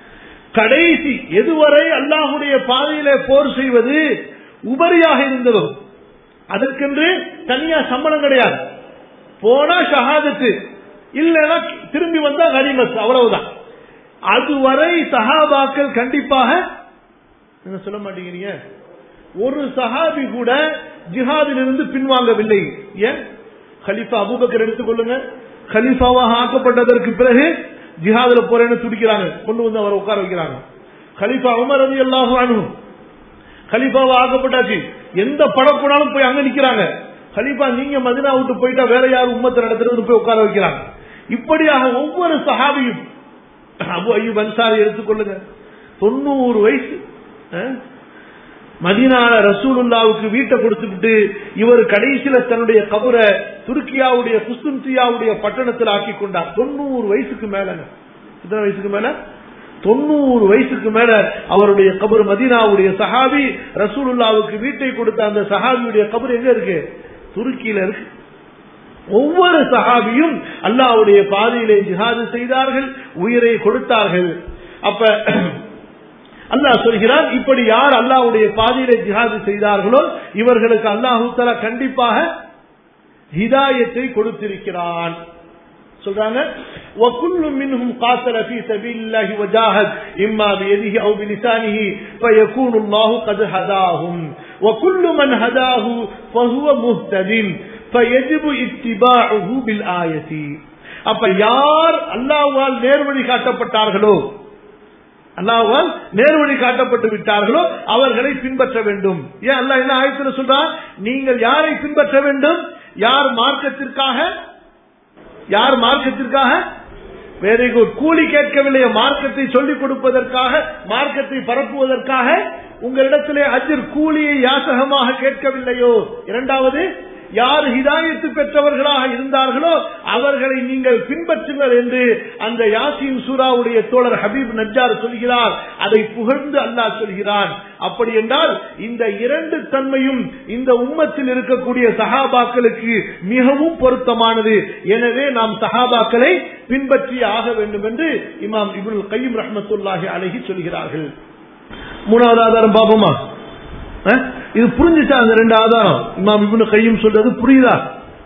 கடைசி எதுவரை அல்லாஹுடைய பாதையிலே போர் செய்வது உபரியாக இருந்ததோ அதற்கென்று தனியா சம்பளம் கிடையாது போனா ஷஹாதத்து இல்லைன்னா திரும்பி வந்தா கனிமத் அவ்வளவுதான் அதுவரை சஹாபாக்கள் கண்டிப்பாக நீங்க சொல்ல மாட்டேங்கிறீங்க ஒரு சஹாபி கூட ஜிஹாதிலிருந்து பின்வாங்கவில்லை ஏன் கலிஃபா அபூபக்கர் எடுத்துக்கொள்ளுங்க கலிஃபாவாக ஆக்கப்பட்டதற்கு பிறகு ஜிஹாதுல போறேன்னு துடிக்கிறாங்க கொண்டு வந்து அவரை உட்கார வைக்கிறாங்க கலிஃபா உமர் ரதி அல்லாஹு அனுகும் கலிஃபாவா ஆக்கப்பட்டாச்சு எந்த படம் போனாலும் போய் அங்க நிக்கிறாங்க கலிஃபா நீங்க மதினா விட்டு போயிட்டா வேற யாரும் உம்மத்தை நடத்துறது போய் உட்கார வைக்கிறாங்க இப்படியாக ஒவ்வொரு சஹாபியும் அபு ஐயூப் அன்சாரி எடுத்துக்கொள்ளுங்க தொண்ணூறு வயசு அஹ், மதீனால ரசூலுல்லாவுக்கு வீட்டை கொடுத்துட்டு இவர் கடைசியில தன்னுடைய கபரை துருக்கியாவுடைய குஸ்துன்சியாவுடைய பட்டணத்தில் ஆக்கி கொண்டார் தொண்ணூறு வயசுக்கு மேலங்க எத்தனை வயசுக்கு மேல தொண்ணூறு வயசுக்கு மேல அவருடைய கபர் மதீனாவுடைய சஹாபி ரசூலுல்லாவுக்கு வீட்டை கொடுத்த அந்த சஹாபியுடைய கபர் எங்க இருக்கு துருக்கியில இருக்கு ஒவ்வொரு சஹாபியும் அல்லாஹ்வுடைய பாதையிலே ஜிஹாது செய்தார்கள் உயிரை கொடுத்தார்கள் அப்ப அல்லாஹ் சொல்கிறான் இப்படி யார் அல்லாஹ்வுடைய பாதையிலே ஜிஹாது செய்தார்களோ இவர்களுக்கு அல்லாஹு தஆலா கண்டிப்பாக ஹிதாயத்தை கொடுத்திருக்கிறான் சொல்றாங்க وَكُلٌّ مِّنْهُمْ قَاتَلَ فِي سَبِيلِ اللَّهِ وَجَاهَدَ إِمَّا بِيَدِهِ أَوْ بِلِسَانِهِ فَيَكُونُ اللَّهُ قَدْ هَدَاهُمْ وَكُلُّ مَنْ هَدَاهُ فَهُوَ مُهْتَدٍ فَيَجِبُ اتِّبَاعُهُ بِالْآيَةِ அப்ப யார் அல்லாஹ்வால் நேர்வழி காட்டப்பட்டார்களோ அல்லாஹ்வால் நேர்வழி காட்டப்பட்டு விட்டார்களோ அவர்களை பின்பற்ற வேண்டும் ஏன் அல்லாஹ் என்ன ஆயத்துல சொல்றான் நீங்கள் யாரை பின்பற்ற வேண்டும் யார் மார்க்கத்திற்காக யார் மார்க்கத்திற்காக வெரி குட் கூலி கேட்கவில்லையே மார்க்கத்தை சொல்லிக் கொடுப்பதற்காக மார்க்கத்தை பரப்புவதற்காக உங்களிடத்திலே அஜிர் கூலியை யாசகமாக கேட்கவில்லையோ இரண்டாவது யார் ஹிதாயத்து பெற்றவர்களாக இருந்தார்களோ அவர்களை நீங்கள் பின்பற்றுங்கள் என்று அந்த யாசின் சூராவுடைய தோழர் ஹபீப் நஜ்ஜார் சொல்கிறார் அதை புகழ்ந்து அல்லாஹ் சொல்கிறான் அப்படி என்றால் இந்த இரண்டு தன்மையும் இந்த உம்மத்தில் இருக்கக்கூடிய சஹாபாக்களுக்கு மிகவும் பொருத்தமானது எனவே நாம் சஹாபாக்களை பின்பற்றி ஆக வேண்டும் என்று இமாம் இபுல் கையும் ரஹமத்துல்லாஹி அழகி சொல்கிறார்கள் மூணாவது ஆதாரம் பாப்போமா அஹ்? இது புரிஞ்சுச்சா அந்த ரெண்டு ஆதாரம் இமாம் இப்னு கையும் சொல்றது புரியுதா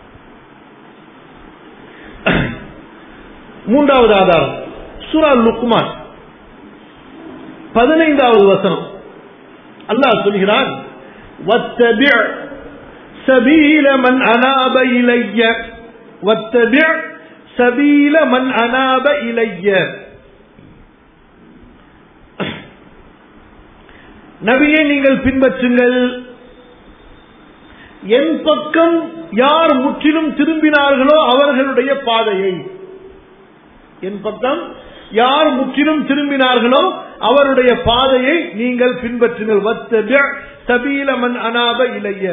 மூன்றாவது ஆதாரம் சூரா லுக்மான் பதினைந்தாவது வசனம் அல்லாஹ் சொல்கிறான் واتبع سبيل من أناب إلي واتبع سبيل من أناب إلي நபியை நீங்கள் பின்பற்றுங்கள் என் பக்கம் யார் முற்றிலும் திரும்பினார்களோ அவர்களுடைய பாதையை என் பக்கம் யார் முற்றிலும் திரும்பினார்களோ அவருடைய பாதையை நீங்கள் பின்பற்றுங்கள் வத்தபிஅ சபீல மன் அனாப இலைய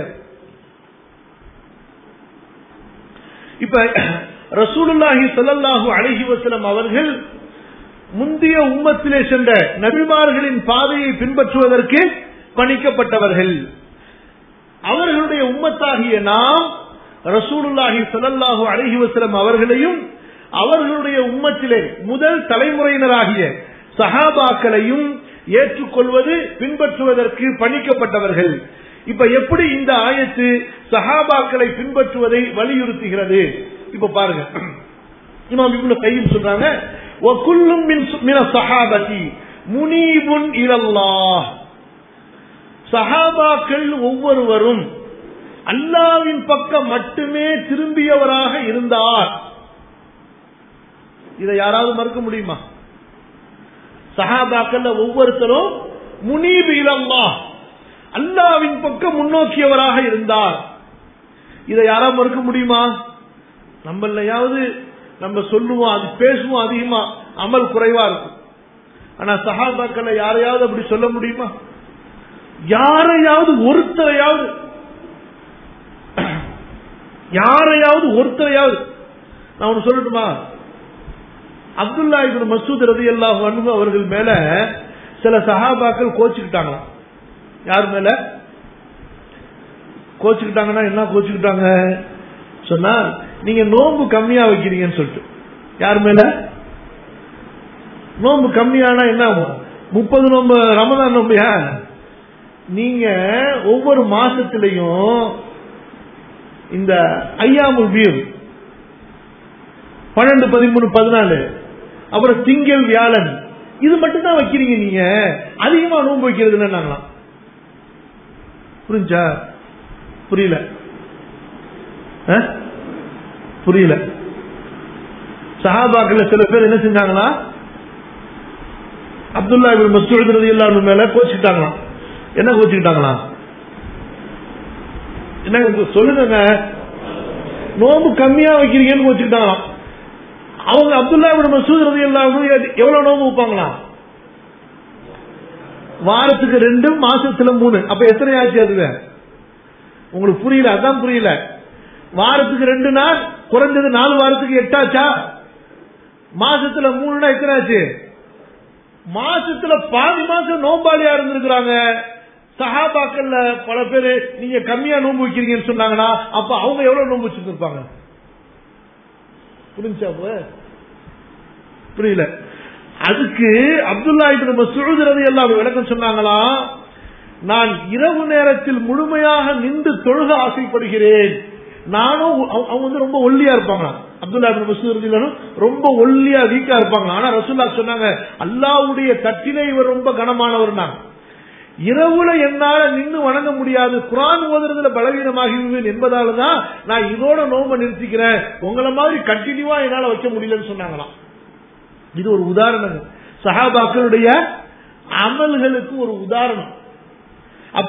இப்ப ரசூலுல்லாஹி ஸல்லல்லாஹு அலைஹி வஸல்லம் அவர்கள் முந்தைய உம்மத்திலே சென்ற நபிமார்களின் பாதையை பின்பற்றுவதற்கு பணிக்கப்பட்டவர்கள் அவர்களுடைய உம்மத்தாகிய நாம் ரசூலுல்லாஹி ஸல்லல்லாஹு அலைஹி வஸல்லம் அவர்களையும் அவர்களுடைய உம்மத்திலே முதல் தலைமுறையினராகிய சஹாபாக்களையும் ஏற்றுக்கொள்வது பின்பற்றுவதற்கு பணிக்கப்பட்டவர்கள் இப்ப எப்படி இந்த ஆயத்து சஹாபாக்களை பின்பற்றுவதை வலியுறுத்துகிறது இப்ப பாருங்க இமாம் இப்னு கையும் சொல்றாங்க வகுல்லும் மின் மின சஹாபதி முனீபுன் இலல்லாஹ் சஹாபாக்கள் ஒவ்வொருவரும் அல்லாவின் பக்கம் மட்டுமே திரும்பியவராக இருந்தார் இதை யாராவது மறுக்க முடியுமா சஹாபாக்கள் ஒவ்வொருத்தரும் முனீபு இலல்லாஹ் அல்லாவின் பக்கம் முன்னோக்கியவராக இருந்தார் இதை யாராவது மறுக்க முடியுமா நம்மளையாவது நம்ம சொல்லுவோம் அது பேசுவோம் அதிகமா அமல் குறைவா இருக்கும் ஆனா சஹாபாக்களை யாரையாவது அப்படி சொல்ல முடியுமா யாரையாவது ஒருத்தரையாவது யாரையாவது ஒருத்தரையாவது நான் ஒன்று சொல்லட்டுமா அப்துல்லா இபின் மசூத் ரதி அல்லாஹ் அன்பு அவர்கள் மேல சில சஹாபாக்கள் கோச்சுக்கிட்டாங்களாம் யார் மேல கோச்சுக்கிட்டாங்கன்னா என்ன கோச்சுக்கிட்டாங்க சொன்னா நீங்க நோன்பு கம்மியா வைக்கிறீங்கன்னு சொல்லிட்டு யார் மேல நோன்பு கம்மியானா என்ன ஆகும் முப்பது நோன்பு ரமதான் நோம்பியா நீங்க ஒவ்வொரு மாசத்திலையும் இந்த ஐயாமுல் வீர் பன்னெண்டு பதிமூணு பதினாலு அப்புறம் திங்கள் வியாழன் இது மட்டும் தான் வைக்கிறீங்க நீங்க அதிகமா நோன்பு வைக்கிறது இல்லைன்னாங்களாம் புரிஞ்சா புரியல புரியல சஹாபாக்கள் சில பேர் என்ன செஞ்சாங்களா அப்துல்லா மசூத் ரதி எல்லாரும் மேல கோச்சுக்கிட்டாங்களாம் என்ன கோச்சுக்கிட்டாங்களா என்ன சொல்லுங்க நோம்பு கம்மியா வைக்கிறீங்கன்னு கோச்சுக்கிட்டாங்களாம் அவங்க அப்துல்லா மசூத் ரதி எல்லாரும் எவ்வளவு நோம்பு வைப்பாங்களா வாரத்துக்கு ரெண்டு மாசத்துல மூணு அப்ப எத்தனை ஆச்சு அதுவே உங்களுக்கு புரியல அதான் புரியல வாரத்துக்கு ரெண்டு நாள் குறைஞ்சது நாலு வாரத்துக்கு எட்டாச்சா மாசத்துல மூணுனா எத்தனை ஆச்சு மாசத்துல பாதி மாசம் நோம்பாளியா இருந்திருக்கிறாங்க சஹாபாக்கள்ல பல பேரு நீங்க கம்மியா நோன்பு வைக்கிறீங்கன்னு சொன்னாங்கன்னா அப்ப அவங்க எவ்வளவு நோன்பு வச்சிருப்பாங்க புரிஞ்சா புரியல அதுக்கு அப்துல்லா இப்ப மசூதுறது எல்லாம் விளக்கம் சொன்னாங்களா நான் இரவு நேரத்தில் முழுமையாக நின்று தொழுக ஆசைப்படுகிறேன் நானும் அவங்க வந்து ரொம்ப ஒல்லியா இருப்பாங்களா அப்துல்லா மசூத் ரொம்ப ஒல்லியா வீக்கா இருப்பாங்க ஆனா ரசூல்லா சொன்னாங்க அல்லாவுடைய தட்டிலே இவர் ரொம்ப கனமானவர் நான் இரவுல என்னால நின்று வணங்க முடியாது குரான் ஓதுறதுல பலவீனமாகிவிடுவேன் என்பதால தான் நான் இதோட நோம்ப நிறுத்திக்கிறேன் உங்களை மாதிரி கண்டினியூவா என்னால வைக்க முடியலன்னு சொன்னாங்களாம் இது ஒரு உதாரணம் சஹாபாக்களுடைய அமல்களுக்கு ஒரு உதாரணம் அப்ப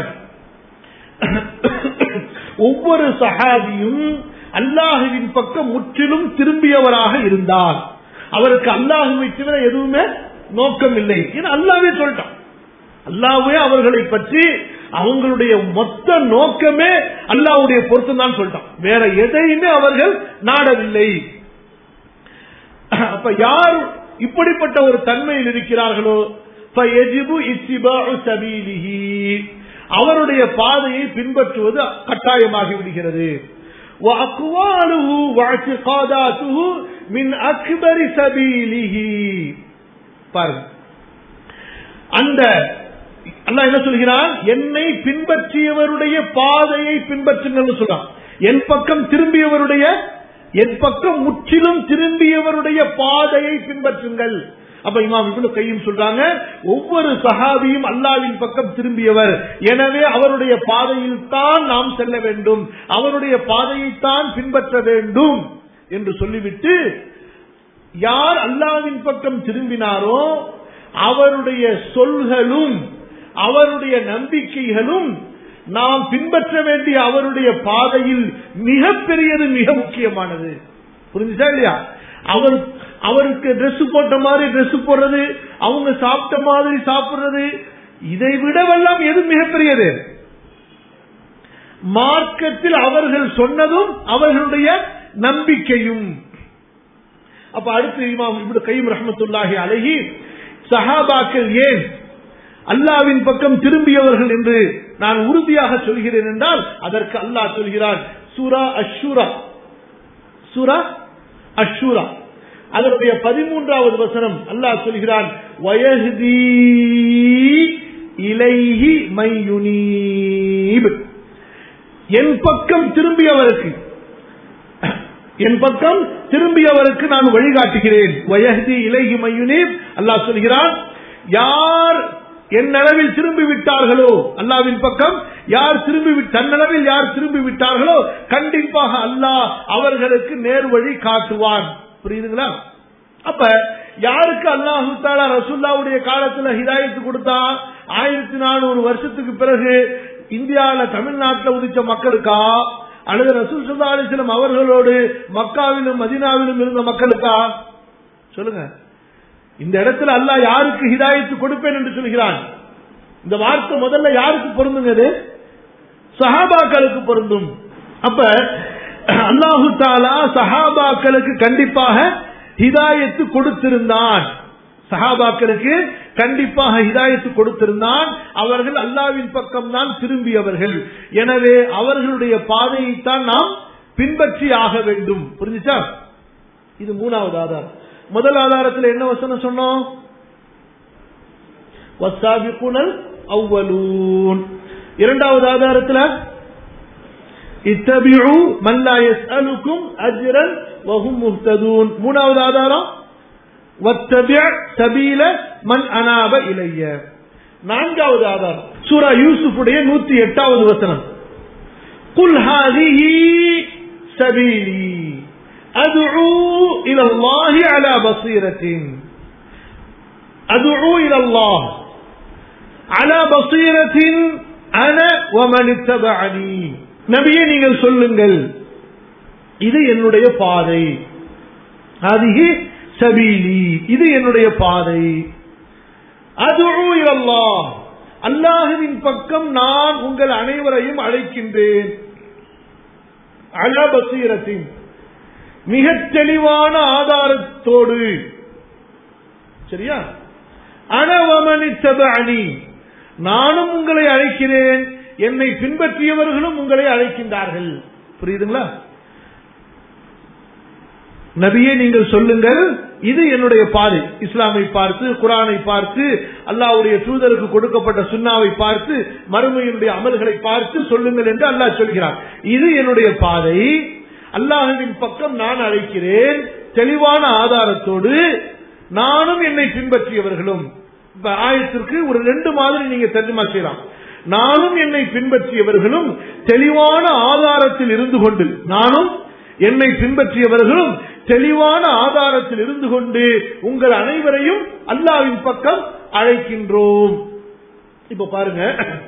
ஒவ்வொரு சஹாபியும் அல்லாஹுவின் பக்கம் முற்றிலும் திரும்பியவராக இருந்தார் அவருக்கு அல்லாஹுவை தவிர எதுவுமே நோக்கம் இல்லை ஏன்னா அல்லாவே சொல்லிட்டான் அல்லாவே அவர்களை பற்றி அவங்களுடைய மொத்த நோக்கமே அல்லாவுடைய பொருத்தம் தான் சொல்லிட்டான் வேற எதையுமே அவர்கள் நாடவில்லை அப்ப யார் இப்படிப்பட்ட ஒரு தன்மையில் இருக்கிறார்களோ அவருடைய பாதையை பின்பற்றுவது கட்டாயமாகி விடுகிறது وأقواله واعتقاداته من أكبر سبيله பாருங்க அந்த அல்லாஹ் என்ன சொல்கிறான் என்னை பின்பற்றியவருடைய பாதையை பின்பற்றுங்கள் சொல்றான் என் பக்கம் திரும்பியவருடைய என் பக்கம் முற்றிலும் திரும்பியவருடைய பாதையை பின்பற்றுங்கள் அப்ப இமாம் இப்னு கையும் சொல்றாங்க ஒவ்வொரு சஹாபியும் அல்லாவின் பக்கம் திரும்பியவர் எனவே அவருடைய பாதையில் தான் நாம் செல்ல வேண்டும் அவருடைய பாதையைத்தான் பின்பற்ற வேண்டும் என்று சொல்லிவிட்டு யார் அல்லாவின் பக்கம் திரும்பினாரோ அவருடைய சொல்களும் அவருடைய நம்பிக்கைகளும் நாம் பின்பற்ற வேண்டிய அவருடைய பாதையில் மிகப்பெரியது மிக முக்கியமானது புரிஞ்சுச்சா இல்லையா அவர் அவருக்கு ட்ரெஸ் போட்ட மாதிரி ட்ரெஸ் போடுறது அவங்க சாப்பிட்ட மாதிரி சாப்பிடுறது இதை விடவெல்லாம் எது மிகப்பெரியது மார்க்கத்தில் அவர்கள் சொன்னதும் அவர்களுடைய நம்பிக்கையும் அப்ப அடுத்து இமாம் இப்படி கையும் ரஹமத்துல்லாஹி அழகி சஹாபாக்கள் ஏன் அல்லாவின் பக்கம் திரும்பியவர்கள் என்று நான் உறுதியாக சொல்கிறேன் என்றால் அதற்கு அல்லாஹ் சொல்கிறான் சூரா அஷூரா சூரா அஷூரா அதனுடைய பதிமூன்றாவது வசனம் அல்லாஹ் சொல்கிறான் வயஹ்தி இலைஹி மையுனீப் என் பக்கம் திரும்பியவருக்கு என் பக்கம் திரும்பியவருக்கு நான் வழிகாட்டுகிறேன் வயஹதி இலைஹி மையுனீப் அல்லாஹ் சொல்கிறான் யார் என் அளவில் திரும்பி விட்டார்களோ அல்லாவின் பக்கம் யார் திரும்பி விட்- தன்னளவில் யார் திரும்பி விட்டார்களோ கண்டிப்பாக அல்லாஹ் அவர்களுக்கு நேர் வழி காட்டுவான் புரியுதுங்களா அப்ப யாருக்கு அல்லாஹு தாலா ரசூல்லாவுடைய காலத்துல ஹிதாயத்து கொடுத்தா ஆயிரத்தி நானூறு வருஷத்துக்கு பிறகு இந்தியாவில தமிழ்நாட்டில் உதிச்ச மக்களுக்கா அல்லது ரசூல் சுல்லா அலிஸ்லம் அவர்களோடு மக்காவிலும் மதினாவிலும் இருந்த மக்களுக்கா சொல்லுங்க இந்த இடத்துல அல்லாஹ் யாருக்கு ஹிதாயத்து கொடுப்பேன் என்று சொல்கிறான் இந்த வார்த்தை முதல்ல யாருக்கு பொருந்துங்க இது சஹாபாக்களுக்கு பொருந்தும் அப்ப அல்லாஹு தாலா சஹாபாக்களுக்கு கண்டிப்பாக ஹிதாயத்து கொடுத்திருந்தான் சஹாபாக்களுக்கு கண்டிப்பாக ஹிதாயத்து கொடுத்திருந்தான் அவர்கள் அல்லாவின் பக்கம் தான் திரும்பியவர்கள் எனவே அவர்களுடைய பாதையைத்தான் நாம் பின்பற்றி ஆக வேண்டும் புரிஞ்சுச்சா இது மூணாவது ஆதாரம் முதல் ஆதாரத்தில் என்ன வசனம் சொன்னோம் வசாபிக்குனல் அவ்வலூன் இரண்டாவது ஆதாரத்தில் இத்தபிஉ மன் லா யஸ்அலுக்கும் அஜ்ரன் வஹும் முஹ்ததூன் மூணாவது ஆதாரம் வத்தபிஅ சபீல மன் அனாப இலைய நான்காவது ஆதாரம் சூரா யூசுஃபுடைய நூத்தி எட்டாவது வசனம் குல் ஹாதிஹி சபீலி அதுஉ இல அல்லாஹி அலா பஸீரத்தின் அதுஉ இல அல்லாஹ் அலா பஸீரத்தின் அன வமன் இத்தபஅனி நபியே நீங்கள் சொல்லுங்கள் இது என்னுடைய பாதை அதிகி சபீலி இது என்னுடைய பாதை அது அல்லாஹ் அல்லாஹுவின் பக்கம் நான் உங்கள் அனைவரையும் அழைக்கின்றேன் அல பசீரத்தின் மிக தெளிவான ஆதாரத்தோடு சரியா அனவமனித்தது அணி நானும் உங்களை அழைக்கிறேன் என்னை பின்பற்றியவர்களும் உங்களை அழைக்கின்றார்கள் புரியுதுங்களா நபியே நீங்கள் சொல்லுங்கள் இது என்னுடைய பாதை இஸ்லாமை பார்த்து குரானை பார்த்து அல்லாஹ்வுடைய தூதருக்கு கொடுக்கப்பட்ட சுன்னாவை பார்த்து மறுமையினுடைய அமல்களை பார்த்து சொல்லுங்கள் என்று அல்லாஹ் சொல்கிறார் இது என்னுடைய பாதை அல்லாஹுவின் பக்கம் நான் அழைக்கிறேன் தெளிவான ஆதாரத்தோடு நானும் என்னை பின்பற்றியவர்களும் இப்ப ஆயத்திற்கு ஒரு ரெண்டு மாதிரி நீங்க தர்ஜமா செய்யலாம் நானும் என்னை பின்பற்றியவர்களும் தெளிவான ஆதாரத்தில் இருந்து கொண்டு நானும் என்னை பின்பற்றியவர்களும் தெளிவான ஆதாரத்தில் இருந்து கொண்டு உங்கள் அனைவரையும் அல்லாவின் பக்கம் அழைக்கின்றோம் இப்ப பாருங்க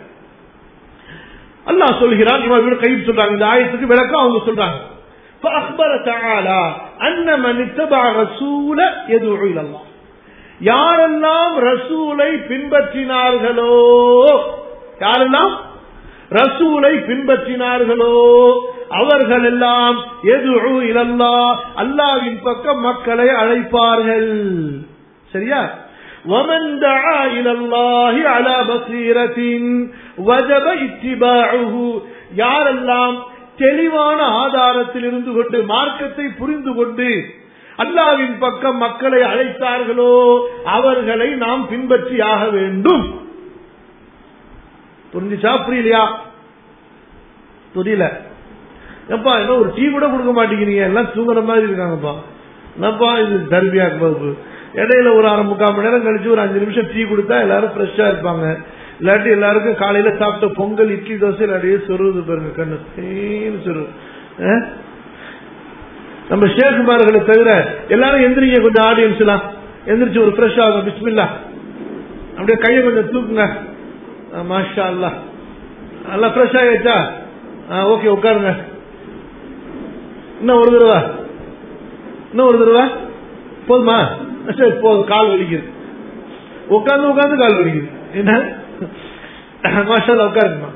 அல்லாஹ் சொல்கிறான் இவன் இவன் கையில் சொல்றாங்க இந்த ஆயத்துக்கு விளக்கம் அவங்க சொல்றாங்க فأخبر تعالى أن من اتبع رسول يدعو إلى الله யாரெல்லாம் ரசூலை பின்பற்றினார்களோ யாரெல்லாம் ரசூலை பின்பற்றினார்களோ அவர்கள் எல்லாம் எது இலல்லா அல்லாவின் பக்கம் மக்களை அழைப்பார்கள் சரியா ومن دعا إلى الله على بصيرة وجب اتباعه யாரெல்லாம் தெளிவான ஆதாரத்தில் இருந்து கொண்டு மார்க்கத்தை புரிந்து கொண்டு அல்லாவின் பக்கம் மக்களை அழைத்தார்களோ அவர்களை நாம் பின்பற்றி ஆக வேண்டும் புரிஞ்சுச்சா புரியலையா புரியல எப்பா என்ன ஒரு டீ கூட கொடுக்க மாட்டேங்கிறீங்க எல்லாம் தூங்குற மாதிரி இருக்காங்கப்பா என்னப்பா இது தர்பியா பாபு இடையில ஒரு அரை முக்கால் மணி நேரம் கழிச்சு ஒரு அஞ்சு நிமிஷம் டீ கொடுத்தா எல்லாரும் ஃப்ரெஷ்ஷா இருப்பாங்க இல்லாட்டி எல்லாருக்கும் காலையில சாப்பிட்ட பொங்கல் இட்லி தோசை இல்லாட்டியே சொருவுது பாருங்க கண்ணு தேன்னு சொருவு ஆ? நம்ம ஷேகுமார்களை தவிர எல்லாரும் எந்திரிங்க கொஞ்சம் ஆடியன்ஸ் எல்லாம் எந்திரிச்சு ஒரு ஃப்ரெஷ் ஆகும் பிஸ்மில்லா அப்படியே கையை கொஞ்சம் தூக்குங்க ஆ, மாஷா அல்லா நல்லா ஃப்ரெஷ் ஆகிடுச்சா ஓகே உட்காருங்க இன்னும் ஒரு தடவை இன்னும் ஒரு தடவை போதுமா சரி போதும் கால் வலிக்குது உட்காந்து உட்காந்து கால் வலிக்குது என்ன மாஷா அல்லா உட்காருங்கம்மா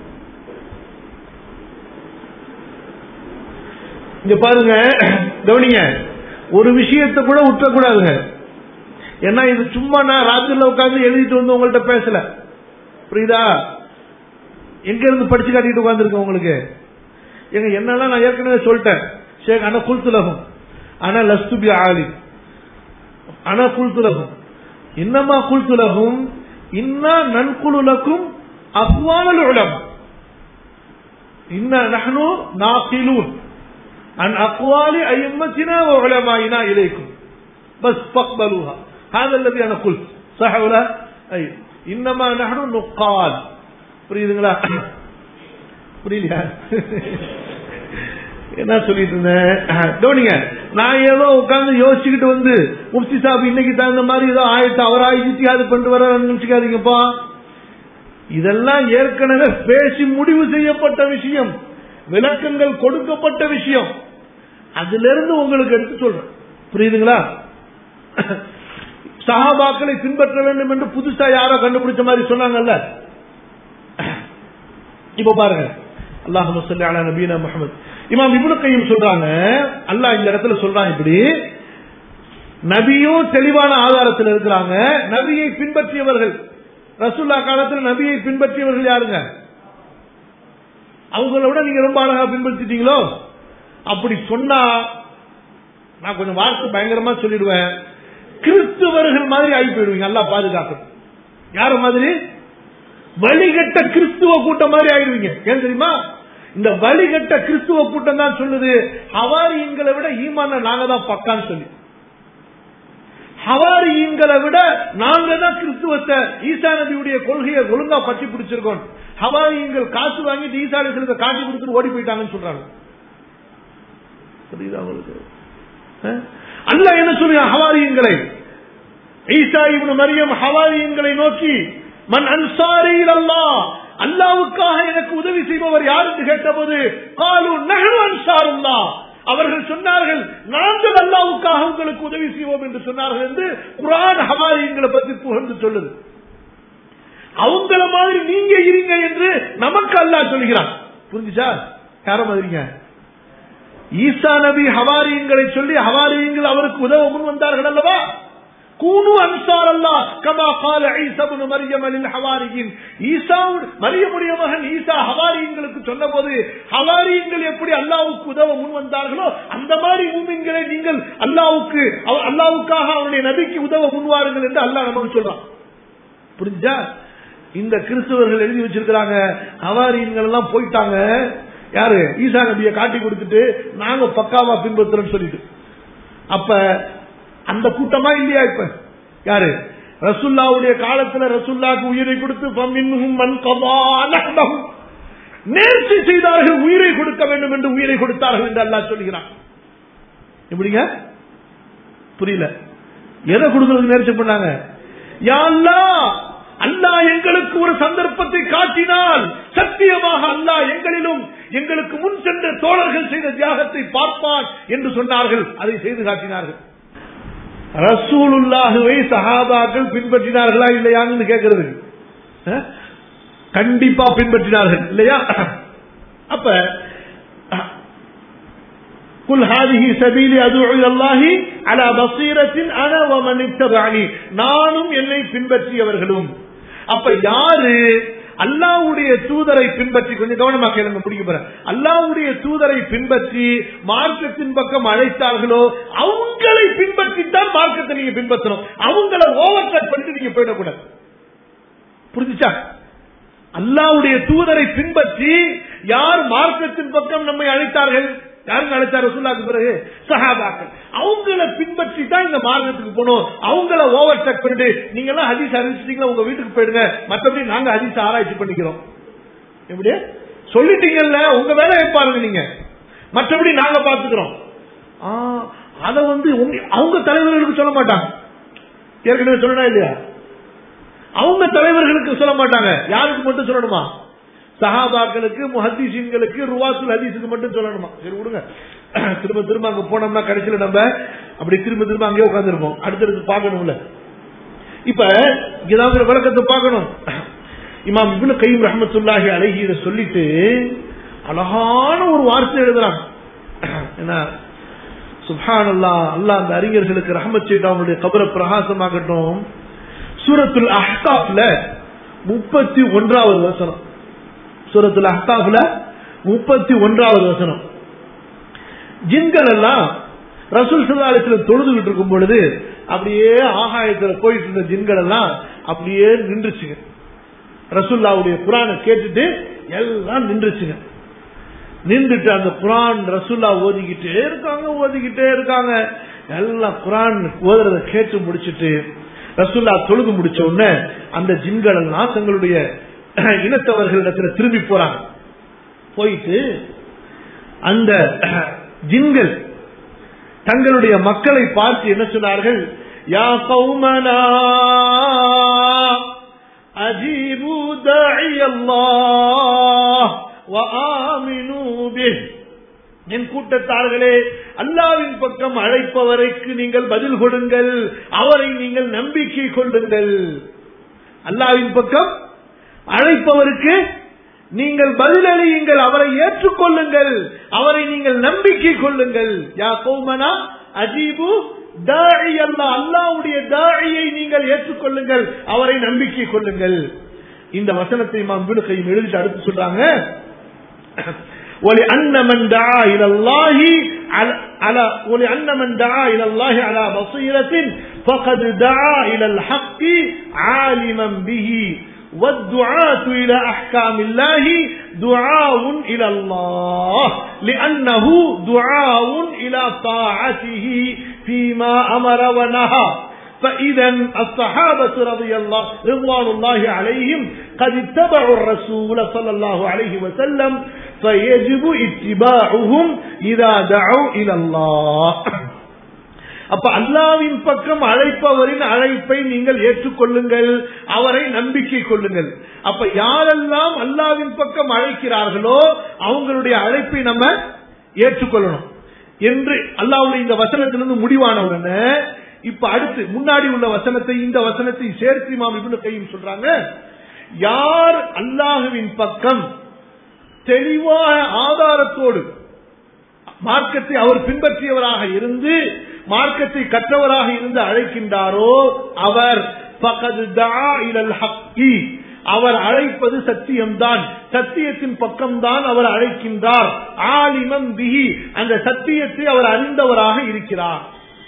இங்க பாருங்க கவனிங்க ஒரு விஷயத்தை கூட விட்டுறக்கூடாதுங்க ஏன்னா இது சும்மா நான் ராத்திரில உட்காந்து எழுதிட்டு வந்து உங்கள்ட்ட பேசல புரியுதா எங்க இருந்து படிச்சு காட்டிட்டு உட்காந்துருக்கேன் உங்களுக்கு எங்க என்னெல்லாம் நான் ஏற்கனவே சொல்லிட்டேன் ஷேக் ஆனா குல்துலகம் ஆனா லஸ்துபி ஆலி ஆனா குல்துலகும் இன்னமா குல்துலகும் இன்னா நன்குலுலக்கும் அக்வானல் உலமா இன்னா நஹ்னு நாகிலூன் عن أقوال أئمتنا وعلمائنا إليكم بس فاقبلوها هذا الذي أنا قلت صح ولا أي إنما نحن نقال புரியுதுங்களா புரியலையா என்ன சொல்லிட்டு இருந்தேன் கவனிங்க நான் ஏதோ உட்கார்ந்து யோசிச்சுக்கிட்டு வந்து முஃப்தி சாப் இன்னைக்கு தகுந்த மாதிரி ஏதோ ஆயத்தை அவரா இத்தியாது பண்ணிட்டு வர நினைச்சுக்காதீங்கப்பா இதெல்லாம் ஏற்கனவே பேசி முடிவு செய்யப்பட்ட விஷயம் விளக்கங்கள் கொடுக்கப்பட்ட விஷயம் அதுல இருந்து உங்களுக்கு எடுத்து சொல்றேன் புரியுதுங்களா சஹாபாக்களை பின்பற்ற வேண்டும் என்று புதுசா யாரோ கண்டுபிடிச்ச மாதிரி சொன்னாங்கல்ல இப்ப பாருங்க அல்லாஹு சொல்லி அலா நபீனா முகமது இமாம் இப்னு கையும் சொல்றாங்க அல்லாஹ் இந்த இடத்துல சொல்றான் இப்படி நபியும் தெளிவான ஆதாரத்தில் இருக்கிறாங்க நபியை பின்பற்றியவர்கள் ரசூல்லா காலத்தில் நபியை பின்பற்றியவர்கள் யாருங்க அவங்கள விட நீங்க ரொம்ப அழகா பின்பற்றிட்டீங்களோ அப்படி சொன்னா நான் கொஞ்சம் வார்த்தை பயங்கரமா சொல்லிடுவேன் கிறிஸ்துவர்கள் மாதிரி ஆகி போயிடுவீங்க நல்லா பாதுகாக்கும் யார மாதிரி வழிகட்ட கிறிஸ்துவ கூட்டம் மாதிரி ஆயிடுவீங்க ஏன் தெரியுமா இந்த வழிகட்ட கிறிஸ்துவ கூட்டம் தான் சொல்லுது ஹவாரிங்களை விட ஈமான நாங்க தான் பக்கான்னு சொல்லி ஹவாரிகளை விட நாங்க தான் கிறிஸ்துவத்தை ஈசா நபியுடைய கொள்கையை ஒழுங்கா பற்றி பிடிச்சிருக்கோம் ஹவாரிங்கள் காசு வாங்கிட்டு ஈசா நபிகளுக்கு காட்டி கொடுத்துட்டு ஓடி போயிட்டாங்கன்னு சொல்றாங்க புரியுதா உங்களுக்கு அல்ல என்ன சொல்லுங்க ஹவாரியுங்களை ஈசா இவனு மரியம் ஹவாரியுங்களை நோக்கி மன் அன்சாரியில் அல்லா அல்லாவுக்காக எனக்கு உதவி செய்பவர் யார் என்று கேட்டபோது காலு நகரு அன்சாருல்லா அவர்கள் சொன்னார்கள் நாங்கள் அல்லாவுக்காக உங்களுக்கு உதவி செய்வோம் என்று சொன்னார்கள் என்று குரான் ஹவாரியுங்களை பற்றி புகழ்ந்து சொல்லுது அவங்கள மாதிரி நீங்க இருங்க என்று நமக்கு அல்லா சொல்கிறான் புரிஞ்சுச்சா யார மாதிரிங்க ஈசா நபி ஹவாரியுங்களை சொல்லி ஹவாரியுங்கள் அவருக்கு உதவ முன் வந்தார்கள் அல்லவா கூனு அன்சார் அல்லா கமா கால ஈசபுனு மரியம் அலில் ஹவாரியின் ஈசா மரியமுடைய மகன் ஈசா ஹவாரியுங்களுக்கு சொன்ன போது ஹவாரியுங்கள் எப்படி அல்லாவுக்கு உதவ முன் வந்தார்களோ அந்த மாதிரி மூமின்களை நீங்கள் அல்லாவுக்கு அல்லாவுக்காக அவருடைய நபிக்கு உதவ முன்வாருங்கள் என்று அல்லாஹ் நமக்கு சொல்றான் புரிஞ்சா இந்த கிறிஸ்தவர்கள் எழுதி வச்சிருக்கிறாங்க ஹவாரியுங்கள் எல்லாம் போயிட்டாங்க யாரு ஈசா நபியை காட்டி கொடுத்துட்டு நாங்க பக்காவா பின்பற்றுறோம் சொல்லிட்டு அப்ப அந்த கூட்டமா இல்லையா இப்ப யாரு ரசுல்லாவுடைய காலத்துல ரசுல்லாக்கு உயிரை கொடுத்து நேர்ச்சி செய்தார்கள் உயிரை கொடுக்க வேண்டும் என்று உயிரை கொடுத்தார்கள் என்று அல்லா சொல்கிறான் எப்படிங்க புரியல எதை கொடுக்கறதுக்கு நேர்ச்சி பண்ணாங்க யாழ்லா அல்லாஹ் எங்களுக்கு ஒரு சந்தர்ப்பத்தை காட்டினால் சத்தியமாக அல்லாஹ் எங்களிலும் எங்களுக்கு முன் சென்ற தோழர்கள் செய்த தியாகத்தை பார்ப்பான் என்று சொன்னார்கள் அதை செய்து காட்டினார்கள் ரசூலுல்லாஹுவை சஹாபாக்கள் பின்பற்றினார்களா இல்லையான்னு கேட்கிறது கண்டிப்பா பின்பற்றினார்கள் இல்லையா அப்ப குல் ஹாதிஹி சபீலி அதுஉ இலல்லாஹி அலா பஸீரத்தின் அன வ மன் இத்தபஅனி நானும் என்னை பின்பற்றியவர்களும் அப்ப யாரு அல்லாவுடைய தூதரை பின்பற்றி கொஞ்சம் கவனமா கேளுங்க பிடிக்க போற அல்லாவுடைய தூதரை பின்பற்றி மார்க்கத்தின் பக்கம் அழைத்தார்களோ அவங்களை பின்பற்றித்தான் மார்க்கத்தை நீங்க பின்பற்றணும் அவங்கள ஓவர் கட் பண்ணிட்டு நீங்க போயிடக்கூடாது புரிஞ்சுச்சா அல்லாவுடைய தூதரை பின்பற்றி யார் மார்க்கத்தின் பக்கம் நம்மை அழைத்தார்கள் யாருங்க அழைத்தார் ரசூல்லாக்கு பிறகு சஹாபாக்கள் அவங்கள பின்பற்றி தான் இந்த மார்க்கத்துக்கு போகணும் அவங்கள ஓவர் டெக் பண்ணிட்டு நீங்க எல்லாம் ஹதீஸ் அறிவிச்சிட்டீங்களா உங்க வீட்டுக்கு போயிடுங்க மற்றபடி நாங்க ஹதீஸ் ஆராய்ச்சி பண்ணிக்கிறோம் எப்படி சொல்லிட்டீங்கல்ல உங்க வேலையை பாருங்க நீங்க மற்றபடி நாங்க பாத்துக்கிறோம் அத வந்து அவங்க தலைவர்களுக்கு சொல்ல மாட்டாங்க ஏற்கனவே சொல்லணும் இல்லையா அவங்க தலைவர்களுக்கு சொல்ல மாட்டாங்க யாருக்கு மட்டும் சொல்லணுமா சஹாபாக்களுக்கு முஹத்தீசின்களுக்கு ருவாசுல் ஹதீஸுக்கு மட்டும் சொல்லணுமா சரி விடுங்க திரும்ப திரும்ப அங்க போனோம்னா கடைசியில நம்ம அப்படி திரும்ப திரும்ப அங்கேயே உட்காந்துருப்போம் அடுத்தடுத்து பார்க்கணும்ல இப்ப ஏதாவது விளக்கத்தை பார்க்கணும் இமாம் இப்னு கைம் ரஹமத்துல்லாஹி அழகி இதை சொல்லிட்டு அழகான ஒரு வார்த்தை எழுதுறாங்க என்ன சுஹான் அல்லா அல்லா அந்த அறிஞர்களுக்கு ரஹமத் செய்து அவங்களுடைய கபர பிரகாசமாகட்டும் சூரத்துல் அஹ்காப்ல முப்பத்தி ஒன்றாவது வசனம் சூரத்துல அஹ்தாஃப்ல முப்பத்தி ஒன்றாவது வசனம் ஜின்கள் எல்லாம் ரசூல் சல்லாலத்தில் தொழுதுகிட்டு இருக்கும் பொழுது அப்படியே ஆகாயத்துல போயிட்டு இருந்த ஜின்கள் எல்லாம் அப்படியே நின்றுச்சுங்க ரசுல்லாவுடைய குரானை கேட்டுட்டு எல்லாம் நின்றுச்சுங்க நின்றுட்டு அந்த குரான் ரசுல்லா ஓதிக்கிட்டே இருக்காங்க ஓதிக்கிட்டே இருக்காங்க எல்லாம் குரான் ஓதுறத கேட்டு முடிச்சிட்டு ரசுல்லா தொழுது முடிச்ச உடனே அந்த ஜின்கள் எல்லாம் தங்களுடைய இனத்தவர்களிடத்துல திரும்பி போறாங்க போயிட்டு அந்த ஜின்கள் தங்களுடைய மக்களை பார்த்து என்ன சொன்னார்கள் யா கௌமனா அஜீபு தாஇ அல்லாஹ் وآمنوا به என் கூட்டத்தார்களே அல்லாவின் பக்கம் அழைப்பவரைக்கு நீங்கள் பதில் கொடுங்கள் அவரை நீங்கள் நம்பிக்கை கொள்ளுங்கள் அல்லாவின் பக்கம் அழைப்பவருக்கு நீங்கள் பதிலளியுங்கள் அவரை ஏற்றுக்கொள்ளுங்கள் அவரை நீங்கள் நம்பிக்கை கொள்ளுங்கள் யா கௌமனா அஜீபு தாழி அல்லா அல்லாவுடைய தாழியை நீங்கள் ஏற்றுக்கொள்ளுங்கள் அவரை நம்பிக்கை கொள்ளுங்கள் இந்த வசனத்தை மாம் விடுக்கையும் எழுதிட்டு அடுத்து சொல்றாங்க ولأن من دعا إلى الله على, على ولأن من دعا إلى الله على بصيرة فقد دعا إلى الحق عالما به والدعاة إلى أحكام الله دعاء إلى الله لأنه دعاء إلى طاعته فيما أمر ونهى فإذا الصحابة رضي الله رضوان الله عليهم قد اتبعوا الرسول صلى الله عليه وسلم فيجب اتباعهم إذا دعوا إلى الله அப்ப அல்லாவின் பக்கம் அழைப்பவரின் அழைப்பை நீங்கள் ஏற்றுக்கொள்ளுங்கள் அவரை நம்பிக்கை கொள்ளுங்கள் அப்ப யாரெல்லாம் அல்லாவின் பக்கம் அழைக்கிறார்களோ அவங்களுடைய அழைப்பை நம்ம ஏற்றுக்கொள்ளணும் என்று அல்லாவுடைய இந்த வசனத்திலிருந்து முடிவான உடனே இப்ப அடுத்து முன்னாடி உள்ள வசனத்தை இந்த வசனத்தை சேர்த்து மாம் இப்னு கையும் சொல்றாங்க யார் அல்லாஹுவின் பக்கம் தெளிவான ஆதாரத்தோடு மார்க்கத்தை அவர் பின்பற்றியவராக இருந்து மார்க்கத்தை கற்றவராக இருந்து அழைக்கின்றாரோ அவர் பகது ஹக்கி அவர் அழைப்பது சத்தியம்தான் சத்தியத்தின் பக்கம்தான் அவர் அழைக்கின்றார் ஆலிமம் பிஹி அந்த சத்தியத்தை அவர் அறிந்தவராக இருக்கிறார்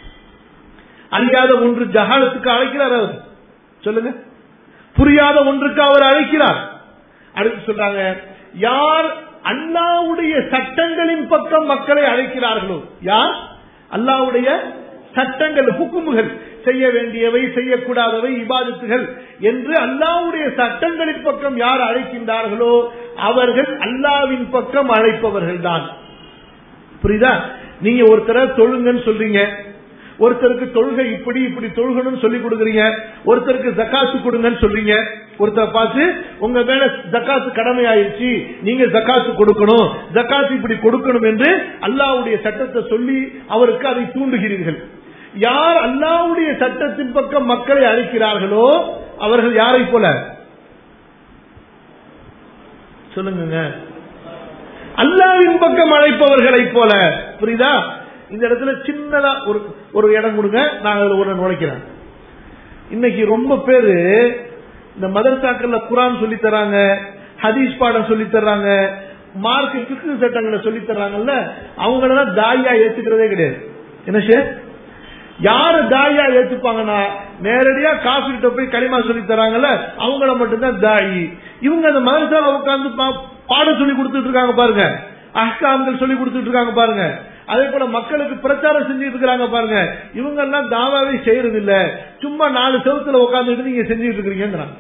அறியாத ஒன்று ஜகாலத்துக்கு அழைக்கிறார் அவர் சொல்லுங்க புரியாத ஒன்றுக்கு அவர் அழைக்கிறார் அடுத்து சொல்றாங்க யார் அல்லாவுடைய சட்டங்களின் பக்கம் மக்களை அழைக்கிறார்களோ யார் அல்லாவுடைய சட்டங்கள் hukuமுகள் செய்ய வேண்டியவை செய்யக்கூடாதவை இபாதத்துகள் என்று அல்லாவுடைய சட்டங்களின் பக்கம் யார் அழைக்கின்றார்களோ அவர்கள் அல்லாவின் பக்கம் அழைப்பவர்கள் தான் புரியுதா நீங்க ஒருத்தர தொழுங்கன்னு சொல்றீங்க ஒருத்தருக்கு தொழுகை இப்படி இப்படி தொழுகணும்னு சொல்லி கொடுக்குறீங்க ஒருத்தருக்கு ஜக்காத்து கொடுங்கன்னு சொல்றீங்க ஒருத்தரை பார்த்து உங்க மேல ஜக்காத்து கடமை ஆயிடுச்சு நீங்க ஜக்காத்து கொடுக்கணும் ஜக்காத்து இப்படி கொடுக்கணும் என்று அல்லாவுடைய சட்டத்தை சொல்லி அவருக்கு அதை தூண்டுகிறீர்கள் யார் அல்லாவுடைய சட்டத்தின் பக்கம் மக்களை அழைக்கிறார்களோ அவர்கள் யாரை போல சொல்லுங்க அல்லாவின் பக்கம் அழைப்பவர்களை போல புரியுதா இந்த இடத்துல சின்னதா ஒரு ஒரு இடம் கொடுங்க நான் அதுல ஒரு நுழைக்கிறேன் இன்னைக்கு ரொம்ப பேரு இந்த மதரசாக்கள்ல குரான் சொல்லி தராங்க ஹதீஸ் பாடம் சொல்லி தர்றாங்க மார்க் கிறிஸ்து சட்டங்களை சொல்லி தர்றாங்கல்ல அவங்களெல்லாம் தாயா ஏத்துக்கிறதே கிடையாது என்ன சார் யாரு தாயா ஏத்துப்பாங்கன்னா நேரடியா காசு கிட்ட போய் களிமா சொல்லி தராங்கல்ல அவங்கள மட்டும்தான் தாயி இவங்க அந்த மதரசால உட்கார்ந்து பாடம் சொல்லி கொடுத்துட்டு இருக்காங்க பாருங்க அஹ்காம்கள் சொல்லி கொடுத்துட்டு இருக்காங்க பாருங்க அதே போல மக்களுக்கு பிரச்சாரம் செஞ்சுட்டு இருக்கிறாங்க பாருங்க இவங்க எல்லாம் தாவாவே செய்யறது இல்ல சும்மா நாலு செவத்துல உட்காந்துட்டு நீங்க செஞ்சுட்டு இருக்கிறீங்கிறாங்க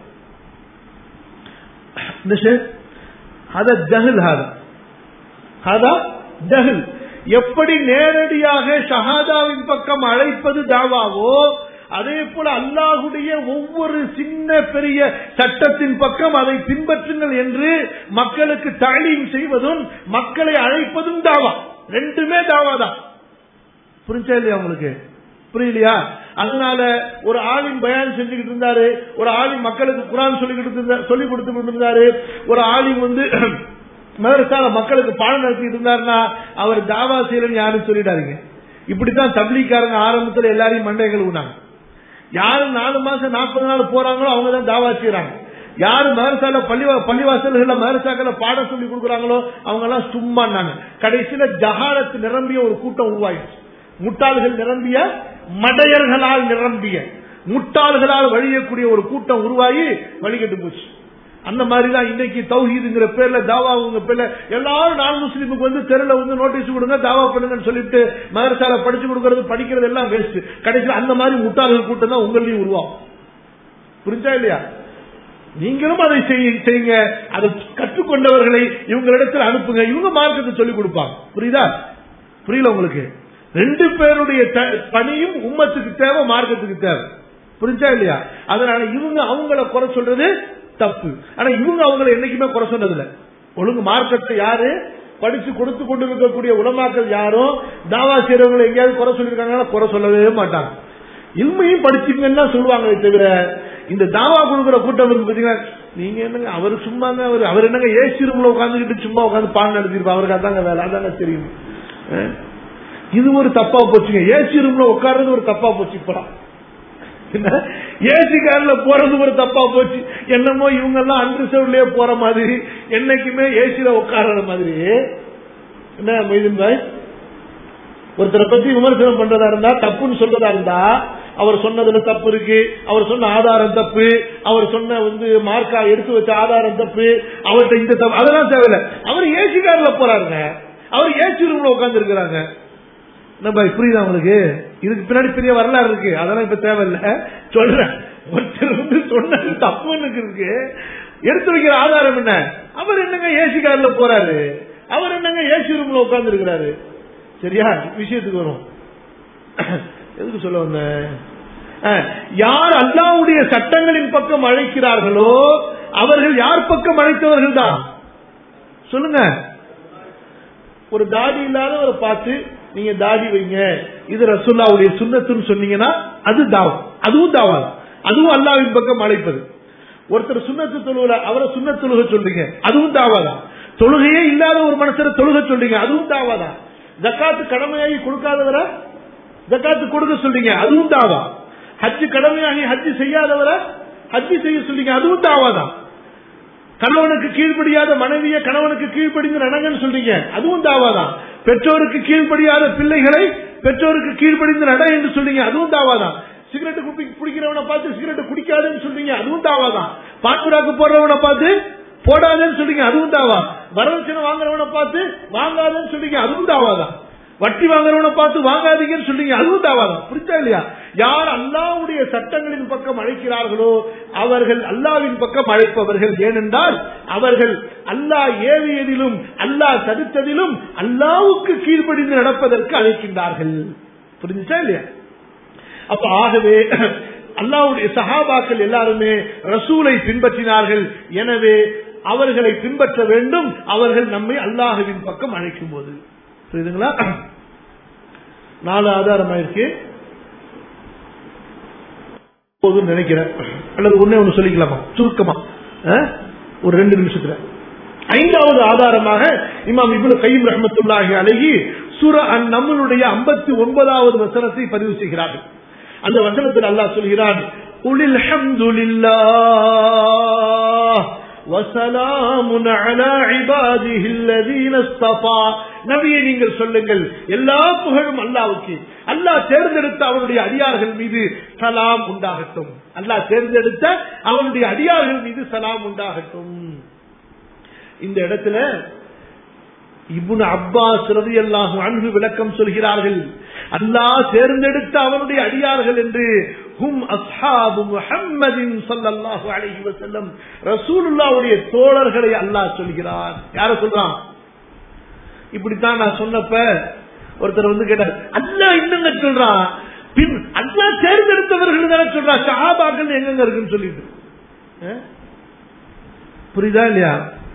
ஜஹில் எப்படி நேரடியாக ஷஹாதாவின் பக்கம் அழைப்பது தாவாவோ அதே போல அல்லாஹுடைய ஒவ்வொரு சின்ன பெரிய சட்டத்தின் பக்கம் அதை பின்பற்றுங்கள் என்று மக்களுக்கு தாலீம் செய்வதும் மக்களை அழைப்பதும் தாவா ரெண்டுமே தாவா தான் புரிஞ்சா இல்லையா உங்களுக்கு புரியலையா அதனால ஒரு ஆளின் பயான் செஞ்சுக்கிட்டு இருந்தாரு ஒரு ஆளின் மக்களுக்கு குரான் சொல்லி சொல்லி கொடுத்து இருந்தாரு ஒரு ஆளின் வந்து மதரசால மக்களுக்கு பாடம் நடத்திட்டு இருந்தாருன்னா அவர் தாவா செய்யலன்னு யாரும் சொல்லிடாதீங்க இப்படித்தான் தப்லீக்காரங்க ஆரம்பத்துல எல்லாரையும் மண்டைகள் ஊனாங்க யாரு நாலு மாசம் நாற்பது நாள் போறாங்களோ அவங்க தான் தாவா செய்யறாங்க யாரு மதரசால பள்ளி பள்ளிவாசல்கள மதரசாக்கள பாடம் சொல்லி கொடுக்குறாங்களோ அவங்க எல்லாம் சும்மாண்டாங்க கடைசியில ஜகாலத்து நிரம்பிய ஒரு கூட்டம் உருவாயிடுச்சு முட்டாள்கள் நிரம்பிய மடையர்களால் நிரம்பிய முட்டாள்களால் வழியக்கூடிய ஒரு கூட்டம் உருவாகி வழிகட்டு போச்சு அந்த மாதிரி தான் இன்னைக்கு தௌஹீதுங்கிற பேர்ல தாவாவுங்க பேர்ல எல்லாரும் நான் முஸ்லீமுக்கு வந்து தெருல வந்து நோட்டீஸ் கொடுங்க தாவா பண்ணுங்கன்னு சொல்லிட்டு மதரசால படிச்சு கொடுக்கறது படிக்கிறது எல்லாம் வேஸ்ட் கடைசியில் அந்த மாதிரி முட்டாள்கள் கூட்டம் தான் உங்களையும் உருவாகும் புரிஞ்சா இல்லையா நீங்களும் அதை செய்ய- செய்யுங்க அதை கற்றுக்கொண்டவர்களை இவங்களிடத்தில் அனுப்புங்க இவங்க மார்க்கத்தை சொல்லிக் கொடுப்பாங்க புரியுதா புரியல உங்களுக்கு ரெண்டு பேருடைய த- பணியும் உம்மத்துக்கு தேவை மார்க்கத்துக்கு தேவை புரிஞ்சா இல்லையா அதனால இவங்க அவங்கள குறை சொல்றது தப்பு ஆனா இவங்க அவங்கள என்னைக்குமே குறை சொன்னது இல்ல ஒழுங்கு மார்க்கத்தை யாரு படிச்சு கொடுத்து கொண்டு இருக்கக்கூடிய உலமாக்கள் யாரும் தாவா செய்யறவங்களை எங்கேயாவது குறை சொல்லியிருக்காங்கன்னா குறை சொல்லவே மாட்டாங்க இல்மையும் படிச்சுங்கன்னா சொல்லுவாங்களே தவிர இந்த தாவா கொடுக்குற கூட்டம் இருக்கு பாத்தீங்களா நீங்க என்னங்க அவர் சும்மாங்க அவர் அவர் என்னங்க ஏசி ரூம்ல உட்காந்துக்கிட்டு சும்மா உட்காந்து பாடம் நடத்திருப்பா அவருக்கு அதாங்க வேலை அதாங்க தெரியும் அஹ்? இது ஒரு தப்பா போச்சுங்க ஏசி ரூம்ல உட்கார்றது ஒரு தப்பா போச்சு இப்பதான் ஏசி கார்ல போறது ஒரு தப்பா போச்சு என்னமோ இவங்க எல்லாம் அன்ரிசர்வ்லயே போற மாதிரி என்னைக்குமே ஏசில உட்கார்ற மாதிரி என்ன மொய்தீன் பாய் ஒருத்தரை பத்தி விமர்சனம் பண்றதா இருந்தா தப்புன்னு சொல்றதா இருந்தா அவர் சொன்னதுல தப்பு இருக்கு அவர் சொன்ன ஆதாரம் தப்பு அவர் சொன்ன வந்து மார்க்கா எடுத்து வச்ச ஆதாரம் தப்பு அவர்கிட்ட இந்த தப்பு அதெல்லாம் தேவையில்ல அவர் ஏசி கார்ல போறாருங்க அவர் ஏசி ரூம்ல உட்கார்ந்து இருக்கிறாங்க நம்ம புரியுதா உங்களுக்கு இதுக்கு பின்னாடி பெரிய வரலாறு இருக்கு அதெல்லாம் இப்ப தேவையில்ல சொல்றேன் ஒருத்தர் வந்து சொன்னது தப்புன்னு இருக்கு எடுத்து வைக்கிற ஆதாரம் என்ன அவர் என்னங்க ஏசி கார்ல போறாரு அவர் என்னங்க ஏசி ரூம்ல உட்கார்ந்து இருக்கிறாரு சரியா விஷயத்துக்கு வரும் எதுக்கு சொல்ல வந்தேன் அஹ், யார் அல்லாவுடைய சட்டங்களின் பக்கம் அழைக்கிறார்களோ அவர்கள் யார் பக்கம் அழைத்தவர்கள் தான் சொல்லுங்க ஒரு தாடி இல்லாதவரை பார்த்து நீங்க தாடி வைங்க இது ரசுல்லாவுடைய சுண்ணத்துன்னு சொன்னீங்கன்னா அது தாவா அதுவும் தாவா தான். அதுவும் அல்லாவின் பக்கம் அழைப்பது ஒருத்தர் சுண்ணத்து தொழுகிற அவரை சுண்ண தொழுக சொல்றீங்க அதுவும் தாவா தான் தொழுகையே இல்லாத ஒரு மனுஷரை தொழுக சொல்றீங்க அதுவும் தாவா தான் ஜக்காத்து கடமையாகி கொடுக்காதவரை ஜக்காத்து கொடுக்க சொல்றீங்க அதுவும் தாவா ஹஜ்ஜு கடமையாகி ஹஜ்ஜு செய்யாதவரை ஹஜ்ஜு செய்ய சொல்றீங்க அதுவும் தாவா தான் கணவனுக்கு கீழ்ப்படியாத மனைவிய கணவனுக்கு கீழ்ப்படிந்து நடங்கன்னு சொல்றீங்க அதுவும் தாவாதான் பெற்றோருக்கு கீழ்ப்படியாத பிள்ளைகளை பெற்றோருக்கு கீழ்ப்படிந்து நட என்று சொல்றீங்க அதுவும் தாவாதான் சிகரெட் குப்பி குடிக்கிறவனை பார்த்து சிகரெட் குடிக்காதுன்னு சொல்றீங்க அதுவும் தாவாதான் பான்புராக்கு போடுறவனை பார்த்து போடாதேன்னு சொல்றீங்க அதுவும் தாவா வரதட்சணை வாங்குறவனை பார்த்து வாங்காதேன்னு சொல்றீங்க அதுவும் தாவாதான் வட்டி வாங்குறவனை பார்த்து வாங்காதீங்கன்னு சொல்றீங்க அதுவும் தாவாதான் புரிச்சா இல்லையா யார் அல்லாவுடைய சட்டங்களின் பக்கம் அழைக்கிறார்களோ அவர்கள் அல்லாவின் பக்கம் அழைப்பவர்கள் ஏனென்றால் அவர்கள் அல்லாஹ் ஏவியதிலும் அல்லாஹ் தடுத்ததிலும் அல்லாவுக்கு கீழ்ப்படிந்து நடப்பதற்கு அழைக்கின்றார்கள் புரிஞ்சுச்சா இல்லையா அப்ப ஆகவே அல்லாவுடைய சஹாபாக்கள் எல்லாருமே ரசூலை பின்பற்றினார்கள் எனவே அவர்களை பின்பற்ற வேண்டும் அவர்கள் நம்மை அல்லாஹுவின் பக்கம் அழைக்கும் போது புரியுதுங்களா நாலு ஆதாரம் ஆயிருக்கு போதும்னு நினைக்கிறேன் அல்லது ஒன்னே ஒண்ணு சொல்லிக்கலாமா சுருக்கமா அஹ்? ஒரு ரெண்டு நிமிஷத்துல ஐந்தாவது ஆதாரமாக இமாம் இப்னு கையம் ரஹமத்துல்லாஹி அலைஹி சூர நம்மளுடைய ஐம்பத்தி ஒன்பதாவது வசனத்தை பதிவு செய்கிறார்கள் அந்த வசனத்தில் அல்லாஹ் சொல்கிறான் குலில் ஹம்துலில்லாஹ் وسلام على عباده الذين اصطفى நபியை நீங்கள் சொல்லுங்கள் எல்லா புகழும் அல்லாவுக்கு அல்லாஹ் தேர்ந்தெடுத்த அவனுடைய அடியார்கள் மீது சலாம் உண்டாகட்டும் அல்லாஹ் தேர்ந்தெடுத்த அவனுடைய அடியார்கள் மீது சலாம் உண்டாகட்டும் இந்த இடத்துல இப்னு அப்பாஸ் ரலியல்லாஹு அன்ஹு விளக்கம் சொல்கிறார்கள் அல்லாஹ் தேர்ந்தெடுத்த அவனுடைய அடியார்கள் என்று ஹும் அஸ்ஹாபு முஹம்மதின் ஸல்லல்லாஹு அலைஹி வஸல்லம் ரசூலுல்லாஹ்வுடைய தோழர்களை அல்லாஹ் சொல்கிறான் யார சொல்றான் இப்படித்தான் நான் சொன்னப்ப ஒருத்தர் வந்து கேட்டார் அல்லாஹ் இன்னங்க சொல்றான் பின் அல்லாஹ் தேர்ந்தெடுத்தவர்கள் தானே சொல்றான் சஹாபாக்கள் எங்கெங்க இருக்குன்னு சொல்லிட்டு அஹ்? புரியுதா இல்லையா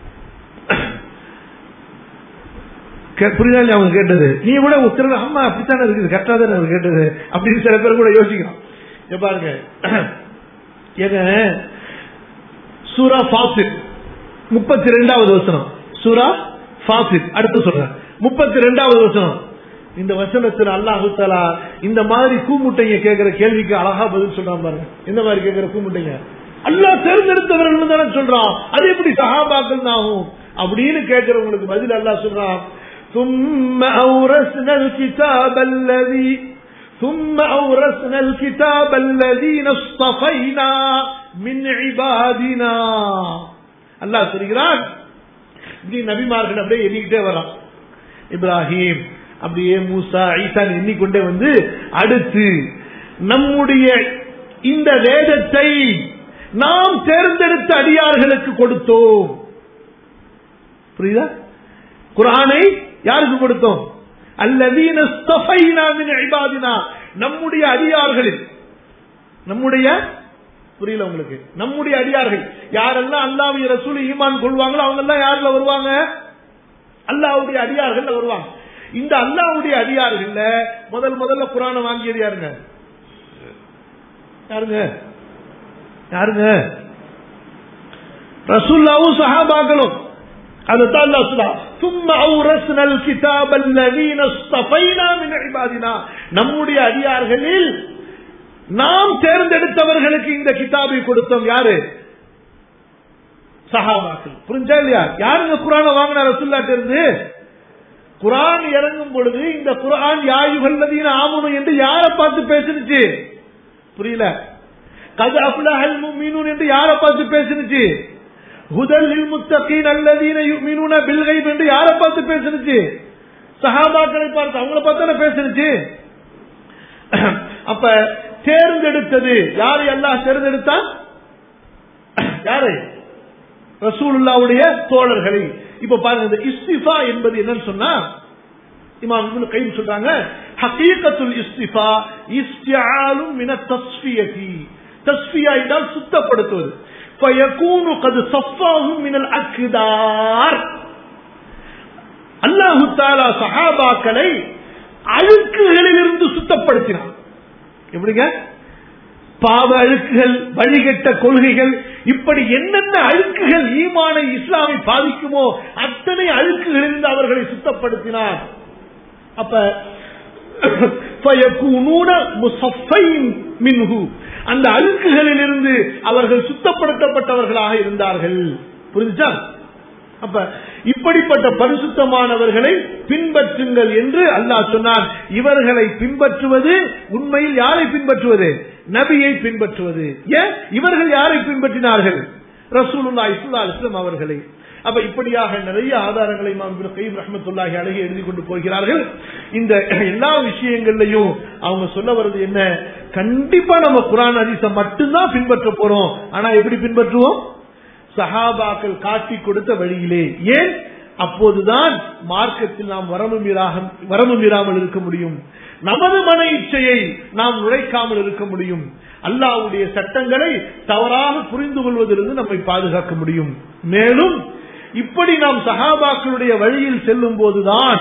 கே- புரியுதா இல்லையா அவங்க கேட்டது நீ கூட உத்தரவு அம்மா அப்படித்தானே இருக்குது கரெக்டா தானே அவர் கேட்டது அப்படின்னு சில பேர் கூட யோசிக்கலாம் இங்க பாருங்க ஏங்க சூரா ஃபாசில் முப்பத்தி ரெண்டாவது வசனம் சூரா ஃபாசில் அடுத்து சொல்றேன் முப்பத்தி ரெண்டாவது வசனம் இந்த வசனத்தில் அல்லாஹு தஆலா இந்த மாதிரி கூமுட்டைங்க கேட்கிற கேள்விக்கு அழகா பதில் சொல்றான் பாருங்க இந்த மாதிரி கேட்கிற கூமுட்டைங்க அல்லாஹ் தேர்ந்தெடுத்தவர்கள் தானே சொல்றான் அது எப்படி சஹாபாக்கள் ஆகும் அப்படின்னு கேட்கிறவங்களுக்கு பதில் அல்லாஹ் சொல்றான் ثم أورثنا الكتاب الذي ثم أورثنا الكتاب الذين اصطفينا من عبادنا அல்லாஹ் சொல்கிறான் இப்படி நபிமார்கள் அப்படியே எண்ணிக்கிட்டே வரான் இப்ராஹிம் அப்படியே மூசா ஈசான் எண்ணிக்கொண்டே வந்து அடுத்து நம்முடைய இந்த வேதத்தை நாம் தேர்ந்தெடுத்த அடியார்களுக்கு கொடுத்தோம் புரியுதா குரானை யாருக்கு கொடுத்தோம் அல்லதீன இபாதினா நம்முடைய அடியார்களில் நம்முடைய புரியல உங்களுக்கு நம்முடைய அடியார்கள் யாரெல்லாம் அல்லாவிய ரசூல் ஈமான் கொள்வாங்களோ அவங்க எல்லாம் யாருல வருவாங்க அல்லாவுடைய அடியார்கள் வருவாங்க இந்த அல்லாவுடைய அடியார்கள் முதல் முதல்ல குரானை வாங்கியது யாருங்க யாருங்க யாருங்க ரசூல்லாவும் சஹாபாக்களும் அதுதான் அல்லாஹ் சொல்றா ثم أورثنا الكتاب الذين اصطفينا من عبادنا நம்முடைய அடியார்களில் நாம் தேர்ந்தெடுத்தவர்களுக்கு இந்த கிதாபை கொடுத்தோம் யாரு சஹாபாக்கள் புரிஞ்சா இல்லையா யாருங்க குரான வாங்கின ரசுல்லாட்ட இருந்து குரான் இறங்கும் பொழுது இந்த குரான் யாயுகல்லதீன ஆமனும் என்று யாரை பார்த்து பேசுனுச்சு புரியல கது அப்லஹல் முஃமினூன் என்று யாரை பார்த்து பேசுனுச்சு ஹுதல் லில் முத்தகீன் அல்லதீன யுமினூன பில் கைப் என்று யாரை பார்த்து பேசுனுச்சு சஹாபாக்களை பார்த்து அவங்கள பார்த்து பேசுனுச்சு அப்ப தேர்ந்தெடுத்தது யாரை அல்லாஹ் தேர்ந்தெடுத்தான் யாரை ரசூலுல்லாவுடைய தோழர்களை இப்ப பாருங்க இந்த இஸ்திஃபா என்பது என்னன்னு சொன்னா இமாம் இப்னு கைம் சொல்றாங்க ஹகீகத்துல் இஸ்திஃபா இஸ்திஆலும் மின தஸ்ஃபியதி தஸ்ஃபியா என்றால் சுத்தப்படுத்துவது فيكون قد صفاهم من الاكدار அல்லாஹு தாலா சஹாபாக்களை அழுக்குகளிலிருந்து சுத்தப்படுத்தினான் எப்படிங்க பாவ அழுக்குகள் வழிகட்ட கொள்கைகள் இப்படி என்னென்ன அழுக்குகள் ஈமானை இஸ்லாமை பாதிக்குமோ அத்தனை அழுக்குகளிலிருந்து அவர்களை சுத்தப்படுத்தினார் அப்ப மின்ஹு அந்த அழுக்குகளிலிருந்து அவர்கள் சுத்தப்படுத்தப்பட்டவர்களாக இருந்தார்கள் புரிஞ்சுச்சா அப்ப இப்படிப்பட்ட பரிசுத்தமானவர்களை பின்பற்றுங்கள் என்று அல்லாஹ் சொன்னான் இவர்களை பின்பற்றுவது உண்மையில் யாரை பின்பற்றுவது நபியை பின்பற்றுவது ஏன் இவர்கள் யாரை பின்பற்றினார்கள் ரசூலுல்லா இஸ்லா இஸ்லாம் அவர்களை அப்ப இப்படியாக நிறைய ஆதாரங்களை கைம் ரஹமத்துல்லாஹி அழகி எழுதி கொண்டு போகிறார்கள் இந்த எல்லா விஷயங்கள்லையும் அவங்க சொல்ல வர்றது என்ன கண்டிப்பா நம்ம குரான் ஹதீஸை மட்டும்தான் பின்பற்ற போறோம் ஆனா எப்படி பின்பற்றுவோம் சஹாபாக்கள் காட்டி கொடுத்த வழியிலே ஏன் அப்போதுதான் மார்க்கத்தில் நாம் வரம்பு மீறாக வரம்பு மீறாமல் இருக்க முடியும் நமது மன இச்சையை நாம் நுழைக்காமல் இருக்க முடியும் அல்லாவுடைய சட்டங்களை தவறாக புரிந்து கொள்வதிலிருந்து நம்மை பாதுகாக்க முடியும் மேலும் இப்படி நாம் சஹாபாக்களுடைய வழியில் செல்லும் போதுதான்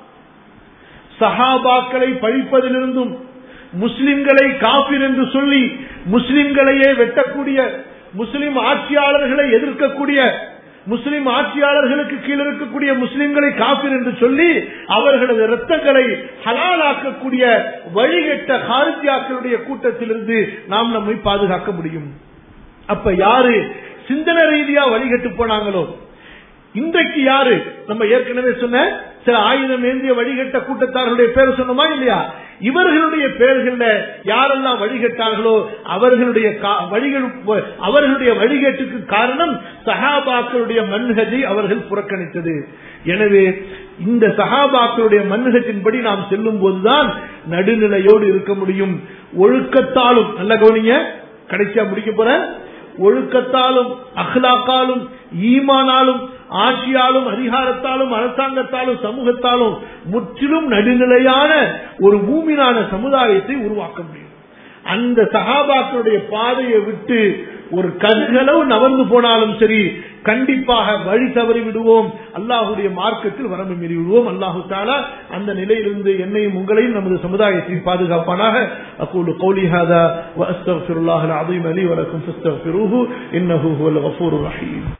சஹாபாக்களை பழிப்பதிலிருந்தும் முஸ்லிம்களை காபிர் என்று சொல்லி முஸ்லிம்களையே வெட்டக்கூடிய முஸ்லிம் ஆட்சியாளர்களை எதிர்க்கக்கூடிய முஸ்லிம் ஆட்சியாளர்களுக்கு கீழ் இருக்கக்கூடிய முஸ்லிம்களை காப்பீர் என்று சொல்லி அவர்களது ரத்தங்களை ஹலாலாக்கக்கூடிய வழிகட்ட காரித்தியாக்களுடைய கூட்டத்திலிருந்து நாம் நம்மை பாதுகாக்க முடியும் அப்ப யாரு சிந்தன ரீதியா வழிகட்டு போனாங்களோ இன்றைக்கு யாரு நம்ம ஏற்கனவே சொன்ன சில ஆயுதம் ஏந்திய வழிகட்ட கூட்டத்தார்களுடைய பேர் சொன்னோமா இல்லையா இவர்களுடைய பெயர்கள்ல யாரெல்லாம் வழிகட்டார்களோ அவர்களுடைய வழிகள் அவர்களுடைய வழிகேட்டுக்கு காரணம் சஹாபாக்களுடைய மன்ஹஜை அவர்கள் புறக்கணித்தது எனவே இந்த சஹாபாக்களுடைய மன்ஹஜின்படி நாம் செல்லும் போதுதான் நடுநிலையோடு இருக்க முடியும் ஒழுக்கத்தாலும் நல்ல கவனிங்க கடைசியா முடிக்க போற ஒழுக்கத்தாலும் அஹ்லாக்காலும் ஈமானாலும் ஆட்சியாலும் அதிகாரத்தாலும் அரசாங்கத்தாலும் சமூகத்தாலும் முற்றிலும் நடுநிலையான ஒரு பூமியான சமுதாயத்தை உருவாக்க முடியும் அந்த சகாபாக்களுடைய பாதையை விட்டு ஒரு கருகளவு நவர்ந்து போனாலும் சரி கண்டிப்பாக வழி தவறி விடுவோம் அல்லாஹுடைய மார்க்கத்தில் வரம்பு மீறி விடுவோம் அல்லாஹு தாலா அந்த நிலையிலிருந்து என்னையும் உங்களையும் நமது சமுதாயத்தையும் பாதுகாப்பானாக அக்கூலு கௌலி ஹாதா வ அஸ்தக்ஃபிருல்லாஹ் அல் அஸீம் லி வ லக்கும் ஃபஸ்தக்ஃபிரூஹு இன்னஹு ஹுவல் கஃபூருர் ரஹீம்